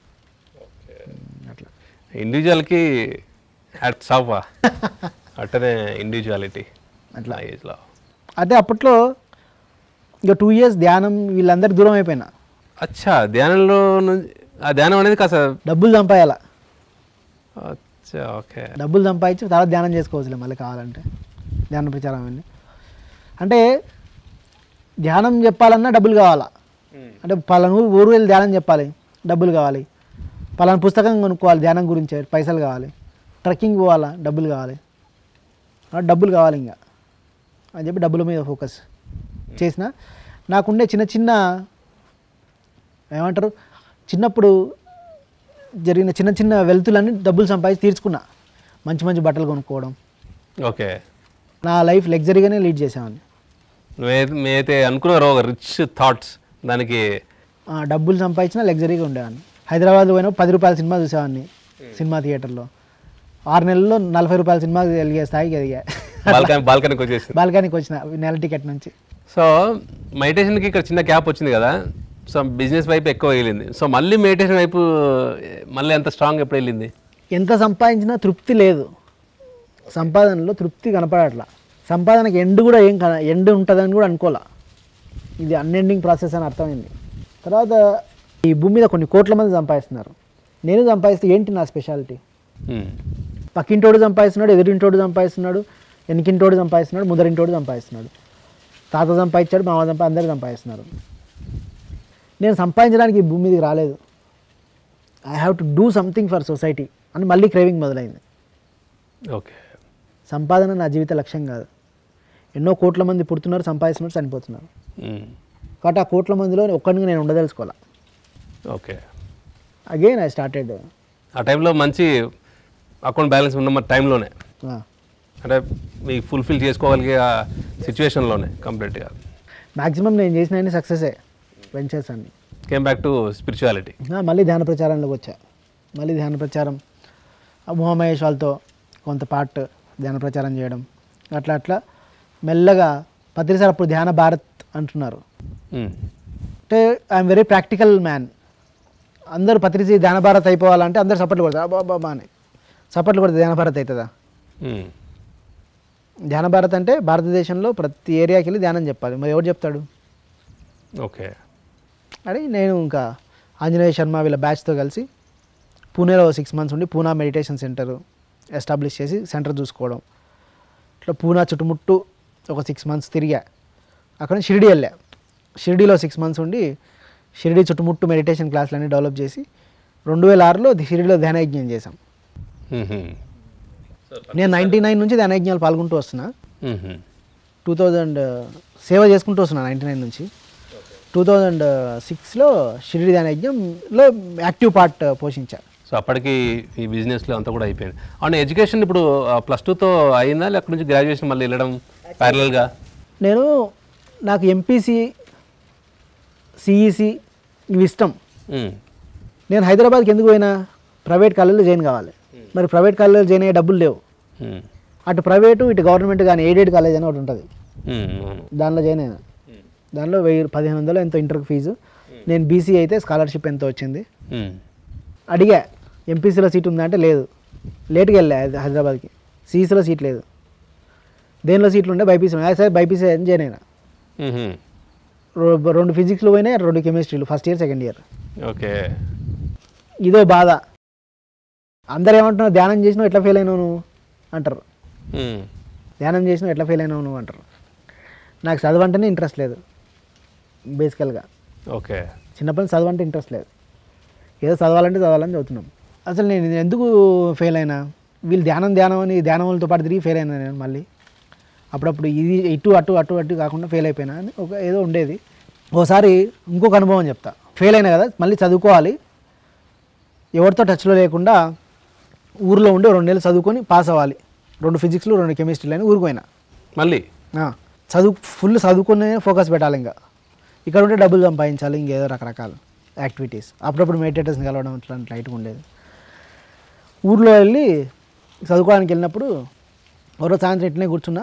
అట్లా ఇండివిజువల్కి హ్యాట్స్ ఆఫ్ అట్టనే ఇండివిజువాలిటీ అట్లా ఏజ్లో అదే అప్పట్లో ఇక టూ ఇయర్స్ ధ్యానం వీళ్ళందరి దూరం అయిపోయినా అచ్చా ధ్యానంలో నుంచి ఆ ధ్యానం అనేది కాస్త డబ్బులు సంపాయాల అచ్చా ఓకే డబ్బులు సంపాదించి తర్వాత ధ్యానం చేసుకోవచ్చులే మళ్ళీ కావాలంటే ధ్యాన ప్రచారం అవన్నీ అంటే ధ్యానం చెప్పాలన్నా డబ్బులు కావాలా అంటే పలానా ఊరు ఊరు వెళ్ళి ధ్యానం చెప్పాలి డబ్బులు కావాలి పలానా పుస్తకం కొనుక్కోవాలి ధ్యానం గురించి పైసలు కావాలి ట్రెక్కింగ్ పోవాలా డబ్బులు కావాలి ఆ డబ్బులు కావాలి ఇంకా అని చెప్పి డబ్బుల మీద ఫోకస్ చేసిన నాకుండే చిన్న చిన్న ఏమంటారు చిన్నప్పుడు జరిగిన చిన్న చిన్న వెల్తులన్నీ డబ్బులు సంపాదించి తీర్చుకున్నా మంచి మంచి బట్టలు కొనుక్కోవడం ఓకే నా లైఫ్ లగ్జరీగానే లీడ్ చేసేవాడిని నువ్వే మీరైతే అనుకున్నారో ఒక రిచ్ థాట్స్ దానికి ఆ, డబ్బులు సంపాదించిన లగ్జరీగా ఉండేవాడిని హైదరాబాద్ పోయినా పది రూపాయల సినిమా చూసేవాడిని సినిమా థియేటర్లో ఆరు నెలల్లో నలభై రూపాయల సినిమా ఎదిగే స్థాయికి ఎదిగా బాల్కనీ బాల్కనీకి వచ్చేసింది బాల్కనీకి వచ్చిన నెల టికెట్ నుంచి సో మెడిటేషన్కి ఇక్కడ చిన్న గ్యాప్ వచ్చింది కదా సో బిజినెస్ వైపు ఎక్కువ వెళ్ళింది సో మళ్ళీ మెడిటేషన్ వైపు మళ్ళీ ఎంత స్ట్రాంగ్ ఎప్పుడు వెళ్ళింది ఎంత సంపాదించినా తృప్తి లేదు సంపాదనలో తృప్తి కనపడట్లా సంపాదనకి ఎండ్ కూడా ఏం కన ఎండ్ ఉంటుందని కూడా అనుకోలే ఇది అన్ఎండింగ్ ప్రాసెస్ అని అర్థమైంది తర్వాత ఈ భూమి మీద కొన్ని కోట్ల మంది సంపాదిస్తున్నారు నేను సంపాదిస్తే ఏంటి నా స్పెషాలిటీ మ్మ్. పక్కింటోడు సంపాదిస్తున్నాడు ఎదురింటోడు సంపాదిస్తున్నాడు వెనకింటోడు సంపాదిస్తున్నాడు ముదరింటోడు సంపాదిస్తున్నాడు తాత సంపాదించాడు మామ సంపా అందరు సంపాదిస్తున్నారు నేను సంపాదించడానికి ఈ భూమి మీదకి రాలేదు I have to do something for society అని మళ్ళీ క్రేవింగ్ మొదలైంది ఓకే సంపాదన నా జీవిత లక్ష్యం కాదు ఎన్నో కోట్ల మంది పుడుతున్నారు సంపాదిస్తున్నారు చనిపోతున్నారు మ్మ్. కాబట్టి ఆ కోట్ల మందిలో ఒక్కడిగా నేను ఉండదలుచుకోవాలి ఓకే అగైన్ ఐ స్టార్టెడ్ ఆ టైంలో మంచి అకౌంట్ బ్యాలెన్స్ ఉన్న టైంలోనే అంటే మీకు ఫుల్ఫిల్ చేసుకోగలిగే ఆ సిచ్యువేషన్లోనే కంప్లీట్గా మ్యాక్సిమం నేను చేసిన సక్సెసే వెంచర్స్ అన్ని కేమ్ బ్యాక్ టు స్పిరిచువాలిటీ ఆ, మళ్ళీ ధ్యాన ప్రచారంలోకి వచ్చా మళ్ళీ ధ్యాన ప్రచారం ఆ ఉమామహేష్ వాళ్ళతో కొంత పార్ట్ ధ్యాన ప్రచారం చేయడం అట్లా అట్లా మెల్లగా పత్రిసారి అప్పుడు ధ్యాన భారత్ అంటున్నారు అంటే ఐఎమ్ వెరీ ప్రాక్టికల్ మ్యాన్ అందరూ పత్రిజీ ధ్యాన భారత్ అయిపోవాలంటే అందరు సపోర్ట్లు కొడతారు అబ్బా అబ్బా అని సపోర్ట్లు కొడితే ధ్యాన భారత్ అవుతుందా ధ్యాన భారత్ అంటే భారతదేశంలో ప్రతి ఏరియాకి వెళ్ళి ధ్యానం చెప్పాలి మరి ఎవరు చెప్తాడు ఓకే అని నేను ఇంకా ఆంజనేయ శర్మ వీళ్ళ బ్యాచ్తో కలిసి పూణేలో సిక్స్ మంత్స్ ఉండి పూనా మెడిటేషన్ సెంటర్ ఎస్టాబ్లిష్ చేసి సెంటర్ చూసుకోవడం ఇట్లా పూనా చుట్టుముట్టు ఒక సిక్స్ మంత్స్ తిరిగా అక్కడ నుంచి షిరిడి వెళ్ళా షిరిడీలో సిక్స్ మంత్స్ ఉండి షిరిడి చుట్టుముట్టు మెడిటేషన్ క్లాసులన్నీ డెవలప్ చేసి రెండు వేల ఆరులో షిరిడిలో ధ్యానయజ్ఞం చేశాం నేను నైంటీ నైన్ నుంచి ధ్యానయజ్ఞాలు పాల్గొంటూ వస్తున్నా టూ థౌజండ్ సేవ చేసుకుంటూ వస్తున్నా నైంటీ నైన్ నుంచి టూ థౌజండ్ సిక్స్లో షిరిడి ధ్యానయజ్ఞంలో యాక్టివ్ పార్ట్ పోషించా సో అప్పటికి ఈ బిజినెస్లో అంతా కూడా అయిపోయింది అవును ఎడ్యుకేషన్ ఇప్పుడు ప్లస్ టూతో అయిందా లేకపోతే నుంచి గ్రాడ్యుయేషన్ మళ్ళీ వెళ్ళడం ప్యారలల్గా నేను నాకు ఎంపీసీ సిఈసి ఇవి ఇష్టం నేను హైదరాబాద్కి ఎందుకు పోయినా ప్రైవేట్ కాలేజీలో జాయిన్ కావాలి మరి ప్రైవేట్ కాలేజీలో జాయిన్ అయ్యే డబ్బులు లేవు అటు ప్రైవేటు ఇటు గవర్నమెంట్ కానీ ఎయిడెడ్ కాలేజ్ అని ఒకటి ఉంటుంది అవును దానిలో జాయిన్ అయినా దానిలో వెయ్యి పదిహేను వందలు ఎంతో ఇంటర్ ఫీజు నేను బీసీ అయితే స్కాలర్షిప్ ఎంతో వచ్చింది మ్మ్. అడిగా ఎంపీసీలో సీట్ ఉందా అంటే లేదు లేట్గా వెళ్ళా హైద- హైదరాబాద్కి సిఈసీలో సీట్ లేదు దేనిలో సీట్లు ఉంటే బైపీసీ ఉన్నాయి సరే బైపీసీ అని జాయిన్ అయినా మ్మ్. రో- రెండు ఫిజిక్స్లో పోయినాయి రెండు కెమిస్ట్రీలు first year second year okay ఇదో బాధ అందరు ఏమంటున్నారు ధ్యానం చేసినావు ఎట్లా ఫెయిల్ అయినావు నువ్వు అంటారు మ్మ్. ధ్యానం చేసినావు ఎట్లా ఫెయిల్ అయినావు నువ్వు అంటారు నాకు చదువు అంటేనే ఇంట్రెస్ట్ లేదు బేసికల్గా ఓకే చిన్నప్పటి నుంచి చదువు అంటే ఇంట్రెస్ట్ లేదు ఏదో చదవాలంటే చదవాలని చదువుతున్నాం అసలు నేను ఇది ఎందుకు ఫెయిల్ అయినా వీళ్ళు ధ్యానం ధ్యానం అని ధ్యానములతో పాటు తిరిగి ఫెయిల్ అయినా నేను మళ్ళీ అప్పుడప్పుడు ఇది ఇటు అటు అటు అటు కాకుండా ఫెయిల్ అయిపోయినా అని ఒక ఏదో ఉండేది ఓసారి ఇంకొక అనుభవం చెప్తా ఫెయిల్ అయినా కదా మళ్ళీ చదువుకోవాలి ఎవరితో టచ్లో లేకుండా ఊర్లో ఉండి రెండు నెలలు చదువుకొని పాస్ అవ్వాలి రెండు ఫిజిక్స్లు రెండు కెమిస్ట్రీలు అని ఊరికి పోయినా మళ్ళీ ఆ, చదువు ఫుల్ చదువుకునే ఫోకస్ పెట్టాలి ఇంకా ఇక్కడ ఉంటే డబ్బులు సంపాదించాలి ఇంకేదో రకరకాల యాక్టివిటీస్ అప్పుడప్పుడు మెడిటేటర్స్ని కలవడం ఇట్లాంటి లైట్గా ఉండేది ఊర్లో వెళ్ళి చదువుకోవడానికి వెళ్ళినప్పుడు ఒకరోజు సాయంత్రం ఇట్లనే కూర్చున్నా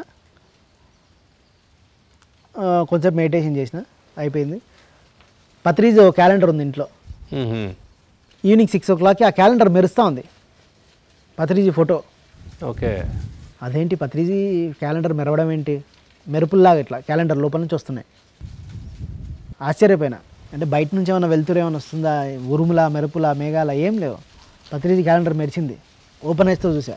ఆ, కొంచెం మెడిటేషన్ చేసిన అయిపోయింది పత్రిజ్ క్యాలెండర్ ఉంది ఇంట్లో మ్మ్. ఈవినింగ్ సిక్స్ ఓ క్లాక్కి ఆ క్యాలెండర్ మెరుస్తూ ఉంది పత్రిజీ ఫోటో ఓకే అదేంటి పత్రిజీ క్యాలెండర్ మెరవడం ఏంటి మెరుపుల్లాగా ఇట్లా క్యాలెండర్ లోపల నుంచి వస్తున్నాయి ఆశ్చర్యపోయినా అంటే బయట నుంచి ఏమైనా వెళ్తురు ఏమైనా వస్తుందా ఉరుములా మెరుపులా మేఘాల ఏం లేవు పత్రిజీ క్యాలెండర్ మెరిచింది ఓపెన్ ఐస్తో చూసా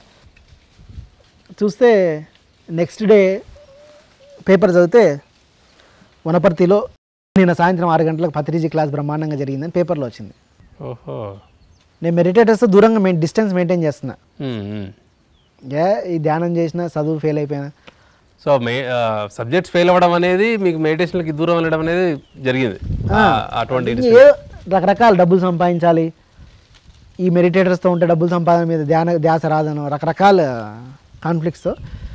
చూస్తే నెక్స్ట్ డే పేపర్ చదివితే వనపర్తిలో నిన్న సాయంత్రం ఆరు గంటలకు పత్రిజీ క్లాస్ బ్రహ్మాండంగా జరిగిందని పేపర్లో వచ్చింది ఓహో నేను మెడిటేటర్స్తో దూరంగా మెయిన్ డిస్టెన్స్ మెయింటైన్ చేస్తున్నా మ్మ్, మ్మ్. ఏ ఈ ధ్యానం చేసిన చదువు ఫెయిల్ అయిపోయినా సో మే సబ్జెక్ట్స్ ఫెయిల్ అవ్వడం అనేది మీకు మెడిటేషన్లకి దూరం వెళ్ళడం అనేది జరిగింది ఆ, అటువంటి ఏ రకరకాల డబ్బులు సంపాదించాలి ఈ మెడిటేటర్స్తో ఉంటే డబ్బులు సంపాదన మీద ధ్యాన ధ్యాస రాదను రకరకాల కాన్ఫ్లిక్ట్స్తో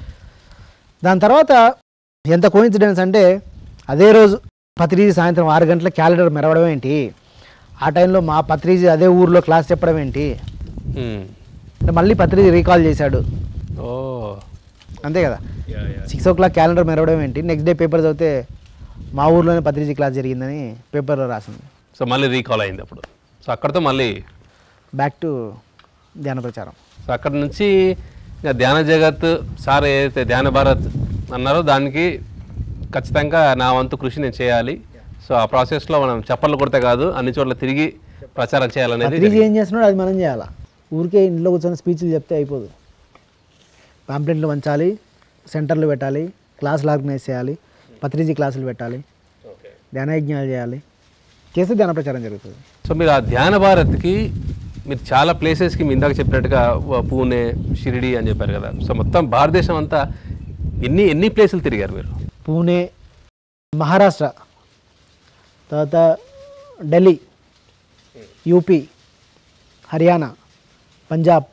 దాని తర్వాత ఎంత కోయిన్సిడెన్స్ అంటే అదే రోజు పత్రిజీ సాయంత్రం ఆరు గంటల క్యాలెండర్ మెరవడం ఏంటి ఆ టైంలో మా పత్రిజీ అదే ఊర్లో క్లాస్ చెప్పడం ఏంటి మ్మ్. అంటే మళ్ళీ పత్రిజీ రీకాల్ చేశాడు ఓ అంతే కదా సిక్స్ ఓ క్లాక్ క్యాలెండర్ మెరవడం ఏంటి నెక్స్ట్ డే పేపర్ చదివితే మా ఊర్లోనే పత్రిజీ క్లాస్ జరిగిందని పేపర్లో రాసింది సో మళ్ళీ రీకాల్ అయింది అప్పుడు సో అక్కడితో మళ్ళీ బ్యాక్ టు ధ్యాన ప్రచారం సో అక్కడ నుంచి ఇంకా ధ్యాన జగత్ సార్ ఏదైతే ధ్యాన భారత్ అన్నారో దానికి ఖచ్చితంగా నా వంతు కృషి నేను చేయాలి సో ఆ ప్రాసెస్లో మనం చప్పట్లు కొడితే కాదు అన్ని చోట్ల తిరిగి ప్రచారం చేయాలనేది పత్రిక ఏం చేస్తున్నాడో అది మనం చేయాలా ఊరికే ఇంట్లో కూర్చొని స్పీచ్లు చెప్తే అయిపోదు పాంప్లెట్లు పంచాలి సెంటర్లు పెట్టాలి క్లాసులు ఆర్గనైజ్ చేయాలి పత్రిజీ క్లాసులు పెట్టాలి ధ్యానయజ్ఞాలు చేయాలి చేస్తే ధ్యాన ప్రచారం జరుగుతుంది సో మీరు ఆ ధ్యాన భారత్కి మీరు చాలా ప్లేసెస్కి మీ ఇందాక చెప్పినట్టుగా వ- పూణే షిరిడి అని చెప్పారు కదా సో మొత్తం భారతదేశం అంతా ఎన్ని ఎన్ని ప్లేసులు తిరిగారు మీరు పూణే మహారాష్ట్ర తర్వాత ఢిల్లీ యూపీ హర్యానా పంజాబ్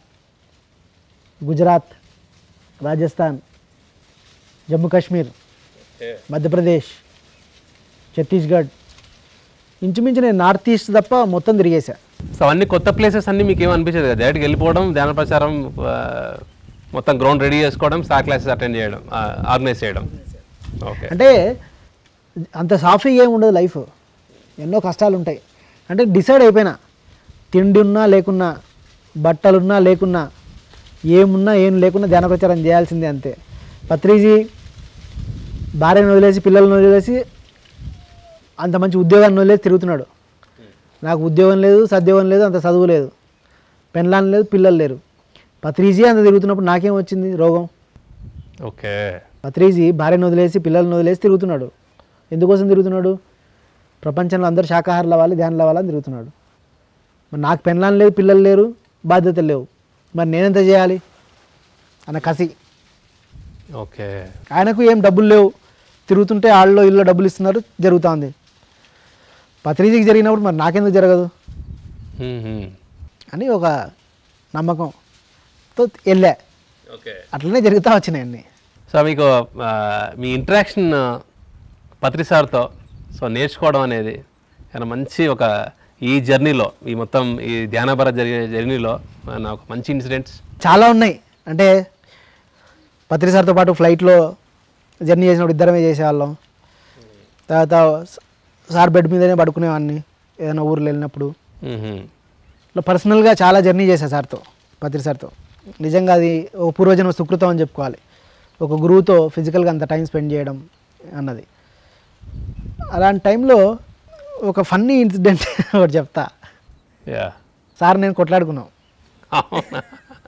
గుజరాత్ రాజస్థాన్ జమ్మూ కాశ్మీర్ మధ్యప్రదేశ్ ఛత్తీస్గఢ్ ఇంచుమించు నేను నార్త్ ఈస్ట్ తప్ప మొత్తం తిరిగేసా సో అన్ని కొత్త ప్లేసెస్ అన్ని మీకు ఏమనిపించదు కదా డైరెక్ట్గా వెళ్ళిపోవడం ధ్యాన ప్రచారం ఆ, మొత్తం గ్రౌండ్ రెడీ చేసుకోవడం స్టార్ క్లాసెస్ అటెండ్ చేయడం ఆర్గనైజ్ చేయడం ఓకే అంటే అంత సాఫీగా ఏమి ఉండదు లైఫ్ ఎన్నో కష్టాలు ఉంటాయి అంటే డిసైడ్ అయిపోయినా తిండి ఉన్నా లేకున్నా బట్టలున్నా లేకున్నా ఏమున్నా ఏం లేకున్నా ధ్యాన ప్రచారం చేయాల్సిందే అంతే పత్రిజీ భార్యను వదిలేసి పిల్లలను వదిలేసి అంత మంచి ఉద్యోగాన్ని వదిలేసి తిరుగుతున్నాడు నాకు ఉద్యోగం లేదు సద్యోగం లేదు అంత చదువు లేదు పెన్లాన్ లేదు పిల్లలు లేరు పత్రిజీ అంత తిరుగుతున్నప్పుడు నాకేం వచ్చింది రోగం ఓకే పత్రిజీ భార్యను వదిలేసి పిల్లలను వదిలేసి తిరుగుతున్నాడు ఎందుకోసం తిరుగుతున్నాడు ప్రపంచంలో అందరు శాకాహారులు అవ్వాలి ధ్యానులు అవ్వాలని తిరుగుతున్నాడు మరి నాకు పెళ్ళాం లేదు పిల్లలు లేరు బాధ్యతలు లేవు మరి నేనెంత చేయాలి అన్న కసి ఓకే ఆయనకు ఏం డబ్బులు లేవు తిరుగుతుంటే ఆళ్ళలో ఇల్లు డబ్బులు ఇస్తున్నారు జరుగుతుంది పత్రిజీకి జరిగినప్పుడు మరి నాకెందుకు జరగదు అని ఒక నమ్మకంతో వెళ్ళా ఓకే అట్లనే జరుగుతూ వచ్చినాయండి సో మీకు ఆ, మీ ఇంటరాక్షన్ పత్రి సార్తో సో నేర్చుకోవడం అనేది చాలా మంచి ఒక ఈ జర్నీలో ఈ మొత్తం ఈ ధ్యాన భారత్ జరిగే జర్నీలో నా ఒక మంచి ఇన్సిడెంట్స్ చాలా ఉన్నాయి అంటే పత్రి సార్తో పాటు ఫ్లైట్లో జర్నీ చేసినప్పుడు ఇద్దరమే చేసేవాళ్ళం తర్వాత స- సార్ బెడ్ మీదనే పడుకునేవాడిని ఏదైనా ఊర్లో వెళ్ళినప్పుడు ఇట్లా పర్సనల్గా చాలా జర్నీ చేశా సార్తో పత్రి సార్తో నిజంగా అది ఒక పూర్వజన్మ సుకృతం అని చెప్పుకోవాలి ఒక గురువుతో ఫిజికల్గా అంత టైం స్పెండ్ చేయడం అన్నది అలాంటి టైంలో ఒక ఫన్నీ ఇన్సిడెంట్ ఒకటి చెప్తా యా సార్ నేను కొట్లాడుకున్నాం అవునా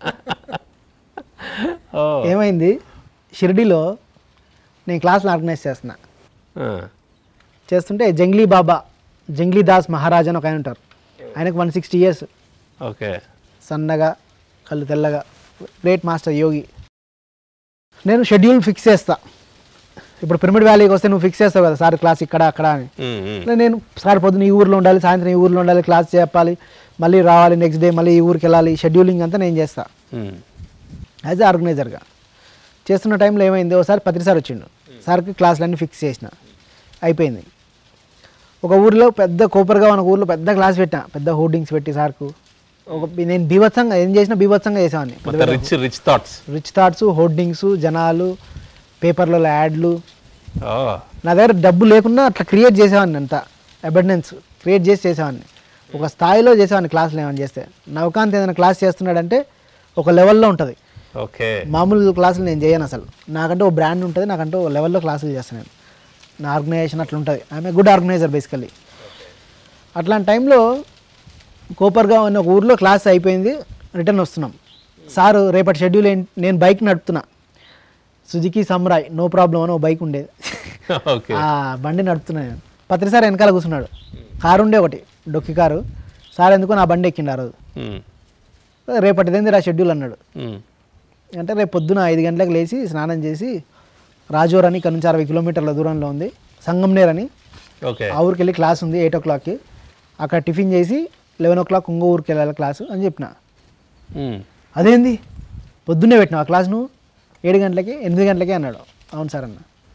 ఓ ఏమైంది షిరిడీలో నేను క్లాస్లో ఆర్గనైజ్ చేస్తున్నా ఆ, చేస్తుంటే జంగ్లీ బాబా జంగ్లీ దాస్ మహారాజ్ అని ఒక ఆయన ఉంటారు ఆయనకు వన్ సిక్స్టీ ఇయర్స్ ఓకే సన్నగా కళ్ళు తెల్లగా గ్రేట్ మాస్టర్ యోగి నేను షెడ్యూల్ ఫిక్స్ చేస్తా ఇప్పుడు పిరమిడ్ వ్యాలీకి వస్తే నువ్వు ఫిక్స్ చేస్తావు కదా సార్ క్లాస్ ఇక్కడ అక్కడ అని ఉమ్, ఉమ్. ఇట్లా నేను సార్ పొద్దున్న ఈ ఊర్లో ఉండాలి సాయంత్రం ఈ ఊర్లో ఉండాలి క్లాస్ చెప్పాలి మళ్ళీ రావాలి నెక్స్ట్ డే మళ్ళీ ఈ ఊరికి వెళ్ళాలి షెడ్యూలింగ్ అంతా నేను చేస్తా ఉమ్. యాజ్ ఆర్గనైజర్గా చేస్తున్న టైంలో ఏమైంది ఒకసారి పత్రి సార్ వచ్చిండు సార్కి క్లాసులన్నీ ఫిక్స్ చేసిన అయిపోయింది ఒక ఊరిలో పెద్ద కోపర్గా ఉన్న ఊర్లో పెద్ద క్లాస్ పెట్టిన పెద్ద హోర్డింగ్స్ పెట్టి సార్కు ఒక నేను బీభత్సంగా ఏం చేసినా బీభత్సంగా చేసేవాడిని మొత్తం rich rich thoughts rich thoughts hoardings జనాలు పేపర్లలో యాడ్లు ఓ నా దగ్గర డబ్బు లేకున్నా అట్లా క్రియేట్ చేసేవాడిని అంతా అబెండెన్స్ క్రియేట్ చేసి చేసేవాడిని ఒక స్థాయిలో చేసేవాడిని క్లాసులు ఏమైనా చేస్తే నవకాంత్ ఏదైనా క్లాస్ చేస్తున్నాడంటే ఒక లెవెల్లో ఉంటుంది ఓకే మామూలు క్లాసులు నేను చేయను అసలు నాకంటే ఒక బ్రాండ్ ఉంటుంది నాకంటే ఒక లెవెల్లో క్లాసులు చేస్తాను నేను నా ఆర్గనైజేషన్ అట్లా ఉంటుంది ఐఎమ్ గుడ్ ఆర్గనైజర్ బేసికల్లీ అట్లాంటి టైంలో కోపర్గా ఉన్న ఒక ఊర్లో క్లాస్ అయిపోయింది రిటర్న్ వస్తున్నాం సారు రేపటి షెడ్యూల్ ఏంటి నేను బైక్ నడుపుతున్నా సుజుకి సమ్రాయ్ నో ప్రాబ్లం అని ఒక బైక్ ఉండేది ఓకే ఆ బండి నడుపుతున్నా నేను పత్రి సార్ వెనకాల కూర్చున్నాడు కారు ఉండే ఒకటి డొక్కి కారు సార్ ఎందుకో నా బండి ఎక్కిండు ఆ రోజు ఉమ్, రేపటిదేంది రా షెడ్యూల్ అన్నాడు ఉమ్. అంటే రేపు పొద్దున ఐదు గంటలకు లేచి స్నానం చేసి రాజోర్ అని ఇక్కడ నుంచి అరవై కిలోమీటర్ల దూరంలో ఉంది సంగంనేర్ అని ఓకే ఆ ఊరికి వెళ్ళి క్లాస్ ఉంది ఎయిట్ ఓ క్లాక్కి అక్కడ టిఫిన్ చేసి లెవెన్ ఓ క్లాక్ ఇంకో ఊరికి వెళ్ళాలి క్లాసు అని చెప్పిన ఉమ్. అదేంది పొద్దున్నే పెట్టినావు ఆ క్లాస్ నువ్వు ఏడు గంటలకి ఎనిమిది గంటలకి అన్నాడు అవును సార్ అన్న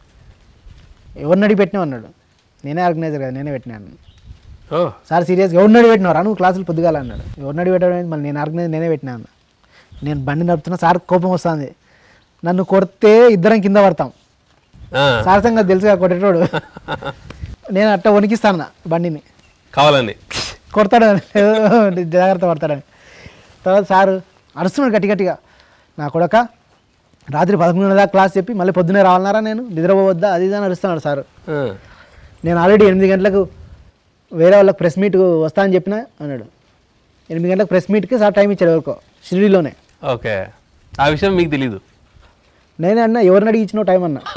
ఎవరిని అడిగి పెట్టినావు అన్నాడు నేనే ఆర్గనైజర్ కదా నేనే పెట్టినాను ఓ సార్ సీరియస్గా ఎవరిని అడిగి పెట్టినావు రా నువ్వు క్లాసులు పొద్దుగాల అన్నాడు ఎవరిని అడిగి పెట్టడం ఏంటి? మళ్ళీ నేను ఆర్గనైజ్ నేనే పెట్టినా అన్న నేను బండి నడుపుతున్నా సార్ కోపం వస్తుంది నన్ను కొడితే ఇద్దరం కింద పడతాం ఆ. సార్ సంగతి తెలుసుగా కొట్టేటోడు నేను అట్ట వణికిస్తాను బండిని కావాలని కొడతాడని జాగ్రత్త పడతాడని తర్వాత సారు అరుస్తున్నాడు గట్టి గట్టిగా నా కొడక రాత్రి పదకొండు దాకా క్లాస్ చెప్పి మళ్ళీ పొద్దున్నే రావాలన్నారా నేను నిద్రపోవద్దా అది ఇది అని అరుస్తున్నాడు సారు ఆ. నేను ఆల్రెడీ ఎనిమిది గంటలకు వేరే వాళ్ళకి ప్రెస్ మీట్ వస్తా అని చెప్పిన అన్నాడు ఎనిమిది గంటలకు ప్రెస్ మీట్కి సార్ టైం ఇచ్చాడు ఎవరికో షిరిడీలోనే ఓకే ఆ విషయం మీకు తెలీదు నేనే అన్నా ఎవరిని అడిగి ఇచ్చినావు టైం అన్నా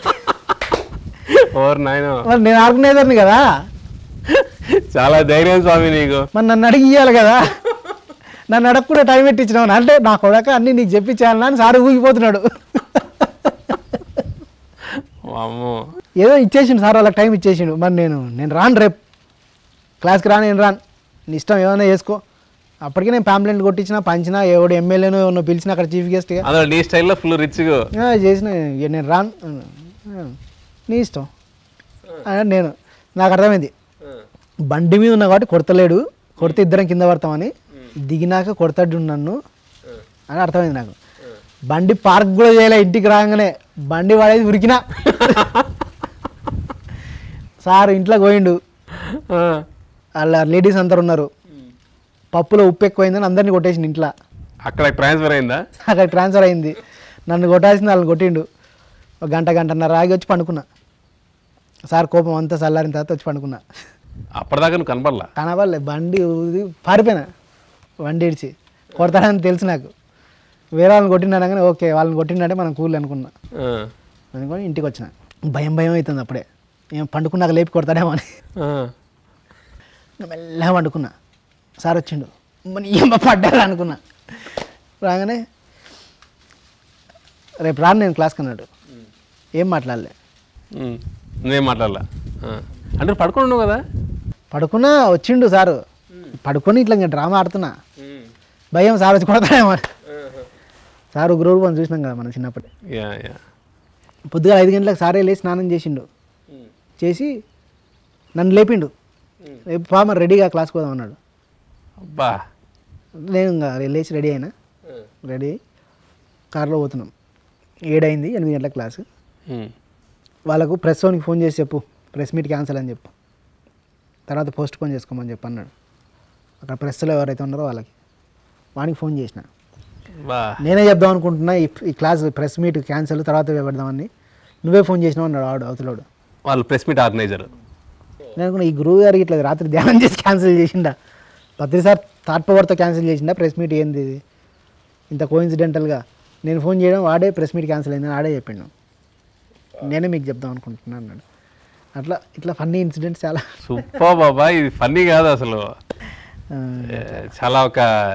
ఓర్ నాయన మరి నేను ఆర్గనైజర్ని కదా చాలా ధైర్యం స్వామి నీకు మరి నన్ను అడిగి ఇవ్వాలి కదా నన్ను అడగకుండా టైం పెట్టించినావు అంటే నా కొడక అన్ని నీకు చెప్పించాను అని సార్ ఊగిపోతున్నాడు అమ్మో ఏదో ఇచ్చేసిండు సార్ వాళ్ళకి టైం ఇచ్చేసిండు మరి నేను నేను రాను రేపు క్లాస్కి రాను నేను రాను నీ ఇష్టం ఏమైనా చేసుకో అప్పటికే నేను ప్యాంప్లెంట్ కొట్టించిన పంచినా ఎవడు ఎమ్మెల్యేనో ఎవరినో పిలిచిన అక్కడ చీఫ్ గెస్ట్గా అందులో నీ స్టైల్లో ఫుల్ రిచ్గా చేసిన ఇక నేను రాను ఆ, నీ ఇష్టం అని నేను నాకు అర్థమైంది బండి మీద ఉన్నా కాబట్టి కొడతలేడు కొడితే ఇద్దరం కింద పడతామని దిగినాక కొడతాడు నన్ను అని అర్థమైంది నాకు బండి పార్క్ కూడా చేయలే ఇంటికి రాగానే బండి వాడేది ఉరికినా సార్ ఇంట్లోకి పోయిండు వాళ్ళ లేడీస్ అందరు ఉన్నారు పప్పులో ఉప్పు ఎక్కువైందని అందరినీ కొట్టేసిండు ఇంట్లో అక్కడ ట్రాన్స్ఫర్ అయిందా అక్కడ ట్రాన్స్ఫర్ అయింది నన్ను కొట్టాల్సింది వాళ్ళని కొట్టిండు ఒక గంట గంటన్నర ఆగి వచ్చి పండుకున్నా సార్ కోపం అంతా చల్లారిన తర్వాత వచ్చి పండుకున్నా అప్పటిదాకా నువ్వు కనపడలా కనబడలే బండి ఊది పారిపోయినా బండి ఇడిచి కొడతాడని తెలుసు నాకు వేరే వాళ్ళని కొట్టినాడు కానీ ఓకే వాళ్ళని కొట్టిండంటే మనం కూల్ అనుకున్నా ఆ. అనుకొని ఇంటికి వచ్చిన భయం భయం అవుతుంది అప్పుడే ఏం పండుకున్నాక లేపి కొడతాడేమో అని ఆ. ఇంకా మెల్లగా పండుకున్నా సార్ వచ్చిండు మరి ఏమ పడ్డారు అనుకున్నా రాగానే రేపు రాను నేను క్లాస్కి అన్నాడు ఏం మాట్లాడలే ఉమ్. నువ్వేం మాట్లాడలా ఆ. అంటే నువ్వు పడుకుని ఉన్నావు కదా పడుకున్నా వచ్చిండు సారు పడుకొని ఇట్లా ఇంకా డ్రామా ఆడుతున్నా భయం సార్ వచ్చి కొడతాడేమో అని. సార్ ఉగ్రూరు పని చూసినాం కదా మనం చిన్నప్పుడు యా యా పొద్దుగా ఐదు గంటలకు సారే లేచి స్నానం చేసిండు చేసి నన్ను లేపిండు రేపు పా మరి రెడీగా క్లాస్కి పోదాం అన్నాడు అబ్బా నేను ఇంకా లేచి రెడీ అయినా రెడీ అయ్యి కార్లో పోతున్నాం ఏడైంది ఎనిమిది గంటల క్లాసు ఉమ్. వాళ్ళకు ప్రెస్ ఓన్కి ఫోన్ చేసి చెప్పు ప్రెస్ మీట్ క్యాన్సిల్ అని చెప్పు తర్వాత పోస్ట్ పోన్ చేసుకోమని చెప్పు అన్నాడు అక్కడ ప్రెస్లో ఎవరైతే ఉన్నారో వాళ్ళకి వానికి ఫోన్ చేసిన బా నేనే చెప్దాం అనుకుంటున్నా ఈ ఈ క్లాస్ ప్రెస్ మీట్ క్యాన్సిల్ తర్వాత పెడదామని నువ్వే ఫోన్ చేసినావు అన్నాడు ఆడు అవతలోడు వాళ్ళు ప్రెస్ మీట్ ఆర్గనైజర్ నేను అనుకున్నా ఈ గురువు గారికి ఇట్లా రాత్రి ధ్యానం చేసి క్యాన్సిల్ చేసిండా పత్రి సార్ థాట్ పవర్తో క్యాన్సిల్ చేసిండా ప్రెస్ మీట్ ఏంది ఇది ఇంత కోయిన్సిడెంటల్గా నేను ఫోన్ చేయడం వాడే ప్రెస్ మీట్ క్యాన్సిల్ అయిందని ఆడే చెప్పిండు నేనే మీకు చెప్దాం అనుకుంటున్నాను అన్నాడు అట్లా ఇట్లా ఫన్నీ ఇన్సిడెంట్స్ చాలా సూపర్ బాబా ఇది ఫన్నీ కాదు అసలు ఆ, ఏ, చాలా ఒక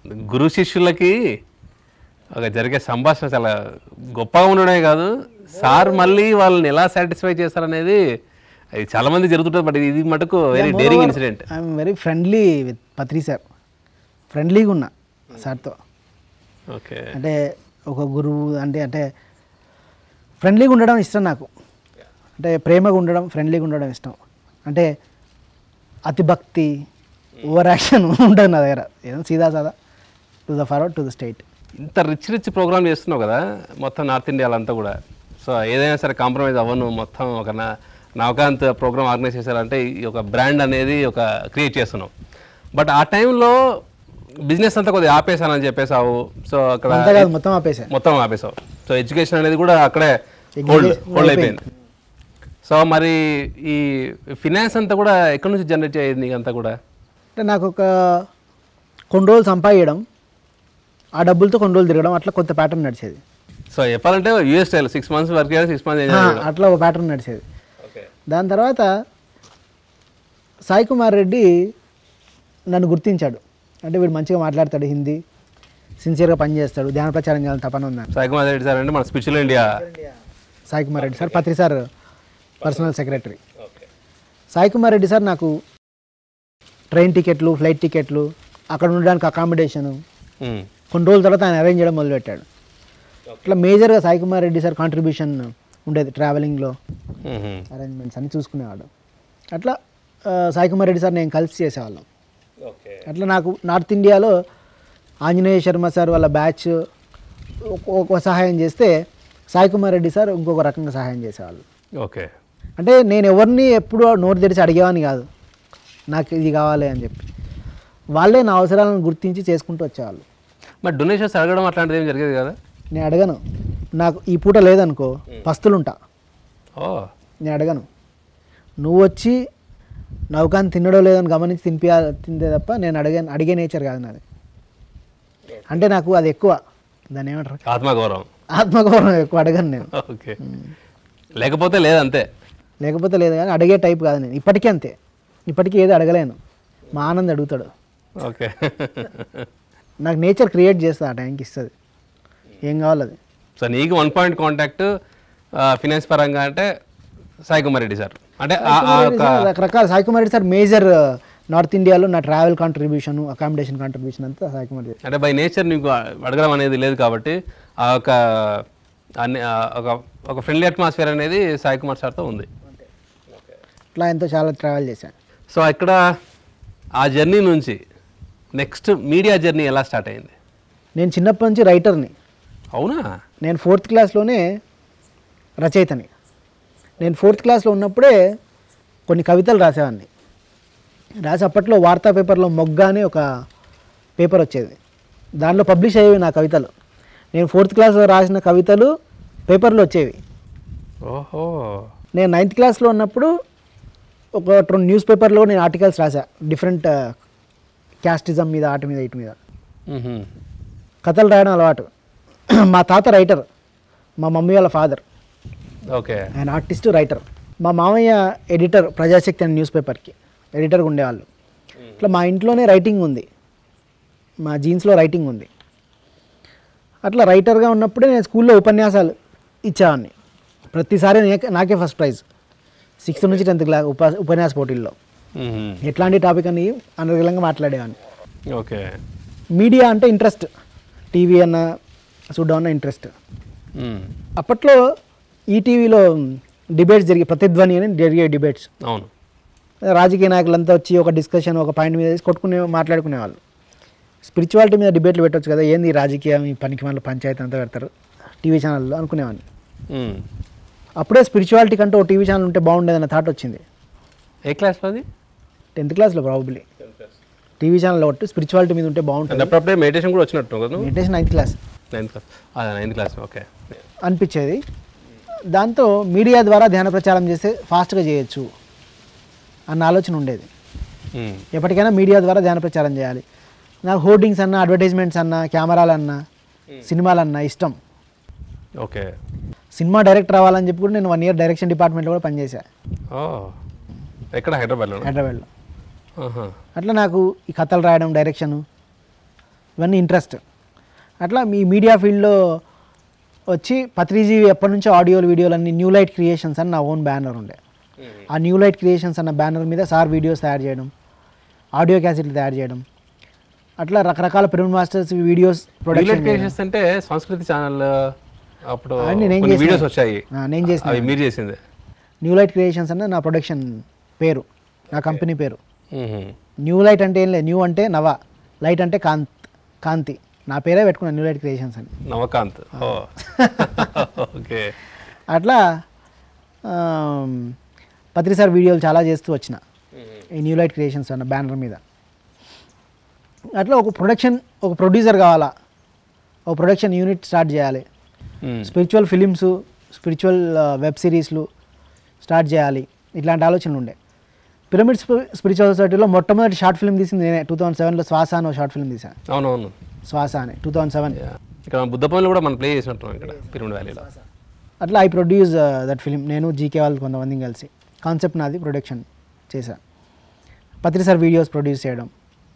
గురు శిష్యులకి ఒక జరిగే సంభాషణ చాలా గొప్పగా ఉండడమే కాదు సార్ మళ్ళీ వాళ్ళని ఎలా సాటిస్ఫై చేస్తారనేది అది చాలా మంది జరుగుతుంటుంది బట్ ఇది మటుకు very daring incident I'm very friendly with Patri sir ఫ్రెండ్లీగా ఉన్నా సార్తో ఓకే అంటే ఒక గురువు అంటే అంటే ఫ్రెండ్లీగా ఉండడం ఇష్టం నాకు అంటే ప్రేమగా ఉండడం ఫ్రెండ్లీగా ఉండడం ఇష్టం అంటే అతి భక్తి ఓవర్ యాక్షన్ ఉండదు నా దగ్గర ఏదో సీదా సాదా to the forward to the state ఇంత రిచ్ రిచ్ ప్రోగ్రామ్ చేస్తున్నావు కదా మొత్తం నార్త్ ఇండియాలో అంతా కూడా సో ఏదైనా సరే కాంప్రమైజ్ అవ్వను మొత్తం ఒక నా నవకాంత్ ప్రోగ్రామ్ ఆర్గనైజ్ చేశారంటే ఈ ఒక బ్రాండ్ అనేది ఒక క్రియేట్ చేస్తున్నావు బట్ ఆ టైంలో బిజినెస్ అంతా కొద్దిగా ఆపేసానని చెప్పేసావు సో అక్కడ అంతా కాదు మొత్తం ఆపేసా మొత్తం ఆపేసావు సో ఎడ్యుకేషన్ అనేది కూడా అక్కడే హోల్డ్ హోల్డ్ అయిపోయింది సో మరి ఈ ఫినాన్స్ అంతా కూడా ఎక్కడి నుంచి జనరేట్ అయ్యేది నీకు అంతా కూడా అంటే నాకు ఒక కొన్ని రోజులు సంపాదించడం ఆ డబ్బులతో కొన్ని రోజులు తిరగడం అట్లా కొత్త ప్యాటర్న్ నడిచేది సో చెప్పాలంటే US style six months work చేయాలి సిక్స్ మంత్స్ ఆ, అట్లా ఒక ప్యాటర్న్ నడిచేది ఓకే దాని తర్వాత సాయి కుమార్ రెడ్డి నన్ను గుర్తించాడు అంటే వీడు మంచిగా మాట్లాడతాడు హిందీ సిన్సియర్గా పనిచేస్తాడు ధ్యాన ప్రచారం చేయాలని తపన ఉందని సాయికుమార్ రెడ్డి సార్ అంటే మన spiritual India Sai Kumar Reddy sir Patri sir personal secretary Sai Kumar Reddy sir నాకు ట్రైన్ టికెట్లు ఫ్లైట్ టికెట్లు అక్కడ ఉండడానికి అకామిడేషను మ్మ్. కొన్ని రోజుల తర్వాత ఆయన అరేంజ్ చేయడం మొదలుపెట్టాడు ఇట్లా మేజర్గా సాయి కుమార్ రెడ్డి సార్ కాంట్రిబ్యూషన్ ఉండేది ట్రావెలింగ్లో మ్మ్. అరేంజ్మెంట్స్ అన్ని చూసుకునేవాడు అట్లా ఆ, సాయి కుమార్ రెడ్డి సార్ నేను కలిసి చేసేవాళ్ళం అట్లా నాకు నార్త్ ఇండియాలో ఆంజనేయ శర్మ సార్ వాళ్ళ బ్యాచ్ ఒక- ఒక సహాయం చేస్తే సాయి కుమార్ రెడ్డి సార్ ఇంకొక రకంగా సహాయం చేసేవాళ్ళు ఓకే అంటే నేను ఎవరిని ఎప్పుడు నోరు తెరిచి అడిగేవాని కాదు నాకు ఇది కావాలి అని చెప్పి వాళ్ళే నా అవసరాలను గుర్తించి చేసుకుంటూ వచ్చేవాళ్ళు మరి డొనేషన్స్ అడగడం అట్లాంటిది ఏం జరిగేది కదా నేను అడగను నాకు ఈ పూట లేదనుకో పస్తులుంటా ఓ నేను అడగను నువ్వు వచ్చి నౌకాన్ని తినడో లేదని గమనించి తినిపి తిందే తప్ప నేను అడిగే అడిగే నేచర్ కాదు నాది అంటే నాకు అది ఎక్కువ దాన్ని ఏమంటారు ఆత్మగౌరవం ఆత్మగౌరవం ఎక్కువ అడగను నేను ఓకే లేకపోతే లేదంతే లేకపోతే లేదు కానీ అడిగే టైప్ కాదు నేను ఇప్పటికీ అంతే ఇప్పటికీ ఏది అడగలేను మా ఆనంద్ అడుగుతాడు ఓకే నాకు నేచర్ క్రియేట్ చేస్తా ఆ టైంకి ఇస్తుంది ఏం కావాలి అది సో నీకు వన్ పాయింట్ కాంటాక్ట్ ఫినాన్స్ పరంగా అంటే సాయి కుమార్ రెడ్డి సార్ అంటే ఆ- ఆ ఒక రకరకాల Sai Kumar Reddy sir major north ఇండియాలో నా ట్రావెల్ కాంట్రిబ్యూషన్ అకామిడేషన్ కాంట్రిబ్యూషన్ అంతా సాయి కుమార్ రెడ్డి అంటే బై నేచర్ నీకు అడగడం అనేది లేదు కాబట్టి ఆ ఒక అన్ని ఆ ఒక ఒక ఫ్రెండ్లీ అట్మాస్ఫియర్ అనేది సాయి కుమార్ సార్తో ఉంది ఇట్లా ఎంతో చాలా ట్రావెల్ చేశాను సో ఇక్కడ ఆ జర్నీ నుంచి నెక్స్ట్ మీడియా జర్నీ ఎలా స్టార్ట్ అయింది నేను చిన్నప్పటి నుంచి రైటర్ని అవునా నేను ఫోర్త్ క్లాస్లోనే రచయితని నేను ఫోర్త్ క్లాస్లో ఉన్నప్పుడే కొన్ని కవితలు రాసేవాడిని రాసి అప్పట్లో వార్తా పేపర్లో మొగ్గ అని ఒక పేపర్ వచ్చేది దాంట్లో పబ్లిష్ అయ్యేవి నా కవితలు నేను ఫోర్త్ క్లాస్లో రాసిన కవితలు పేపర్లో వచ్చేవి ఓహో నేను నైన్త్ క్లాస్లో ఉన్నప్పుడు ఒక రెండు న్యూస్ పేపర్లో నేను ఆర్టికల్స్ రాసా డిఫరెంట్ క్యాస్టిజం మీద ఆట మీద ఇటు మీద మ్మ్హ. కథలు రాయడం అలవాటు మా తాత రైటర్ మా మమ్మీ వాళ్ళ ఫాదర్ ఓకే ఆయన ఆర్టిస్ట్ రైటర్ మా మామయ్య ఎడిటర్ ప్రజాశక్తి అనే న్యూస్ పేపర్కి ఎడిటర్గా ఉండేవాళ్ళు ఇట్లా మా ఇంట్లోనే రైటింగ్ ఉంది మా జీన్స్లో రైటింగ్ ఉంది అట్లా రైటర్గా ఉన్నప్పుడే నేను స్కూల్లో ఉపన్యాసాలు ఇచ్చేవాడిని ప్రతిసారి నే- నాకే ఫస్ట్ ప్రైజ్ సిక్స్త్ నుంచి టెన్త్ క్లాస్ ఉప ఉపన్యాస పోటీల్లో మ్మ్హ. ఎట్లాంటి టాపిక్ అని అనర్గళంగా మాట్లాడేవాడిని ఓకే మీడియా అంటే ఇంట్రెస్ట్ టీవీ అన్న చూడడం అన్న ఇంట్రెస్ట్ మ్మ్. అప్పట్లో ఈటీవీలో డిబేట్స్ జరిగే ప్రతిధ్వని అని జరిగే డిబేట్స్ అవును రాజకీయ నాయకులంతా వచ్చి ఒక డిస్కషన్ ఒక పాయింట్ మీద వేసి కొట్టుకునే మాట్లాడుకునేవాళ్ళు స్పిరిచువాలిటీ మీద డిబేట్లు పెట్టొచ్చు కదా ఏంది ఈ రాజకీయం ఈ పనికి మళ్ళీ పంచాయతీ అంతా పెడతారు టీవీ ఛానల్లో అనుకునేవాడిని మ్మ్. అప్పుడే స్పిరిచువాలిటీ కంటే ఒక టీవీ ఛానల్ ఉంటే బాగుండేదన్న థాట్ వచ్చింది ఏ క్లాస్లో అది టెన్త్ క్లాస్లో ప్రాబబ్లీ టీవీ ఛానల్ ఒకటి స్పిరిచువాలిటీ మీద ఉంటే బాగుంటుంది అంటే అప్పుడప్పుడే మెడిటేషన్ కూడా వచ్చినట్టు కదా meditation ninth class ninth class అదే నైన్త్ క్లాస్ ఓకే అనిపించేది దాంతో మీడియా ద్వారా ధ్యాన ప్రచారం చేస్తే ఫాస్ట్గా చేయొచ్చు అన్న ఆలోచన ఉండేది మ్మ్. ఎప్పటికైనా మీడియా ద్వారా ధ్యాన ప్రచారం చేయాలి నాకు హోర్డింగ్స్ అన్న అడ్వర్టైజ్మెంట్స్ అన్న కెమెరాలు అన్న సినిమాలు అన్న ఇష్టం ఓకే సినిమా డైరెక్టర్ అవ్వాలని చెప్పి కూడా నేను వన్ ఇయర్ డైరెక్షన్ డిపార్ట్మెంట్లో కూడా పనిచేశాను ఓ ఎక్కడ హైదరాబాద్లో హైదరాబాద్లో అట్లా నాకు ఈ కథలు రాయడం డైరెక్షన్ ఇవన్నీ ఇంట్రెస్ట్ అట్లా మీ మీడియా ఫీల్డ్లో వచ్చి పత్రిజీ ఎప్పటి నుంచో ఆడియోలు వీడియోలు అన్ని న్యూ లైట్ క్రియేషన్స్ అని నా ఓన్ బ్యానర్ ఉండే ఆ న్యూ లైట్ క్రియేషన్స్ అన్న బ్యానర్ మీద సార్ వీడియోస్ తయారు చేయడం ఆడియో క్యాసెట్లు తయారు చేయడం అట్లా రకరకాల film masters videos production creations అంటే సంస్కృతి ఛానల్ అప్పుడు అవన్నీ నేను కొన్ని చేసిన. వీడియోస్ వచ్చాయి నేను చేసిన అవి మీరు చేసిందే న్యూ లైట్ క్రియేషన్స్ అన్న నా ప్రొడక్షన్ పేరు నా కంపెనీ పేరు మ్మ్. న్యూ లైట్ అంటే ఏం లేదు న్యూ అంటే నవ లైట్ అంటే కాంత్ కాంతి నా పేరే పెట్టుకున్నాను న్యూ లైట్ క్రియేషన్స్ అని నవకాంత్ ఓ ఓకే అట్లా ఆమ్, పత్రి సార్ వీడియోలు చాలా చేస్తూ వచ్చిన ఈ న్యూ లైట్ క్రియేషన్స్ అన్న బ్యానర్ మీద అట్లా ఒక ప్రొడక్షన్ ఒక ప్రొడ్యూసర్ కావాలా ఒక ప్రొడక్షన్ యూనిట్ స్టార్ట్ చేయాలి మ్మ్. స్పిరిచువల్ ఫిలిమ్స్ స్పిరిచువల్ వెబ్ సిరీస్లు స్టార్ట్ చేయాలి ఇట్లాంటి ఆలోచనలు ఉండే పిరమిడ్ స్పిరిచువల్ సొసైటీలో మొట్టమొదటి షార్ట్ ఫిల్మ్ తీసింది నేనే టూ థౌసండ్ సెవెన్లో శ్వాస అని ఒక షార్ట్ ఫిల్మ్ తీసాను అవునవును శ్వాస అని టూ థౌసండ్ సెవెన్ Yeah. ఇక్కడ మన బుద్ధపల్లి కూడా మనం ప్లే చేసినట్టున్నాం ఇక్కడ పిరమిడ్ వ్యాలీలో అట్లా ఐ ప్రొడ్యూస్ దట్ ఫిలిం నేను జీకే వాళ్ళు కొంతమంది కలిసి కాన్సెప్ట్ నాది ప్రొడక్షన్ చేశా పత్రి సార్ వీడియోస్ ప్రొడ్యూస్ చేయడం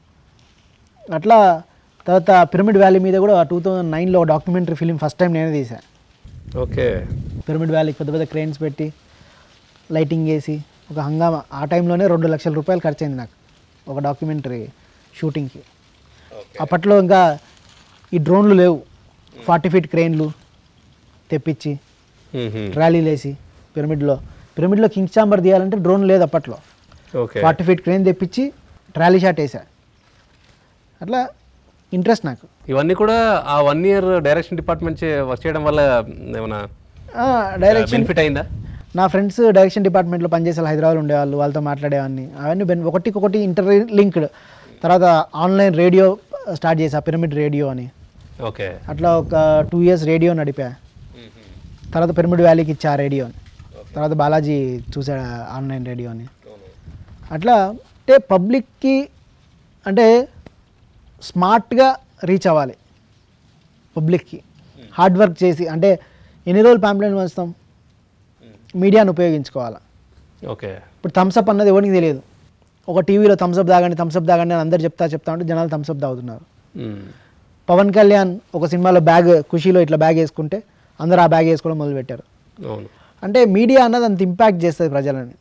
అట్లా తర్వాత పిరమిడ్ వ్యాలీ మీద కూడా టూ థౌజండ్ నైన్లో డాక్యుమెంటరీ ఫిలిం ఫస్ట్ టైం నేనే తీసా ఓకే పిరమిడ్ వ్యాలీకి పెద్ద పెద్ద క్రెయిన్స్ పెట్టి లైటింగ్ వేసి ఒక హంగామా ఆ టైంలోనే రెండు లక్షల రూపాయలు ఖర్చు అయింది నాకు ఒక డాక్యుమెంటరీ షూటింగ్కి అప్పట్లో ఇంకా ఈ డ్రోన్లు లేవు ఫార్టీ ఫీట్ క్రెయిన్లు తెప్పించి ర్యాలీలు వేసి పిరమిడ్లో పిరమిడ్లో కింగ్ చాంబర్ తీయాలంటే డ్రోన్ లేదు అప్పట్లో ఓకే ఫార్టీ ఫీట్ క్రెయిన్ తెప్పించి ట్రాలీ షాట్ వేసా అట్లా ఇంట్రెస్ట్ నాకు ఇవన్నీ కూడా ఆ one year direction department work చేయడం వల్ల ఏమైనా డైరెక్షన్ బెనిఫిట్ అయిందా నా ఫ్రెండ్స్ డైరెక్షన్ డిపార్ట్మెంట్లో పనిచేసే వాళ్ళు హైదరాబాద్ ఉండేవాళ్ళు వాళ్ళతో మాట్లాడేవాడిని అవన్నీ బెన్ ఒకటికొకటి ఇంటర్ లింక్డ్ తర్వాత ఆన్లైన్ రేడియో స్టార్ట్ చేసా పిరమిడ్ రేడియో అని ఓకే అట్లా ఒక టూ ఇయర్స్ రేడియో నడిపా తర్వాత పిరమిడ్ వ్యాలీకి ఇచ్చా రేడియోని తర్వాత బాలాజీ చూసాడు ఆన్లైన్ రేడియోని అట్లా అంటే పబ్లిక్కి అంటే స్మార్ట్గా రీచ్ అవ్వాలి పబ్లిక్కి హార్డ్ వర్క్ చేసి అంటే ఎన్ని రోజులు ప్యాంప్లెట్ పంచుతాం మీడియాను ఉపయోగించుకోవాలి ఓకే ఇప్పుడు థమ్స్అప్ అన్నది ఎవరికి తెలియదు ఒక టీవీలో థమ్స్అప్ తాగండి థమ్స్అప్ తాగండి అని అందరు చెప్తా చెప్తా ఉంటే జనాలు థమ్స్అప్ తాగుతున్నారు పవన్ కళ్యాణ్ ఒక సినిమాలో బ్యాగ్ ఖుషీలో ఇట్లా బ్యాగ్ వేసుకుంటే అందరూ ఆ బ్యాగ్ వేసుకోవడం మొదలుపెట్టారు అవును అంటే మీడియా అన్నది అంత ఇంపాక్ట్ చేస్తుంది ప్రజలని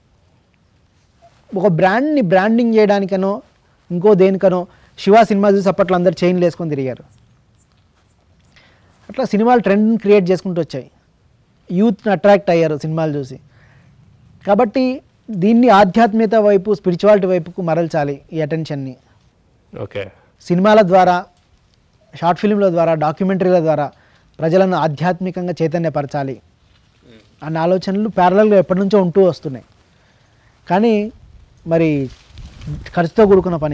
ఒక బ్రాండ్ని బ్రాండింగ్ చేయడానికనో ఇంకో దేనికనో శివ సినిమా చూసి అప్పట్లో అందరు చైన్లు వేసుకొని తిరిగారు అట్లా సినిమాలు ట్రెండ్ క్రియేట్ చేసుకుంటూ వచ్చాయి యూత్ని అట్రాక్ట్ అయ్యారు సినిమాలు చూసి కాబట్టి దీన్ని ఆధ్యాత్మికత వైపు స్పిరిచువాలిటీ వైపుకు మరల్చాలి ఈ అటెన్షన్ని ఓకే సినిమాల ద్వారా షార్ట్ ఫిల్మ్ల ద్వారా డాక్యుమెంటరీల ద్వారా ప్రజలను ఆధ్యాత్మికంగా చైతన్యపరచాలి అన్న ఆలోచనలు ప్యారలల్గా ఎప్పటి నుంచో ఉంటూ వస్తున్నాయి కానీ మరి ఖర్చుతో కూడుకున్న పని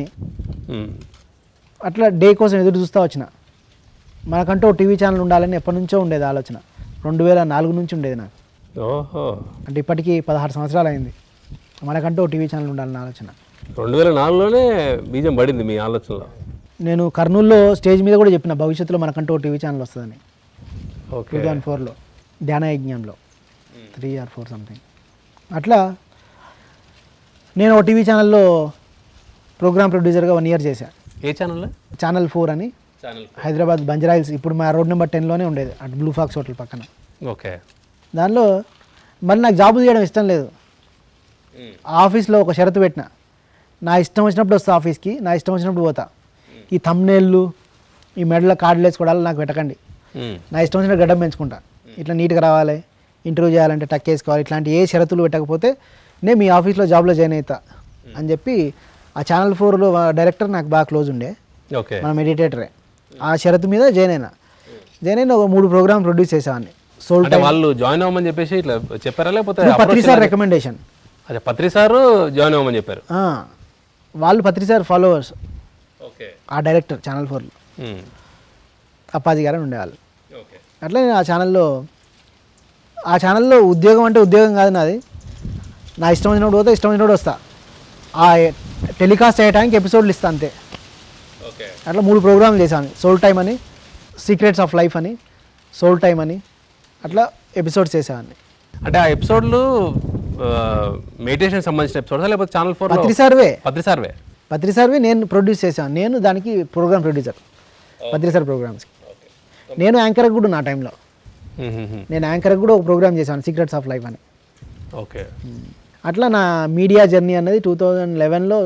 అట్లా డే కోసం ఎదురు చూస్తూ వచ్చిన మనకంటూ టీవీ ఛానల్ ఉండాలని ఎప్పటి నుంచో ఉండేది ఆలోచన రెండు వేల నాలుగు నుంచి ఉండేది నాకు ఓహో అంటే ఇప్పటికీ పదహారు సంవత్సరాలు అయింది మనకంటూ టీవీ ఛానల్ ఉండాలన్న ఆలోచన రెండు వేల నాలుగులోనే బీజం పడింది మీ ఆలోచనలో నేను కర్నూలులో స్టేజ్ మీద కూడా చెప్పిన భవిష్యత్తులో మనకంటూ ఓ టీవీ ఛానల్ వస్తుందని టూ ఓకే థౌజండ్ ఫోర్లో ధ్యాన యజ్ఞంలో త్రీ ఆర్ ఫోర్ సంథింగ్ అట్లా నేను ఒక టీవీ ఛానల్లో ప్రోగ్రామ్ ప్రొడ్యూసర్గా వన్ ఇయర్ చేశాను ఏ ఛానల్ ఛానల్ ఫోర్ అని ఛానల్ హైదరాబాద్ బంజరాయిల్స్ ఇప్పుడు మా రోడ్ నెంబర్ టెన్లోనే ఉండేది అటు బ్లూ ఫాక్స్ హోటల్ పక్కన ఓకే దానిలో మరి నాకు జాబులు చేయడం ఇష్టం లేదు ఆ ఆఫీస్లో ఒక షరతు పెట్టిన నా ఇష్టం వచ్చినప్పుడు వస్తా ఆఫీస్కి నా ఇష్టం వచ్చినప్పుడు పోతా ఈ తమ్నేళ్ళు ఈ మెడల కార్డులు వేసుకోవడాలు నాకు పెట్టకండి నా ఇష్టం వచ్చిన గడ్డం పెంచుకుంటా ఇట్లా నీట్గా రావాలి ఇంటర్వ్యూ చేయాలంటే టక్ వేసుకోవాలి ఇట్లాంటి ఏ షరతులు పెట్టకపోతే నేను మీ ఆఫీస్లో జాబ్లో జాయిన్ అవుతా అని చెప్పి ఆ ఛానల్ ఫోర్లో డైరెక్టర్ నాకు బాగా క్లోజ్ ఉండే ఓకే మన మెడిటేటరే ఆ షరతు మీద జాయిన్ అయినా జాయిన్ అయిన ఒక మూడు ప్రోగ్రామ్ ప్రొడ్యూస్ చేసేవాడిని సోల్ అంటే వాళ్ళు జాయిన్ అవ్వమని చెప్పేసి ఇట్లా చెప్పారా లేకపోతే పత్రి approach సార్ ఇలా- రికమెండేషన్ అదే పత్రి సారు జాయిన్ అవ్వమని చెప్పారు వాళ్ళు పత్రి సార్ ఫాలోవర్స్ ఓకే ఆ డైరెక్టర్ ఛానల్ ఫోర్లో అప్పాజీ గారు అని ఉండేవాళ్ళు ఓకే అట్లా నేను ఆ ఛానల్లో ఆ ఛానల్లో ఉద్యోగం అంటే ఉద్యోగం కాదు నాది నా ఇష్టం వచ్చినప్పుడు పోతే ఇష్టం వచ్చినప్పుడు వస్తా ఆ టెలికాస్ట్ చేయడానికి ఎపిసోడ్లు ఇస్తా అంతే ఓకే అట్లా మూడు ప్రోగ్రాంలు చేశాను సోల్ టైమ్ అని సీక్రెట్స్ ఆఫ్ లైఫ్ అని సోల్ టైమ్ అని అట్లా ఎపిసోడ్స్ చేసేవాడిని అంటే ఆ ఎపిసోడ్లు మెడిటేషన్ సంబంధించిన ఎపిసోడ్స్ లేకపోతే ఛానల్ ఫోర్ పత్రి సార్వే పత్రి సార్వే పత్రి సార్వి నేను ప్రొడ్యూస్ చేశాను నేను దానికి ప్రోగ్రామ్ ప్రొడ్యూసర్ పత్రి సార్ ప్రోగ్రామ్స్కి నేను యాంకర్ కూడా ఉన్నా ఆ టైంలో మ్మ్. నేను యాంకర్ కూడా ఒక ప్రోగ్రామ్ చేశాను సీక్రెట్స్ ఆఫ్ లైఫ్ అని ఓకే అట్లా నా మీడియా జర్నీ అనేది టూ థౌజండ్ లెవెన్లో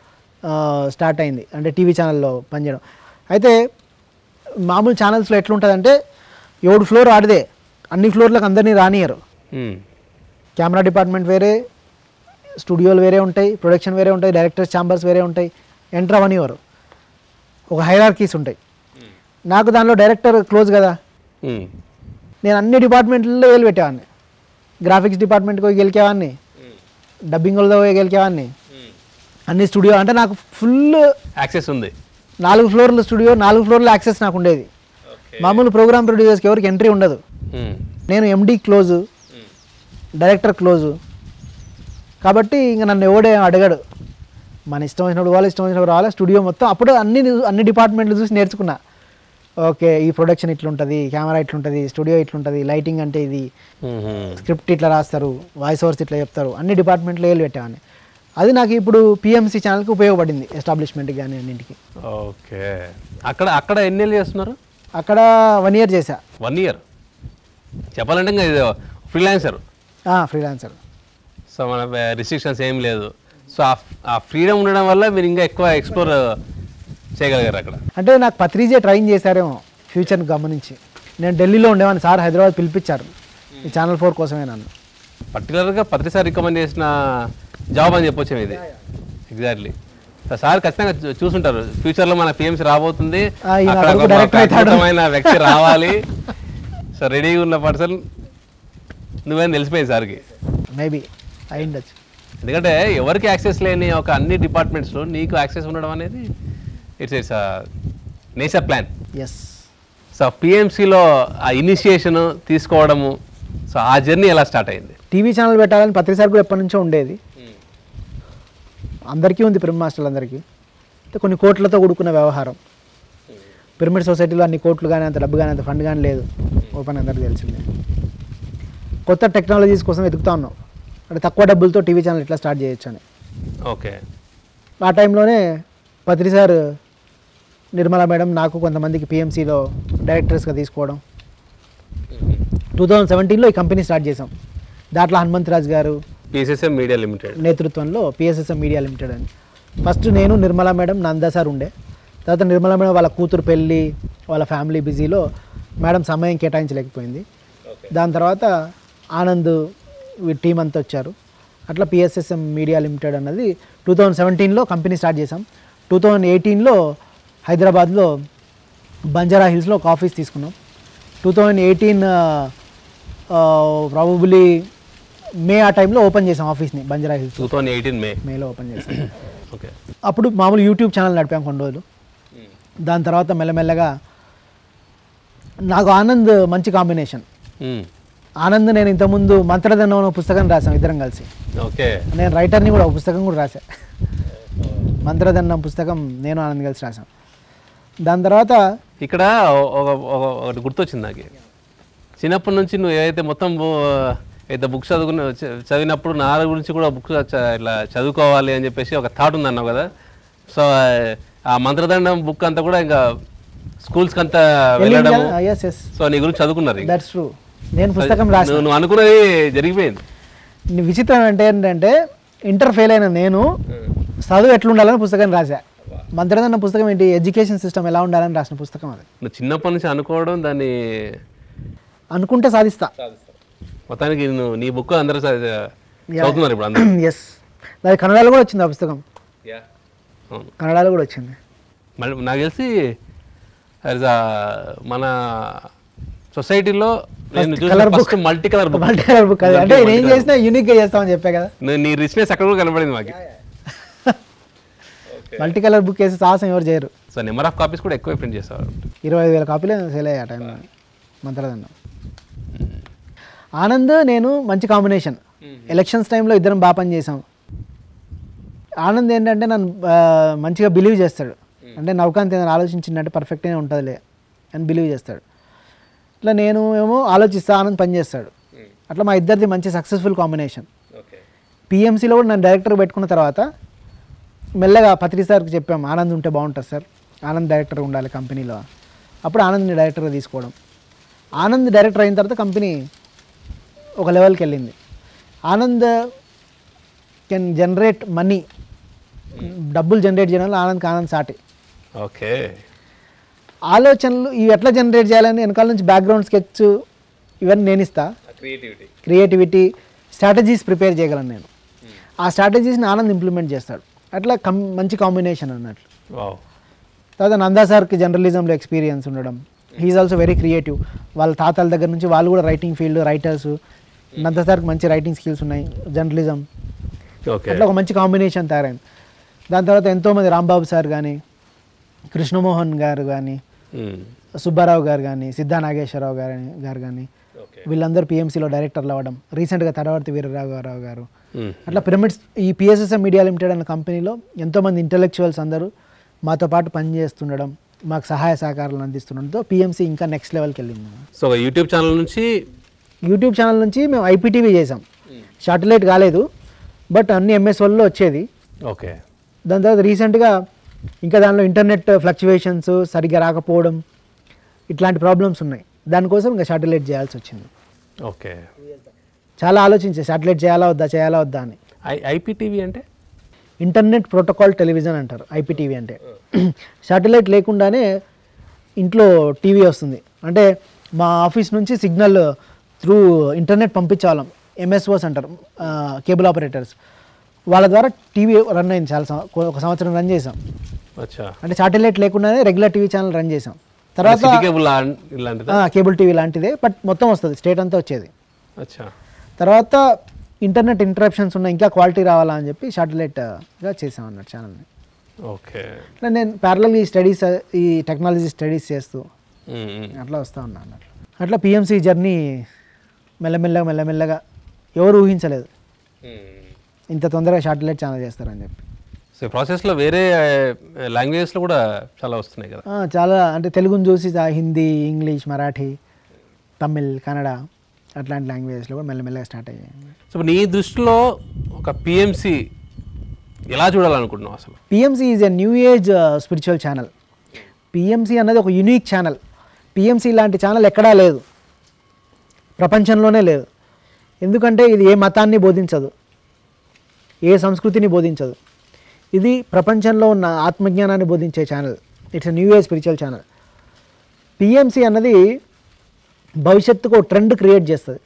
స్టార్ట్ అయింది అంటే టీవీ ఛానల్లో పనిచేయడం అయితే మామూలు ఛానల్స్లో ఎట్లుంటుందంటే ఏడు ఫ్లోర్ ఆడిదే అన్ని ఫ్లోర్లకు అందరినీ రానియరు మ్మ్. కెమెరా డిపార్ట్మెంట్ వేరే స్టూడియోలు వేరే ఉంటాయి ప్రొడక్షన్ వేరే ఉంటాయి డైరెక్టర్స్ ఛాంబర్స్ వేరే ఉంటాయి ఎంటర్ అవనివ్వరు ఒక హైరార్కీస్ ఉంటాయి నాకు దానిలో డైరెక్టర్ క్లోజ్ కదా మ్మ్. నేను అన్ని డిపార్ట్మెంట్లలో వేలు పెట్టేవాడిని గ్రాఫిక్స్ డిపార్ట్మెంట్కి పోయి గెలికేవాడిని డబ్బింగ్ వాళ్ళతో పోయి గెలికేవాడిని అన్ని స్టూడియో అంటే నాకు ఫుల్ యాక్సెస్ ఉంది నాలుగు ఫ్లోర్ల స్టూడియో నాలుగు ఫ్లోర్ల యాక్సెస్ నాకు ఉండేది మామూలు ప్రోగ్రామ్ ప్రొడ్యూసర్స్కి ఎవరికి ఎంట్రీ ఉండదు మ్మ్. నేను ఎండి క్లోజు డైరెక్టర్ క్లోజు కాబట్టి ఇంక నన్ను ఎవడే అడగడు మన ఇష్టం వచ్చినప్పుడు వాళ్ళు ఇష్టం వచ్చినప్పుడు రావాలి స్టూడియో మొత్తం అప్పుడు అన్ని అన్ని డిపార్ట్మెంట్లు చూసి నేర్చుకున్నా ఓకే ఈ ప్రొడక్షన్ ఇట్లుంటుంది కెమెరా ఇట్లుంటుంది స్టూడియో ఇట్లుంటుంది లైటింగ్ అంటే ఇది మ్మ్. స్క్రిప్ట్ ఇట్లా రాస్తారు వాయిస్ ఓవర్స్ ఇట్లా చెప్తారు అన్ని డిపార్ట్మెంట్లో ఏళ్ళు పెట్టేవాడిని అది నాకు ఇప్పుడు పిఎంసి ఛానల్కి ఉపయోగపడింది ఎస్టాబ్లిష్మెంట్కి కానీ అన్నింటికి ఓకే అక్కడ అక్కడ ఎన్ని ఏళ్ళు చేస్తున్నారు అక్కడ వన్ ఇయర్ చేశా వన్ ఇయర్ చెప్పాలంటే ఇంకా ఇది ఫ్రీలాన్సర్ ఫ్రీలాన్సర్ సో మన రిస్ట్రిక్షన్స్ ఏం లేదు సో ఆ ఆ ఫ్రీడమ్ ఉండడం వల్ల మీరు ఇంకా ఎక్కువ ఎక్స్ప్లోర్ చేయగలిగారు అక్కడ అంటే నాకు పత్రిజే ట్రైన్ చేశారేమో ఫ్యూచర్ని గమనించి నేను ఢిల్లీలో ఉండేవాడిని సార్ హైదరాబాద్ పిలిపించారు ఈ ఛానల్ ఫోర్ కోసమే నన్ను పర్టికులర్గా పత్రిసారి రికమెండ్ చేసిన జాబ్ అని చెప్పొచ్చు ఇది ఎగ్జాక్ట్లీ సార్ ఖచ్చితంగా చూ- చూసుంటారు ఫ్యూచర్లో మన పిఎంసీ రాబోతుంది ఆ, ఈయన అక్కడ కొడుకు ఒక director అవుతాడు. అద్భుతమైన వ్యక్తి రావాలి సో రెడీగా ఉన్న పర్సన్ నువ్వేం తెలిసిపోయింది సార్కి మేబీ అయిండొచ్చు ఎందుకంటే ఎవరికి యాక్సెస్ లేని ఒక అన్ని డిపార్ట్మెంట్స్లో నీకు యాక్సెస్ ఉండడం అనేది it's it's nature plan yes so పిఎంసీలో ఆ ఇనిషియేషన్ తీసుకోవడము సో ఆ జర్నీ ఎలా స్టార్ట్ అయింది టీవీ ఛానల్ పెట్టాలని పత్రిసారి కూడా ఎప్పటి నుంచో ఉండేది అందరికీ ఉంది పిరమిడ్ మాస్టర్లు అందరికీ అయితే కొన్ని కోట్లతో కూడుకున్న వ్యవహారం పిరమిడ్ సొసైటీలో అన్ని కోట్లు కానీ అంత డబ్బు కానీ అంత ఫండ్ కానీ లేదు ఓపెన్ అందరికీ తెలిసిందే కొత్త టెక్నాలజీస్ కోసం వెతుకుతా ఉన్నాం అంటే తక్కువ డబ్బులతో టీవీ ఛానల్ ఎట్లా స్టార్ట్ చేయొచ్చు అని ఓకే ఆ టైంలోనే పత్రి సార్ నిర్మలా మేడం నాకు కొంతమందికి పిఎంసీలో డైరెక్టర్స్గా తీసుకోవడం టూ థౌజండ్ సెవెంటీన్లో ఈ కంపెనీ స్టార్ట్ చేసాం దాంట్లో హనుమంతరాజ్ గారు పిఎస్ఎస్ఎం మీడియా లిమిటెడ్ నేతృత్వంలో పిఎస్ఎస్ఎం మీడియా లిమిటెడ్ అని ఫస్ట్ నేను నిర్మలా మేడం నందా సార్ ఉండే తర్వాత నిర్మలా మేడం వాళ్ళ కూతురు పెళ్ళి వాళ్ళ ఫ్యామిలీ బిజీలో మేడం సమయం కేటాయించలేకపోయింది దాని తర్వాత ఆనంద్ వీ- టీం అంతా వచ్చారు అట్లా పిఎస్ఎస్ఎం మీడియా లిమిటెడ్ అన్నది టూ థౌజండ్ సెవెంటీన్లో కంపెనీ స్టార్ట్ చేసాం టూ థౌజండ్ ఎయిటీన్లో హైదరాబాద్లో బంజారా హిల్స్లో ఒక ఆఫీస్ తీసుకున్నాం two thousand eighteen probably May ఆ టైంలో ఓపెన్ చేసాం ఆఫీస్ని Banjara Hills two thousand eighteen May మేలో ఓపెన్ చేసాం ఓకే అప్పుడు మామూలు యూట్యూబ్ ఛానల్ నడిపాం కొన్ని రోజులు దాని తర్వాత మెల్లమెల్లగా నాకు ఆనంద్ మంచి కాంబినేషన్ ఆనంద్ నేను ఇంతకుముందు మంత్రదండం అనే పుస్తకం రాసాం ఇద్దరం కలిసి ఓకే నేను రైటర్ని కూడా ఒక పుస్తకం కూడా రాశా మంత్రదండం పుస్తకం నేను ఆనంద్ కలిసి రాసాం దాని తర్వాత ఇక్కడ ఒక ఒక- ఒకటి గుర్తొచ్చింది నాకు చిన్నప్పటి నుంచి నువ్వు ఏదైతే మొత్తం బు- అయితే బుక్స్ చదువుకున్న చ- చదివినప్పుడు నా గురించి కూడా బుక్స్ ఇట్లా చదువుకోవాలి అని చెప్పేసి ఒక థాట్ ఉంది అన్నావు కదా సో ఆ మంత్రదండం బుక్ అంతా కూడా ఇంకా స్కూల్స్కి అంతా వెళ్ళడం ఎస్ ఎస్ సో నీ గురించి చదువుకున్నారు ఇంకా. దట్స్ ట్రూ నేను పుస్తకం రాసాను నువ్వు నువ్వు అనుకున్నది జరిగిపోయింది ని- విచిత్రం అంటే ఏంటంటే ఇంటర్ ఫెయిల్ అయిన నేను చదువు ఎట్లుండాలని పుస్తకం రాశా మంత్రదండం పుస్తకం ఏంటి ఎడ్యుకేషన్ సిస్టమ్ ఎలా ఉండాలని రాసిన పుస్తకం అది నువ్వు చిన్నప్పటి నుంచి అనుకోవడం దాన్ని అనుకుంటే సాధిస్తా మొత్తానికి నువ్వు నీ బుక్ అందరూ చ- చదువుతున్నారు ఇప్పుడు అందరూ ఎస్ అది కన్నడలో కూడా వచ్చింది ఆ పుస్తకం అవును కన్నడలో కూడా వచ్చింది మళ్ళీ నాకు తెలిసి as a మన సొసైటీలో నేను చూసిన colour first multi colour book multi colour book అది అంటే నేను ఏం చేసినా యూనిక్గా చేస్తామని చెప్పా కదా నీ రిచ్నెస్ అక్కడ కూడా కనబడింది మాకు మల్టీ కలర్ బుక్ వేసి సాహసం ఎవరు చేయరు సో నెంబర్ ఆఫ్ కాపీస్ కూడా ఎక్కువ ప్రింట్ చేస్తారు ఇరవై ఐదు వేల కాపీలే సేల్ అయ్యాయి ఆ టైంలో మంత్రదండం ఆనంద్ నేను మంచి కాంబినేషన్ ఎలక్షన్స్ టైంలో ఇద్దరం బాగా పని చేసాం ఆనంద్ ఏంటంటే నన్ను ఆ, మంచిగా బిలీవ్ చేస్తాడు అంటే నౌకాంత్ ఏదైనా ఆలోచించిందంటే పర్ఫెక్ట్గానే ఉంటుందిలే అని బిలీవ్ చేస్తాడు ఇట్లా నేను ఏమో ఆలోచిస్తా ఆనంద్ పని చేస్తాడు అట్లా మా ఇద్దరిది మంచి సక్సెస్ఫుల్ కాంబినేషన్ పిఎంసీలో కూడా నన్ను డైరెక్టర్ పెట్టుకున్న తర్వాత మెల్లగా పత్రి సార్కి చెప్పాం ఆనంద్ ఉంటే బాగుంటుంది సార్ ఆనంద్ డైరెక్టర్ ఉండాలి కంపెనీలో అప్పుడు ఆనంద్ని డైరెక్టర్గా తీసుకోవడం ఆనంద్ డైరెక్టర్ అయిన తర్వాత కంపెనీ ఒక లెవెల్కి వెళ్ళింది ఆనంద్ కెన్ జనరేట్ మనీ డబ్బులు జనరేట్ చేయడంలో ఆనంద్కి ఆనంద్ సాటి ఓకే ఆలోచనలు ఇవి ఎట్లా జనరేట్ చేయాలని వెనకాల నుంచి బ్యాక్గ్రౌండ్ స్కెచ్ ఇవన్నీ నేను ఇస్తా క్రియేటివిటీ క్రియేటివిటీ స్ట్రాటజీస్ ప్రిపేర్ చేయగలను నేను ఆ స్ట్రాటజీస్ని ఆనంద్ ఇంప్లిమెంట్ చేస్తాడు అట్లా కం మంచి కాంబినేషన్ అన్నట్లు వావ్ తర్వాత నందా సార్కి జర్నలిజంలో ఎక్స్పీరియన్స్ ఉండడం హీఈస్ ఆల్సో వెరీ క్రియేటివ్ వాళ్ళ తాతల దగ్గర నుంచి వాళ్ళు కూడా రైటింగ్ ఫీల్డ్ రైటర్స్ నందా సార్కి మంచి రైటింగ్ స్కిల్స్ ఉన్నాయి జర్నలిజం ఓకే అట్లా ఒక మంచి కాంబినేషన్ తయారైంది దాని తర్వాత ఎంతోమంది రాంబాబు సార్ కానీ కృష్ణమోహన్ గారు కానీ సుబ్బారావు గారు కానీ సిద్ధా నాగేశ్వరరావు గారు గారు కానీ ఓకే వీళ్ళందరూ పిఎంసీలో డైరెక్టర్లు అవ్వడం రీసెంట్గా తడవర్తి వీరరాఘవరావు గారు అట్లా పిరమిడ్స్ ఈ పిఎస్ఎస్ఎం మీడియా లిమిటెడ్ అనే కంపెనీలో ఎంతోమంది ఇంటలెక్చువల్స్ అందరూ మాతో పాటు పనిచేస్తుండడం మాకు సహాయ సహకారాలు అందిస్తుండడంతో పిఎంసీ ఇంకా నెక్స్ట్ లెవెల్కి వెళ్ళింది సో యూట్యూబ్ ఛానల్ నుంచి యూట్యూబ్ ఛానల్ నుంచి మేము ఐపీటీవీ చేసాం శాటిలైట్ కాలేదు బట్ అన్ని ఎంఎస్ వల్ల వచ్చేది ఓకే దాని తర్వాత రీసెంట్గా ఇంకా దానిలో ఇంటర్నెట్ ఫ్లక్చువేషన్స్ సరిగ్గా రాకపోవడం ఇట్లాంటి ప్రాబ్లమ్స్ ఉన్నాయి దానికోసం ఇంకా శాటిలైట్ చేయాల్సి వచ్చింది ఓకే చాలా ఆలోచించే శాటిలైట్ చేయాలా వద్దా చేయాలా వద్దా అని ఐ ఐపీటీవీ అంటే ఇంటర్నెట్ ప్రోటోకాల్ టెలివిజన్ అంటారు ఐపీటీవీ అంటే శాటిలైట్ లేకుండానే ఇంట్లో టీవీ వస్తుంది అంటే మా ఆఫీస్ నుంచి సిగ్నల్ త్రూ ఇంటర్నెట్ పంపించాలం ఎంఎస్ఓస్ అంటారు కేబుల్ ఆపరేటర్స్ వాళ్ళ ద్వారా టీవీ రన్ అయింది చాలా సం- ఒక సంవత్సరం రన్ చేసాం అచ్చా అంటే శాటిలైట్ లేకుండానే రెగ్యులర్ టీవీ ఛానల్ రన్ చేసాం తర్వాత సిటీ కేబుల్ ఇలాంటిదా ఆ, కేబుల్ టీవీ లాంటిదే బట్ మొత్తం వస్తుంది స్టేట్ అంతా వచ్చేది అచ్చా తర్వాత ఇంటర్నెట్ ఇంటరప్షన్స్ ఉన్నాయి ఇంకా క్వాలిటీ రావాలా అని చెప్పి శాటిలైట్గా చేసాం అన్నట్టు ఛానల్ని ఓకే అట్లా నేను ప్యారలల్ ఈ స్టడీస్ ఈ టెక్నాలజీ స్టడీస్ చేస్తూ అట్లా వస్తూ ఉన్నాను అన్నట్లు అట్లా పిఎంసీ జర్నీ మెల్లమెల్లగా మెల్లమెల్లగా ఎవరు ఊహించలేదు ఇంత తొందరగా శాటిలైట్ ఛానల్ చేస్తారని చెప్పి సో ఈ ప్రాసెస్లో వేరే లాంగ్వేజెస్లో కూడా చాలా వస్తున్నాయి కదా ఆ, చాలా అంటే తెలుగుని చూసి ఆ హిందీ ఇంగ్లీష్ మరాఠీ తమిళ్ కన్నడ అట్లాంటి లాంగ్వేజెస్లో కూడా మెల్లమెల్లగా స్టార్ట్ అయ్యాయి సో నీ దృష్టిలో ఒక పిఎంసి ఎలా చూడాలనుకుంటున్నావు అసలు PMC is a new age spiritual channel PMC అన్నది ఒక యునిక్ ఛానల్ పిఎంసీ లాంటి ఛానల్ ఎక్కడా లేదు ప్రపంచంలోనే లేదు ఎందుకంటే ఇది ఏ మతాన్ని బోధించదు ఏ సంస్కృతిని బోధించదు ఇది ప్రపంచంలో ఉన్న ఆత్మజ్ఞానాన్ని బోధించే channel it's a new age spiritual channel PMC అన్నది భవిష్యత్తుకు ఒక ట్రెండ్ క్రియేట్ చేస్తుంది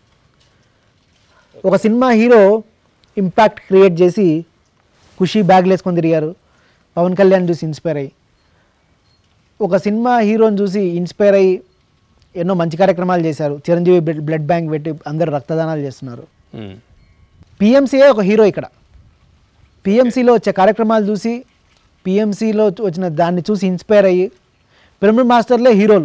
ఒక సినిమా హీరో ఇంపాక్ట్ క్రియేట్ చేసి ఖుషి బ్యాగ్లు వేసుకొని తిరిగారు పవన్ కళ్యాణ్ చూసి ఇన్స్పైర్ అయ్యి ఒక సినిమా హీరోని చూసి ఇన్స్పైర్ అయ్యి ఎన్నో మంచి కార్యక్రమాలు చేశారు చిరంజీవి బ్లడ్ బ్లడ్ బ్యాంక్ పెట్టి అందరూ రక్తదానాలు చేస్తున్నారు మ్మ్. పిఎంసీయే ఒక హీరో ఇక్కడ పిఎంసీలో వచ్చే కార్యక్రమాలు చూసి పిఎంసీలో వచ్చిన దాన్ని చూసి ఇన్స్పైర్ అయ్యి పిరమిడ్ మాస్టర్లే హీరోలు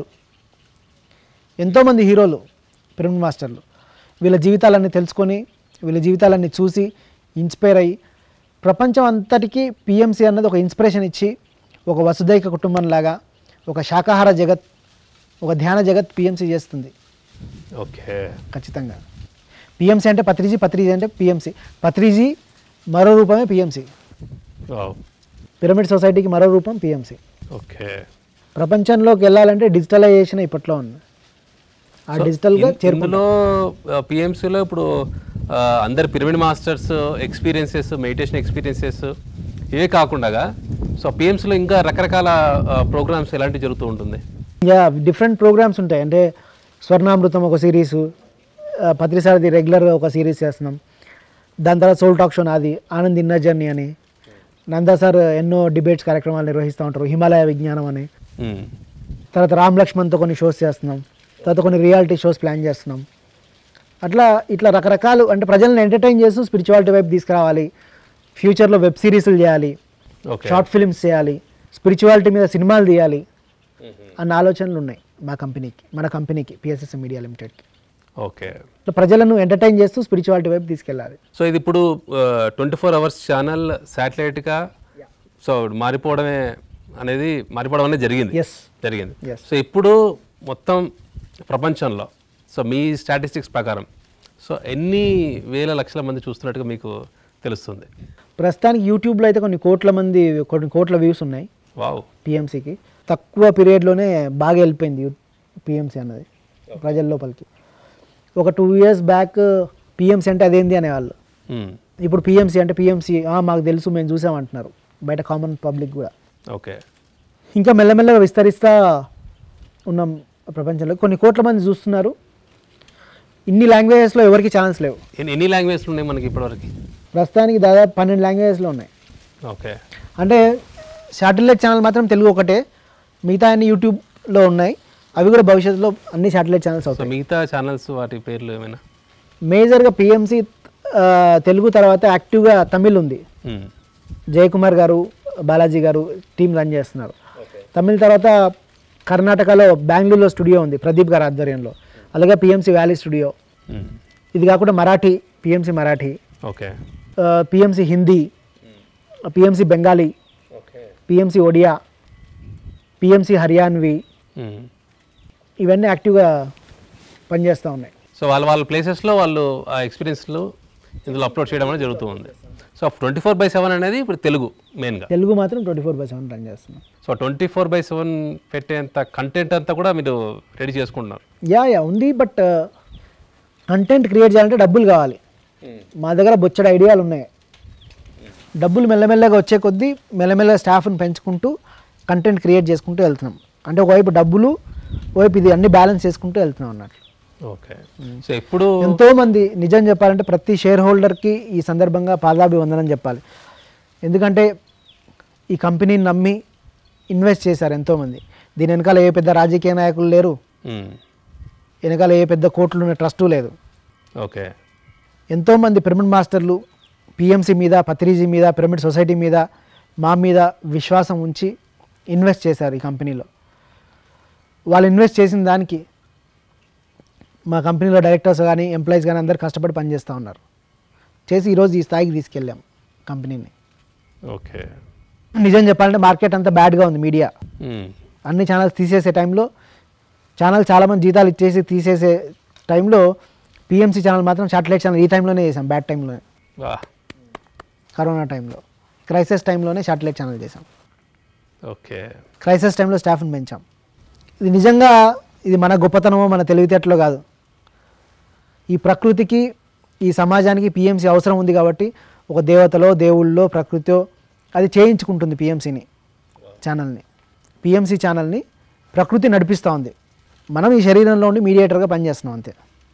ఎంతోమంది హీరోలు పిరమిడ్ మాస్టర్లు వీళ్ళ జీవితాలన్నీ తెలుసుకొని వీళ్ళ జీవితాలన్నీ చూసి ఇన్స్పైర్ అయ్యి ప్రపంచం అంతటికీ పిఎంసీ అన్నది ఒక ఇన్స్పిరేషన్ ఇచ్చి ఒక వసుదైక కుటుంబం లాగా ఒక శాకాహార జగత్ ఒక ధ్యాన జగత్ పిఎంసీ చేస్తుంది ఓకే ఖచ్చితంగా పిఎంసీ అంటే పత్రిజీ పత్రిజీ అంటే పిఎంసీ పత్రిజీ మరో రూపమే పిఎంసీ వావ్. పిరమిడ్ సొసైటీకి మరో రూపం పిఎంసీ ఓకే ప్రపంచంలోకి వెళ్ళాలంటే డిజిటలైజేషన్ ఇప్పట్లో ఉంది ఆ డిజిటల్గా ఇన్- ఇందులో పిఎంసీలో ఇప్పుడు ఆ, అందరు pyramid masters experiences meditation experiences ఇవే కాకుండా సో పిఎంసీలో ఇంకా రకరకాల ప్రోగ్రామ్స్ ఎలాంటివి జరుగుతూ ఉంటుంది యా డిఫరెంట్ ప్రోగ్రామ్స్ ఉంటాయి అంటే స్వర్ణామృతం ఒక సిరీసు పత్రిసారది రెగ్యులర్గా ఒక సిరీస్ చేస్తున్నాం దాని తర్వాత సోల్ టాక్ షో నాది ఆనంద్ ఇన్నర్ జర్నీ అని నందా సార్ ఎన్నో డిబేట్స్ కార్యక్రమాలు నిర్వహిస్తూ ఉంటారు హిమాలయ విజ్ఞానం అని మ్మ్. తర్వాత రామ్ లక్ష్మణ్తో కొన్ని షోస్ చేస్తున్నాం తర్వాత కొన్ని రియాలిటీ షోస్ ప్లాన్ చేస్తున్నాం అట్లా ఇట్లా రకరకాలు అంటే ప్రజల్ని ఎంటర్టైన్ చేస్తూ స్పిరిచువాలిటీ వైపు తీసుకురావాలి ఫ్యూచర్లో వెబ్ సిరీస్లు చేయాలి ఓకే షార్ట్ ఫిల్మ్స్ చేయాలి స్పిరిచువాలిటీ మీద సినిమాలు తీయాలి అన్న ఆలోచనలు ఉన్నాయి మా కంపెనీకి మన కంపెనీకి పిఎస్ఎస్ మీడియా లిమిటెడ్కి ఓకే ఇట్లా ప్రజలను ఎంటర్టైన్ చేస్తూ స్పిరిచువాలిటీ వైపు తీసుకెళ్ళాలి సో ఇది ఇప్పుడు ట్వంటీ ఫోర్ అవర్స్ ఛానల్ శాటిలైట్గా సో మారిపోవడమే అనేది మారిపోవడం అనేది జరిగింది ఎస్ జరిగింది Yes. సో ఇప్పుడు మొత్తం ప్రపంచంలో సో మీ స్టాటిస్టిక్స్ ప్రకారం సో ఎన్ని వేల లక్షల మంది చూస్తున్నట్టుగా మీకు తెలుస్తుంది ప్రస్తుతానికి యూట్యూబ్లో అయితే కొన్ని కోట్ల మంది కొన్ని కోట్ల వ్యూస్ ఉన్నాయి వావ్ పిఎంసీకి తక్కువ పీరియడ్లోనే బాగా వెళ్ళిపోయింది పిఎంసీ అన్నది ప్రజల లోపలికి ఒక టూ ఇయర్స్ బ్యాక్ పిఎంసీ అంటే అదేంది అనేవాళ్ళు మ్మ్. ఇప్పుడు పిఎంసీ అంటే పిఎంసీ మాకు తెలుసు మేము చూసామంటున్నారు బయట కామన్ పబ్లిక్ కూడా ఓకే ఇంకా మెల్లమెల్లగా విస్తరిస్తా ఉన్నాం ప్రపంచంలో కొన్ని కోట్ల మంది చూస్తున్నారు ఇన్ని లాంగ్వేజెస్లో ఎవరికి ఛాన్స్ లేవు ఎన్ని ఎన్ని లాంగ్వేజ్లు ఉన్నాయి మనకి ఇప్పటివరకు ప్రస్తుతానికి దాదాపు పన్నెండు లాంగ్వేజెస్లో ఉన్నాయి ఓకే అంటే శాటిలైట్ ఛానల్ మాత్రం తెలుగు ఒకటే మిగతా అన్ని యూట్యూబ్లో ఉన్నాయి అవి కూడా భవిష్యత్తులో అన్ని శాటిలైట్ ఛానల్స్ సో అవుతాయి మిగతా ఛానల్స్ వాటి పేర్లు ఏమైనా మేజర్గా పిఎంసి తెలుగు తర్వాత యాక్టివ్గా తమిళ్ ఉంది మ్మ్. జయకుమార్ గారు బాలాజీ గారు టీం రన్ చేస్తున్నారు తమిళ్ తర్వాత కర్ణాటకలో బెంగళూరులో స్టూడియో ఉంది ప్రదీప్ గారి ఆధ్వర్యంలో అలాగే పిఎంసి వ్యాలీ స్టూడియో మ్మ్. ఇది కాకుండా Marathi PMC Marathi okay PMC Hindi PMC Bengali okay PMC Odia PMC Haryanvi మ్మ్. ఇవన్నీ యాక్టివ్గా పనిచేస్తూ ఉన్నాయి సో వాళ్ళ వాళ్ళ ప్లేసెస్లో వాళ్ళు ఆ ఎక్స్పీరియన్స్లు ఇందులో అప్లోడ్ చేయడం అనేది జరుగుతూ ఉంది so twenty four by seven అనేది ఇప్పుడు తెలుగు మెయిన్గా తెలుగు మాత్రం twenty four by seven run చేస్తున్నాం so twenty four by seven పెట్టేంత కంటెంట్ అంతా కూడా మీరు రెడీ చేసుకుంటున్నారు యా యా ఉంది బట్ కంటెంట్ క్రియేట్ చేయాలంటే డబ్బులు కావాలి మా దగ్గర బొచ్చడి ఐడియాలు ఉన్నాయి డబ్బులు మెల్లమెల్లగా వచ్చే కొద్దీ మెల్లమెల్లగా స్టాఫ్ని పెంచుకుంటూ కంటెంట్ క్రియేట్ చేసుకుంటూ వెళ్తున్నాం అంటే ఒకవైపు డబ్బులు ఒకవైపు ఇది అన్ని బ్యాలెన్స్ చేసుకుంటూ వెళ్తున్నాం అన్నట్లు ఓకే సో ఎప్పుడు ఎంతో మంది నిజం చెప్పాలంటే ప్రతి షేర్ హోల్డర్కి ఈ సందర్భంగా పాదాభివందనం చెప్పాలి ఎందుకంటే ఈ కంపెనీని నమ్మి ఇన్వెస్ట్ చేశారు ఎంతోమంది దీని వెనకాల ఏ పెద్ద రాజకీయ నాయకులు లేరు మ్మ్. వెనకాల ఏ పెద్ద కోట్లు ఉన్న ట్రస్టు లేదు ఓకే ఎంతోమంది పిరమిడ్ మాస్టర్లు పిఎంసి మీద పత్రిజీ మీద పిరమిడ్ సొసైటీ మీద మా మీద విశ్వాసం ఉంచి ఇన్వెస్ట్ చేశారు ఈ కంపెనీలో వాళ్ళు ఇన్వెస్ట్ చేసిన దానికి మా కంపెనీలో డైరెక్టర్స్ కానీ ఎంప్లాయీస్ కానీ అందరు కష్టపడి పనిచేస్తూ ఉన్నారు చేసి ఈరోజు ఈ స్థాయికి తీసుకెళ్ళాం కంపెనీని ఓకే నిజం చెప్పాలంటే మార్కెట్ అంతా బ్యాడ్గా ఉంది మీడియా మ్మ్. అన్ని ఛానల్స్ తీసేసే టైంలో ఛానల్ చాలామంది జీతాలు ఇచ్చేసి తీసేసే టైంలో పిఎంసీ ఛానల్ మాత్రం శాటిలైట్ ఛానల్ ఈ టైంలోనే చేసాం బ్యాడ్ టైంలోనే వా కరోనా టైంలో క్రైసిస్ టైంలోనే శాటిలైట్ ఛానల్ చేసాం ఓకే క్రైసిస్ టైంలో స్టాఫ్ని పెంచాం ఇది నిజంగా ఇది మన గొప్పతనమో మన తెలివితేటలో కాదు ఈ ప్రకృతికి ఈ సమాజానికి పిఎంసీ అవసరం ఉంది కాబట్టి ఒక దేవతలో దేవుళ్ళో ప్రకృతిలో అది చేయించుకుంటుంది పిఎంసీని ఛానల్ని పిఎంసీ ఛానల్ని ప్రకృతి నడిపిస్తూ ఉంది మనం ఈ శరీరంలో ఉండి మీడియేటర్గా పనిచేస్తున్నాం అంతే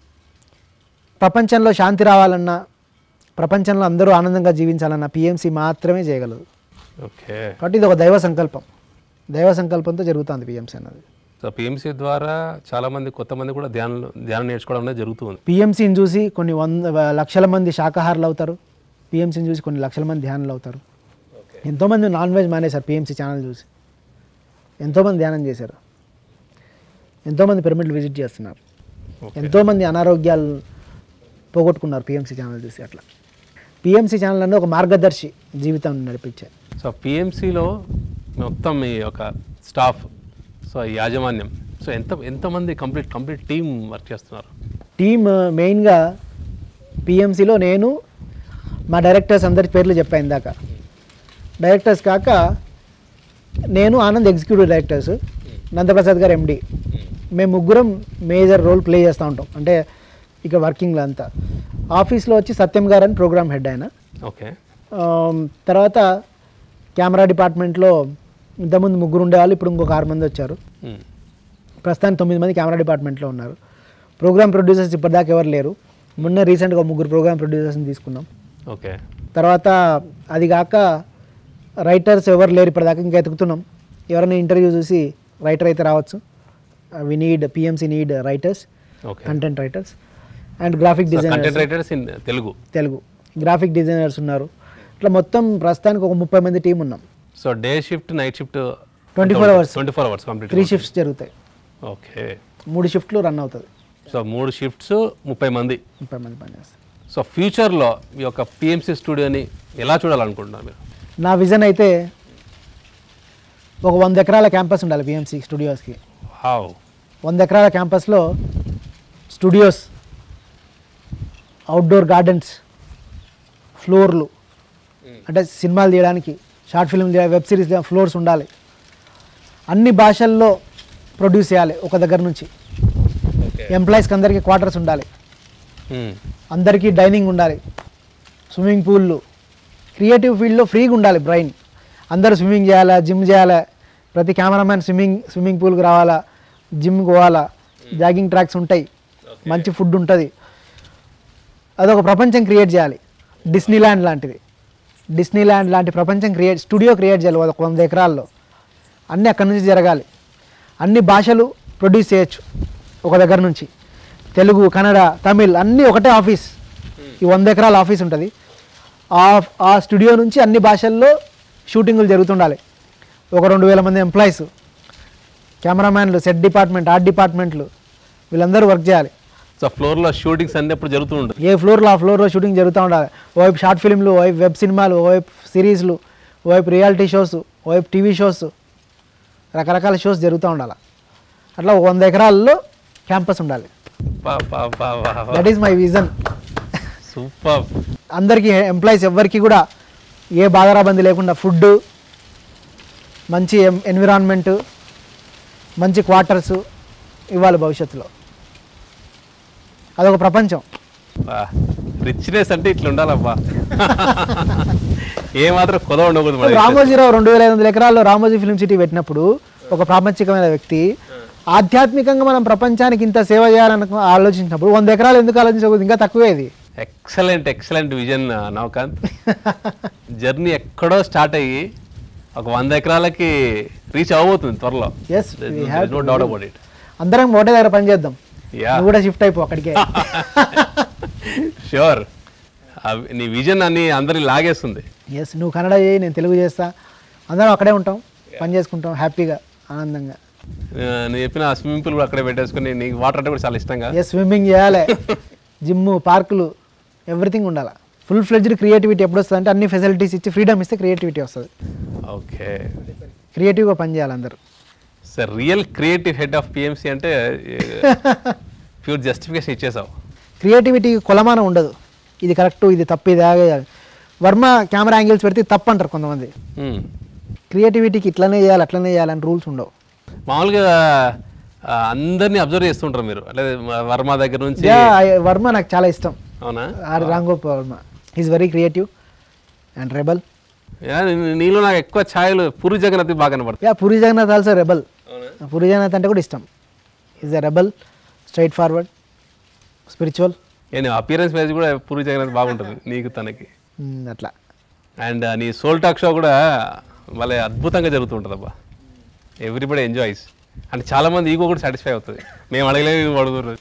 ప్రపంచంలో శాంతి రావాలన్నా ప్రపంచంలో అందరూ ఆనందంగా జీవించాలన్నా పిఎంసీ మాత్రమే చేయగలదు ఓకే కాబట్టి ఇది ఒక దైవ సంకల్పం దైవ సంకల్పంతో జరుగుతుంది పిఎంసీ అన్నది సో పిఎంసీ ద్వారా చాలామంది కొత్త మంది కూడా ధ్యానం ధ్యానం నేర్చుకోవడం అనేది జరుగుతుంది పిఎంసీని చూసి కొన్ని వంద లక్షల మంది శాకాహారులు అవుతారు పిఎంసీని చూసి కొన్ని లక్షల మంది ధ్యానులు అవుతారు ఎంతోమంది నాన్ వెజ్ మానేశారు పిఎంసీ ఛానల్ చూసి ఎంతోమంది ధ్యానం చేశారు ఎంతోమంది పిరమిడ్లు విజిట్ చేస్తున్నారు ఎంతోమంది అనారోగ్యాలు పోగొట్టుకున్నారు పిఎంసీ ఛానల్ చూసి అట్లా పిఎంసీ ఛానల్ అనేది ఒక మార్గదర్శి జీవితం నడిపించే సో పిఎంసీలో మొత్తం మీ యొక్క స్టాఫ్ సో ఈ యాజమాన్యం సో ఎంత ఎంతమంది కంప్లీట్ కంప్లీట్ టీం వర్క్ చేస్తున్నారు టీమ్ మెయిన్గా పిఎంసీలో నేను మా డైరెక్టర్స్ అందరి పేర్లు చెప్పాను ఇందాక డైరెక్టర్స్ కాక నేను ఆనంద్ ఎగ్జిక్యూటివ్ డైరెక్టర్స్ నందప్రసాద్ గారు ఎండి మేము ముగ్గురం మేజర్ రోల్ ప్లే చేస్తూ ఉంటాం అంటే ఇక వర్కింగ్లో అంతా ఆఫీస్లో వచ్చి సత్యం గారు అని ప్రోగ్రామ్ హెడ్ ఆయన ఓకే ఆమ్, తర్వాత కెమెరా డిపార్ట్మెంట్లో ఇంతకుముందు ముగ్గురు ఉండేవాళ్ళు ఇప్పుడు ఇంకొక ఆరు మంది వచ్చారు మ్మ్. ప్రస్తుతానికి తొమ్మిది మంది కెమెరా డిపార్ట్మెంట్లో ఉన్నారు ప్రోగ్రామ్ ప్రొడ్యూసర్స్ ఇప్పటిదాకా ఎవరు లేరు మొన్న రీసెంట్గా ముగ్గురు ప్రోగ్రామ్ ప్రొడ్యూసర్స్ని తీసుకున్నాం ఓకే తర్వాత అది కాక రైటర్స్ ఎవరు లేరు ఇప్పటిదాకా ఇంకా ఎతుకుతున్నాం ఎవరైనా ఇంటర్వ్యూ చూసి రైటర్ అయితే రావచ్చు we need PMC need writers okay content writers and graphic designers content writers in Telugu Telugu graphic designers ఉన్నారు ఇట్లా మొత్తం ప్రస్తుతానికి ఒక ముప్పై మంది టీం ఉన్నాం so day shift night shift 24 hours. Twenty four hours complete three shifts జరుగుతాయి ఓకే మూడు షిఫ్ట్లు రన్ అవుతుంది సో మూడు షిఫ్ట్స్ ముప్పై మంది ముప్పై మంది పనిచేస్తారు సో ఫ్యూచర్లో ఈ యొక్క పిఎంసీ స్టూడియోని ఎలా చూడాలనుకుంటున్నారు మీరు నా విజన్ అయితే ఒక వంద ఎకరాల క్యాంపస్ ఉండాలి పిఎంసి స్టూడియోస్కి వావ్ వంద ఎకరాల క్యాంపస్లో స్టూడియోస్ అవుట్డోర్ గార్డెన్స్ ఫ్లోర్లు అంటే సినిమాలు తీయడానికి short film web series floors ఉండాలి అన్ని భాషల్లో ప్రొడ్యూస్ చేయాలి ఒక దగ్గర నుంచి ఓకే ఎంప్లాయీస్కి అందరికీ క్వార్టర్స్ ఉండాలి మ్మ్. అందరికీ డైనింగ్ ఉండాలి స్విమ్మింగ్ పూల్లు క్రియేటివ్ ఫీల్డ్లో ఫ్రీగా ఉండాలి బ్రెయిన్ అందరూ స్విమ్మింగ్ చేయాలా జిమ్ చేయాలా ప్రతి కెమెరామ్యాన్ స్విమ్మింగ్ స్విమ్మింగ్ పూల్కి రావాలా జిమ్కి పోవాలా జాగింగ్ ట్రాక్స్ ఉంటాయి మంచి ఫుడ్ ఉంటుంది అదొక ప్రపంచం క్రియేట్ చేయాలి డిస్నీ ల్యాండ్ లాంటిది డిస్నీ ల్యాండ్ లాంటి ప్రపంచం క్రియేట్ స్టూడియో క్రియేట్ చేయాలి ఒక వంద ఎకరాల్లో అన్నీ అక్కడి నుంచి జరగాలి అన్ని భాషలు ప్రొడ్యూస్ చేయొచ్చు ఒక దగ్గర నుంచి తెలుగు కన్నడ తమిళ్ అన్నీ ఒకటే ఆఫీస్ ఈ వంద ఎకరాల ఆఫీస్ ఉంటుంది ఆ ఆ స్టూడియో నుంచి అన్ని భాషల్లో షూటింగులు జరుగుతుండాలి ఒక రెండు వేల మంది ఎంప్లాయీస్ కెమెరామ్యాన్లు సెట్ డిపార్ట్మెంట్ ఆర్ట్ డిపార్ట్మెంట్లు వీళ్ళందరూ వర్క్ చేయాలి సో ఫ్లోర్లో షూటింగ్స్ అన్ని అప్పుడు జరుగుతూ ఉంటుంది ఏ ఫ్లోర్లో ఆ ఫ్లోర్లో షూటింగ్ జరుగుతూ ఉండాలి ఓవైపు షార్ట్ ఫిల్మ్లు ఓవైపు వెబ్ సినిమాలు ఓవైపు సిరీస్లు ఓవైపు రియాలిటీ షోస్ ఓవైపు టీవీ షోస్ రకరకాల షోస్ జరుగుతూ ఉండాలి అట్లా ఒక వంద ఎకరాల్లో క్యాంపస్ ఉండాలి బా బా బా బా బా. That is my vision super అందరికీ ఎంప్లాయీస్ ఎవ్వరికి కూడా ఏ బాధరాబంది లేకుండా ఫుడ్ మంచి ఎన్విరాన్మెంట్ మంచి క్వార్టర్స్ ఇవ్వాలి భవిష్యత్తులో అదొక ప్రపంచం రిచ్నెస్ అంటే ఇట్లా ఉండాలబ్బా ఏ మాత్రం కొద ఉండకూడదు మన రామోజీరావు రెండు వేల ఐదు వందల ఎకరాల్లో రామోజీ ఫిల్మ్ సిటీ పెట్టినప్పుడు ఒక ప్రాపంచికమైన వ్యక్తి ఆధ్యాత్మికంగా మనం ప్రపంచానికి ఇంత సేవ చేయాలని ఆలోచించినప్పుడు వంద ఎకరాలు ఎందుకు ఆలోచించకూడదు ఇంకా తక్కువే ఇది excellent excellent vision Navakanth journey ఎక్కడో స్టార్ట్ అయ్యి ఒక వంద ఎకరాలకి రీచ్ అవ్వబోతుంది త్వరలో yes no doubt about it అందరం ఒకటే దగ్గర పని చేద్దాం యా నువ్వు కూడా షిఫ్ట్ అయిపో అక్కడికే ష్యూర్ నీ విజన్ అన్ని అందరిని లాగేస్తుంది ఎస్ నువ్వు కన్నడ చేయి నేను తెలుగు చేస్తా అందరం అక్కడే ఉంటాం పని చేసుకుంటాం హ్యాపీగా ఆనందంగా ఆ, నువ్వు చెప్పిన స్విమ్మింగ్ పూల్ కూడా అక్కడే పెట్టేసుకుని నీకు వాటర్ అంటే కూడా చాలా ఇష్టంగా ఎస్ స్విమ్మింగ్ చేయాలి జిమ్ పార్కులు ఎవ్రీథింగ్ ఉండాలి ఫుల్ ఫ్లెడ్జ్డ్ క్రియేటివిటీ ఎప్పుడు వస్తుంది అంటే అన్ని ఫెసిలిటీస్ ఇచ్చి ఫ్రీడమ్ ఇస్తే క్రియేటివిటీ వస్తుంది ఓకే క్రియేటివ్గా పని చేయాలి అందరూ sir real creative head of PMC అంటే ప్యూర్ జస్టిఫికేషన్ ఇచ్చేసావు క్రియేటివిటీ కొలమానం ఉండదు ఇది కరెక్ట్ ఇది తప్పు ఇది ఆగేయాలి వర్మ కెమెరా యాంగిల్స్ పెడితే తప్పు అంటారు కొంతమంది మ్మ్. క్రియేటివిటీకి ఇట్లనే చేయాలి అట్లనే చేయాలని రూల్స్ ఉండవు మామూలుగా ఆ, అందరినీ అబ్జర్వ్ చేస్తుంటారు మీరు అంటే వర్మ దగ్గర నుంచి యా వర్మ నాకు చాలా ఇష్టం అవునా ఆర్ Ramgopal Varma is very creative and rebel yeah, నీ- నీలో నాకు ఎక్కువ ఛాయలు పూరి జగన్నాథ్ బాగా కనపడతాయి yeah Puri Jagannath also rebel అవునా పూరి జగన్నాథ్ అంటే కూడా ఇష్టం is a rebel straightforward spiritual నేను అపియరెన్స్ వైజ్ కూడా పూరి జగన్నాథ్ బాగుంటుంది నీకు తనకి అట్లా అండ్ నీ సోల్ టాక్ షో కూడా భలే అద్భుతంగా జరుగుతుంటుంది అబ్బా ఎవ్రీబడి ఎంజాయ్స్ అంటే చాలా మంది ఈగో కూడా సాటిస్ఫై అవుతుంది మేము అడగలేదు నువ్వు అడుగుతున్నారు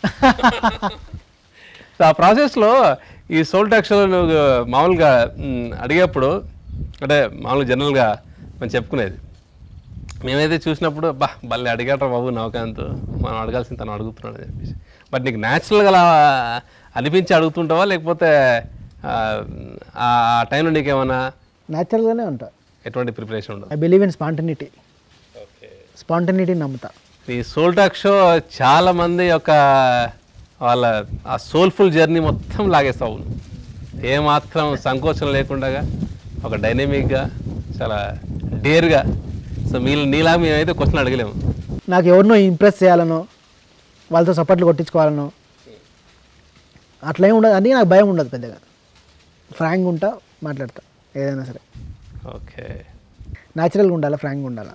సో ఆ ప్రాసెస్లో ఈ సోల్ టాక్ షోలో నువ్వు మామూలుగా మ్, అడిగేప్పుడు అంటే మామూలుగా జనరల్గా మనం చెప్పుకునేది మేమైతే చూసినప్పుడు బా భలే అడిగాట బాబు నవకాంత్ మనం అడగాల్సింది తను అడుగుతున్నాడు అని చెప్పేసి బట్ నీకు న్యాచురల్గా అలా అనిపించి అడుగుతుంటావా లేకపోతే ఆ, ఆ టైంలో నీకేమన్నా న్యాచురల్గానే ఉంటా ఎటువంటి ప్రిపరేషన్ ఉండదు I believe in spontaneity okay spontaneity నమ్ముతా ఈ సోల్ టాక్ షో చాలా మంది యొక్క వాళ్ళ ఆ సోల్ఫుల్ జర్నీ మొత్తం లాగేస్తావు నువ్వు. ఏమాత్రం సంకోచం లేకుండా ఒక డైనమిక్గా చాలా డేర్గా సో మీ నీలా మేమైతే క్వశ్చన్ అడగలేము నాకు ఎవరినో ఇంప్రెస్ చేయాలనో వాళ్ళతో సపోర్ట్లు కొట్టించుకోవాలనో అట్లా ఏమి ఉండదు అది నాకు భయం ఉండదు పెద్దగా ఫ్రాంక్ ఉంటా మాట్లాడతా ఏదైనా సరే ఓకే న్యాచురల్గా ఉండాలి ఫ్రాంక్గా ఉండాలి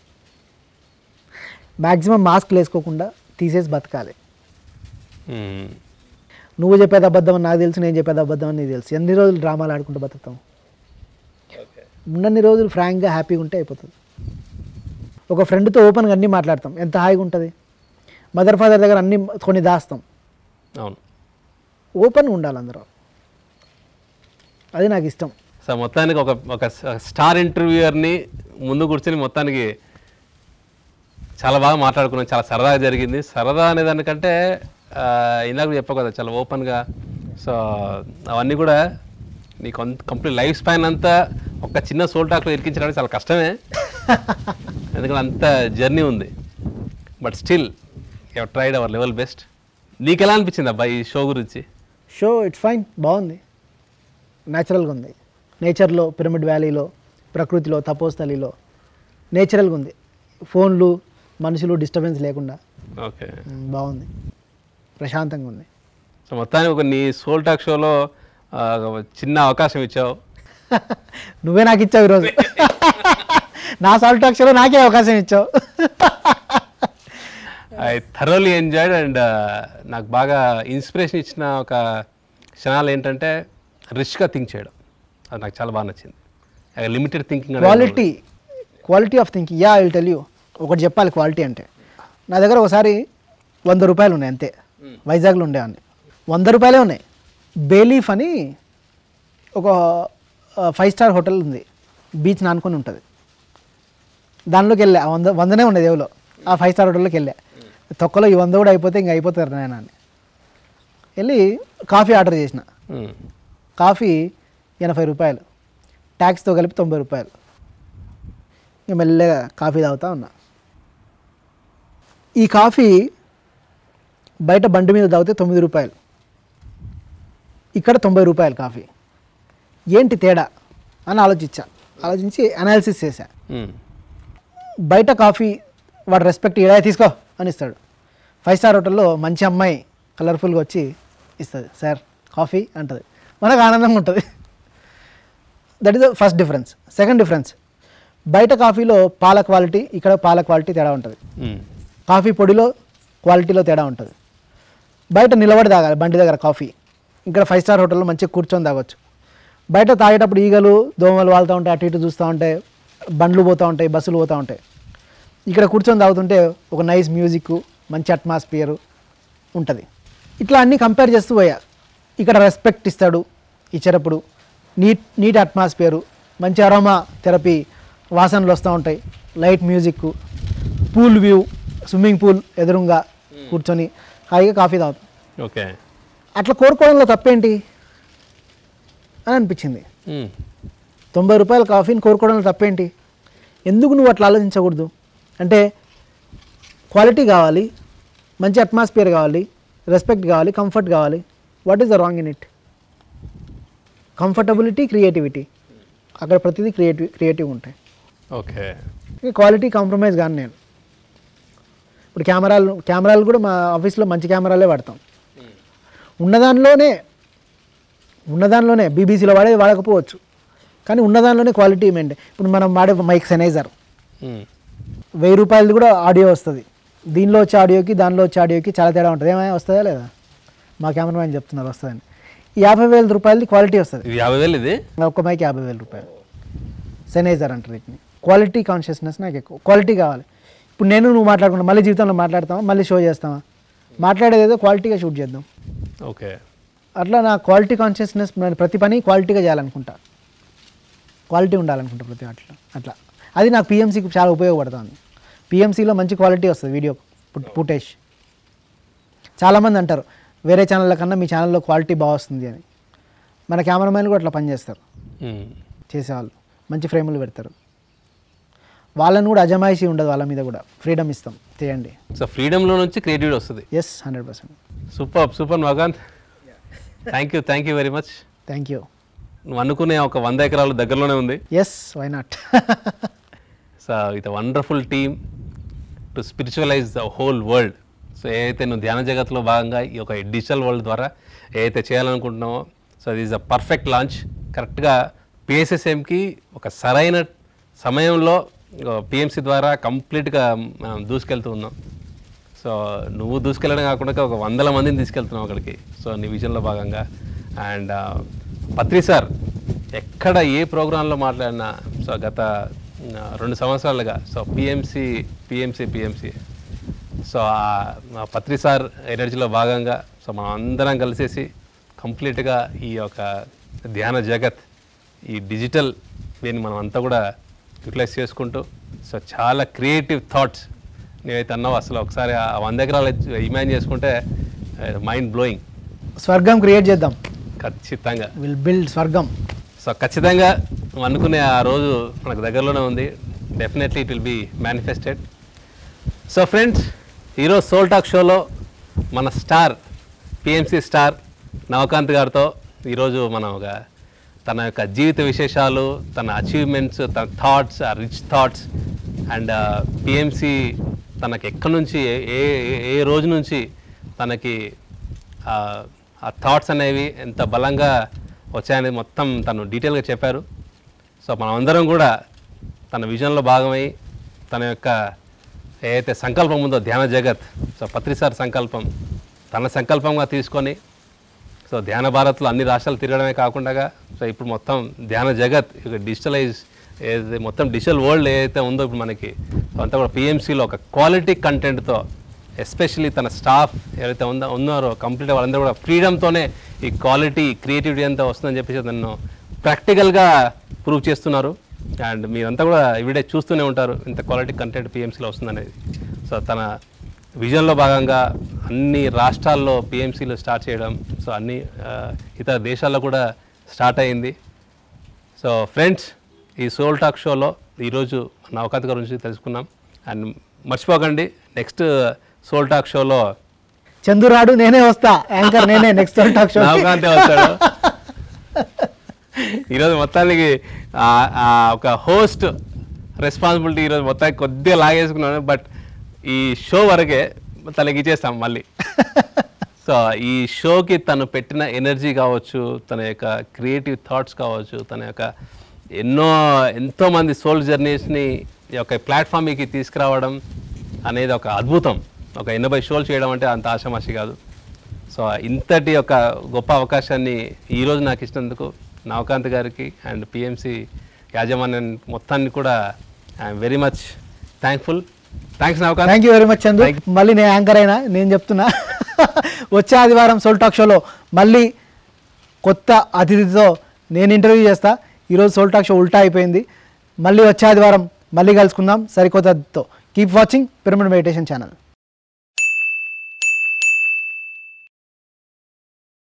మ్యాక్సిమం మాస్క్లు వేసుకోకుండా తీసేసి బతకాలి మ్మ్. నువ్వు చెప్పేది అబద్ధం అని నాకు తెలుసు నేను చెప్పేది అబద్ధం అని నీకు తెలుసు ఎన్ని రోజులు డ్రామాలు ఆడుకుంటూ బతుకుతాం ఉన్నన్ని రోజులు ఫ్రాంక్గా హ్యాపీగా ఉంటే అయిపోతుంది ఒక ఫ్రెండ్తో ఓపెన్గా అన్నీ మాట్లాడతాం ఎంత హాయిగా ఉంటుంది మదర్ ఫాదర్ దగ్గర అన్ని కొన్ని దాస్తాం అవును ఓపెన్గా ఉండాలి అందరూ అది నాకు ఇష్టం సో మొత్తానికి ఒక ఒక స్టార్ ఇంటర్వ్యూయర్ని ముందు కూర్చొని మొత్తానికి చాలా బాగా మాట్లాడుకున్నాం చాలా సరదాగా జరిగింది సరదా అనే దానికంటే ఆ, ఇందాక చెప్పావు కదా చాలా ఓపెన్గా సో అవన్నీ కూడా నీ కంప్లీట్ లైఫ్ స్పాన్ అంతా ఒక చిన్న సోల్ టాక్లో ఇరికించడానికి చాలా కష్టమే ఎందుకంటే అంత జర్నీ ఉంది but still you tried our level best నీకు ఎలా అనిపించింది అబ్బా ఈ షో గురించి షో ఇట్స్ ఫైన్ బాగుంది న్యాచురల్గా ఉంది నేచర్లో పిరమిడ్ వ్యాలీలో ప్రకృతిలో తపోస్థలిలో నేచురల్గా ఉంది ఫోన్లు మనుషులు డిస్టర్బెన్స్ లేకుండా ఓకే ఉమ్, బాగుంది ప్రశాంతంగా ఉంది సో మొత్తానికి ఒక నీ సోల్ టాక్ షోలో ఆ, ఒక చిన్న అవకాశం ఇచ్చావు నువ్వే నాకు ఇచ్చావు ఈరోజు నా సాల్ట్ అక్షరం నాకే అవకాశం ఇచ్చావు ఐ థరోలీ ఎంజాయ్డ్ అండ్ నాకు బాగా ఇన్స్పిరేషన్ ఇచ్చిన ఒక క్షణాలు ఏంటంటే రిచ్గా థింక్ చేయడం అది నాకు చాలా బాగా నచ్చింది limited thinking quality quality of thinking yeah will tell you ఒకటి చెప్పాలి క్వాలిటీ అంటే నా దగ్గర ఒకసారి వంద రూపాయలు ఉన్నాయి అంతే వైజాగ్లో ఉండేవాన్ని వంద రూపాయలే ఉన్నాయి బేలీఫ్ అని ఒక ఫైవ్ స్టార్ హోటల్ ఉంది బీచ్ నానుకొని ఉంటుంది దానిలోకి వెళ్ళా ఆ వంద వందనే ఉండేది ఎవలో ఆ ఫైవ్ స్టార్ హోటల్లోకి వెళ్ళా తొక్కలో ఈ వంద కూడా అయిపోతే ఇంక అయిపోతారు నాయన అని వెళ్ళి కాఫీ ఆర్డర్ చేసిన కాఫీ ఎనభై రూపాయలు ట్యాక్స్తో కలిపి తొంభై రూపాయలు ఇక మెల్లగా కాఫీ తాగుతా ఉన్నా ఈ కాఫీ బయట బండి మీద తాగితే తొమ్మిది రూపాయలు ఇక్కడ తొంభై రూపాయలు కాఫీ ఏంటి తేడా అని ఆలోచించా ఆలోచించి అనాలిసిస్ చేశా బయట కాఫీ వాడు రెస్పెక్ట్ ఇడా తీసుకో అని ఇస్తాడు ఫైవ్ స్టార్ హోటల్లో మంచి అమ్మాయి కలర్ఫుల్గా వచ్చి ఇస్తుంది సార్ కాఫీ అంటది మనకు ఆనందంగా ఉంటుంది that is the first difference second difference బయట కాఫీలో పాల క్వాలిటీ ఇక్కడ పాల క్వాలిటీ తేడా ఉంటుంది కాఫీ పొడిలో క్వాలిటీలో తేడా ఉంటుంది బయట నిలబడి తాగాలి బండి దగ్గర కాఫీ ఇక్కడ ఫైవ్ స్టార్ హోటల్లో మంచిగా కూర్చొని తాగొచ్చు బయట తాగేటప్పుడు ఈగలు దోమలు వాళ్తూ ఉంటాయి అటు ఇటు చూస్తూ ఉంటాయి బండ్లు పోతూ ఉంటాయి బస్సులు పోతూ ఉంటాయి ఇక్కడ కూర్చొని తాగుతుంటే ఒక నైస్ మ్యూజిక్ మంచి అట్మాస్ఫియర్ ఉంటుంది ఇట్లా అన్నీ కంపేర్ చేస్తూ పోయా ఇక్కడ రెస్పెక్ట్ ఇస్తాడు ఇచ్చేటప్పుడు నీట్ నీట్ అట్మాస్ఫియరు మంచి అరోమా థెరపీ వాసనలు వస్తూ ఉంటాయి light music pool view swimming pool ఎదురుగా కూర్చొని హాయిగా కాఫీ తాగుతాం ఓకే అట్లా కోరుకోవడంలో తప్పేంటి అని అనిపించింది తొంభై రూపాయల కాఫీని కోరుకోవడంలో తప్పేంటి ఎందుకు నువ్వు అట్లా ఆలోచించకూడదు అంటే క్వాలిటీ కావాలి మంచి అట్మాస్ఫియర్ కావాలి రెస్పెక్ట్ కావాలి కంఫర్ట్ కావాలి what is the wrong in it comfortability creativity అక్కడ ప్రతిదీ క్రియేటివ్ క్రియేటివ్ ఉంటాయి ఓకే ఇక క్వాలిటీ కాంప్రమైజ్ కానీ నేను ఇప్పుడు కెమెరాలు కెమెరాలు కూడా మా ఆఫీస్లో మంచి కెమెరాలే వాడతాం ఉన్నదానిలోనే ఉన్నదానిలోనే బీబీసీలో వాడేది వాడకపోవచ్చు కానీ ఉన్నదానిలోనే క్వాలిటీ మెయింటైన్ ఇప్పుడు మనం వాడే మైక్ సెనైజర్ వెయ్యి రూపాయలది కూడా ఆడియో వస్తుంది దీనిలో వచ్చే ఆడియోకి దానిలో వచ్చే ఆడియోకి చాలా తేడా ఉంటుంది ఏమైనా వస్తుందా లేదా మా కెమెరామ్యాన్ చెప్తున్నారు వస్తుందని ఈ యాభై వేల రూపాయలది క్వాలిటీ వస్తుంది ఇది యాభై వేలు ఇది ఒక్క మైక్ యాభై వేల రూపాయలు సెనైజర్ అంటారు వీటిని క్వాలిటీ కాన్షియస్నెస్ నాకు ఎక్కువ క్వాలిటీ కావాలి ఇప్పుడు నేను నువ్వు మాట్లాడుకుంటా మళ్ళీ జీవితంలో మాట్లాడతామా మళ్ళీ షో చేస్తామా మాట్లాడేది ఏదో క్వాలిటీగా షూట్ చేద్దాం ఓకే అట్లా నా క్వాలిటీ కాన్షియస్నెస్ నేను ప్రతి పని క్వాలిటీగా చేయాలనుకుంటా క్వాలిటీ ఉండాలనుకుంటా ప్రతి అట్లా అట్లా అది నాకు పిఎంసీకి చాలా ఉపయోగపడుతుంది పిఎంసీలో మంచి క్వాలిటీ వస్తుంది వీడియో ఫుటేజ్ చాలామంది అంటారు వేరే ఛానళ్ళ కన్నా మీ ఛానల్లో క్వాలిటీ బాగా వస్తుంది అని మన కెమెరామెన్లు కూడా అట్లా పనిచేస్తారు చేసేవాళ్ళు మంచి ఫ్రేములు పెడతారు వాళ్ళని కూడా అజమాయిషీ ఉండదు వాళ్ళ మీద కూడా ఫ్రీడమ్ ఇస్తాం చేయండి సో ఫ్రీడమ్లో నుంచి క్రియేటివిటీ వస్తుంది yes hundred percent super super మగాంత్ thank you thank you very much thank you నువ్వు అనుకునే ఒక వంద ఎకరాలు దగ్గరలోనే ఉంది yes why not so with wonderful team to spiritualize the whole world so ఏదైతే నువ్వు ధ్యాన జగత్లో భాగంగా ఈ యొక్క డిజిటల్ వరల్డ్ ద్వారా ఏదైతే చేయాలనుకుంటున్నావో సో ఇది ఈజ్ అ పర్ఫెక్ట్ లాంచ్ కరెక్ట్గా పిఎస్ఎస్ఎంకి ఒక సరైన సమయంలో పిఎంసి ద్వారా కంప్లీట్గా మనం దూసుకెళ్తూ ఉన్నాం సో నువ్వు దూసుకెళ్ళడం కాకుండా ఒక వందల మందిని తీసుకెళ్తున్నావు అక్కడికి సో నీ విజన్లో భాగంగా అండ్ పత్రి సార్ ఎక్కడ ఏ ప్రోగ్రాంలో మాట్లాడినా సో గత ఆ, రెండు సంవత్సరాలుగా so PMC PMC PMC so ఆ పత్రి సార్ ఎనర్జీలో భాగంగా సో మనం అందరం కలిసేసి కంప్లీట్గా ఈ యొక్క ధ్యాన జగత్ ఈ డిజిటల్ దీన్ని మనం అంతా కూడా యూటిలైజ్ చేసుకుంటూ సో చాలా క్రియేటివ్ థాట్స్ నేనైతే అన్నావు అసలు ఒకసారి ఆ వంద ఎకరాలు ఇమాజిన్ చేసుకుంటే మైండ్ బ్లోయింగ్ స్వర్గం క్రియేట్ చేద్దాం ఖచ్చితంగా విల్ బిల్డ్ స్వర్గం సో ఖచ్చితంగా నువ్వు అనుకునే ఆ రోజు మనకు దగ్గరలోనే ఉంది definitely it will be manifested so friends ఈరోజు సోల్ టాక్ షోలో మన స్టార్ పిఎంసి స్టార్ నవకాంత్ గారితో ఈరోజు మనం ఒక తన యొక్క జీవిత విశేషాలు తన అచీవ్మెంట్స్ తన థాట్స్ ఆ రిచ్ థాట్స్ అండ్ పిఎంసి తనకి ఎక్కడి నుంచి ఏ ఏ- ఏ రోజు నుంచి తనకి ఆ, ఆ థాట్స్ అనేవి ఎంత బలంగా వచ్చాయనేది మొత్తం తను డీటెయిల్గా చెప్పారు సో మనమందరం కూడా తన విజన్లో భాగమై తన యొక్క ఏదైతే సంకల్పం ఉందో ధ్యాన జగత్ సో పత్రిసార్ సంకల్పం తన సంకల్పంగా తీసుకొని సో ధ్యాన భారత్లో అన్ని రాష్ట్రాలు తిరగడమే కాకుండా సో ఇప్పుడు మొత్తం ధ్యాన జగత్ ఇక డిజిటలైజ్ ఏదైతే మొత్తం డిజిటల్ వరల్డ్ ఏదైతే ఉందో ఇప్పుడు మనకి సో అంతా కూడా పిఎంసీలో ఒక క్వాలిటీ కంటెంట్తో ఎస్పెషల్లీ తన స్టాఫ్ ఎవరైతే ఉందో ఉన్నారో కంప్లీట్ వాళ్ళందరూ కూడా ఫ్రీడమ్తోనే ఈ క్వాలిటీ క్రియేటివిటీ అంతా వస్తుందని చెప్పేసి నన్ను ప్రాక్టికల్గా ప్రూవ్ చేస్తున్నారు అండ్ మీరంతా కూడా ఇవిడే చూస్తూనే ఉంటారు ఇంత క్వాలిటీ కంటెంట్ పిఎంసీలో వస్తుందనేది సో తన విజన్లో భాగంగా అన్ని రాష్ట్రాల్లో పిఎంసీలు స్టార్ట్ చేయడం సో అన్ని ఆ, ఇతర దేశాల్లో కూడా స్టార్ట్ అయింది సో ఫ్రెండ్స్ ఈ సోల్ టాక్ షోలో ఈరోజు నవకాంత్ గారి గురించి తెలుసుకున్నాం అండ్ మర్చిపోకండి నెక్స్ట్ సోల్ టాక్ షోలో చందురాడు నేనే వస్తా యాంకర్ నేనే నెక్స్ట్ టాక్ షో నవకాంతే వస్తాడు ఈరోజు మొత్తానికి ఆ- ఆ ఒక హోస్ట్ రెస్పాన్సిబిలిటీ ఈరోజు మొత్తానికి కొద్దిగా లాగేసుకున్నాను బట్ ఈ షో వరకే తనకి ఇచ్చేస్తాం మళ్ళీ సో ఈ షోకి తను పెట్టిన ఎనర్జీ కావచ్చు తన యొక్క క్రియేటివ్ థాట్స్ కావచ్చు తన యొక్క ఎన్నో ఎంతోమంది సోల్ జర్నీస్ని ఈ యొక్క ప్లాట్ఫామ్కి తీసుకురావడం అనేది ఒక అద్భుతం ఒక ఎనభై షోలు చేయడం అంటే అంత ఆషామాషి కాదు సో ఇంతటి ఒక గొప్ప అవకాశాన్ని ఈరోజు నాకు ఇచ్చినందుకు నవకాంత్ గారికి అండ్ పిఎంసి యాజమాన్యం మొత్తాన్ని కూడా I'm very much thankful thanks Navakanth thank you very much Chandu మళ్ళీ నేను యాంకర్ అయినా నేను చెప్తున్నా వచ్చే ఆదివారం సోల్ టాక్ షోలో మళ్ళీ కొత్త అతిథితో నేను ఇంటర్వ్యూ చేస్తా ఈరోజు సోల్ టాక్ షో ఉల్టా అయిపోయింది మళ్ళీ వచ్చే ఆదివారం మళ్ళీ కలుసుకుందాం సరికొత్త అతిథితో keep watching pyramid meditation channel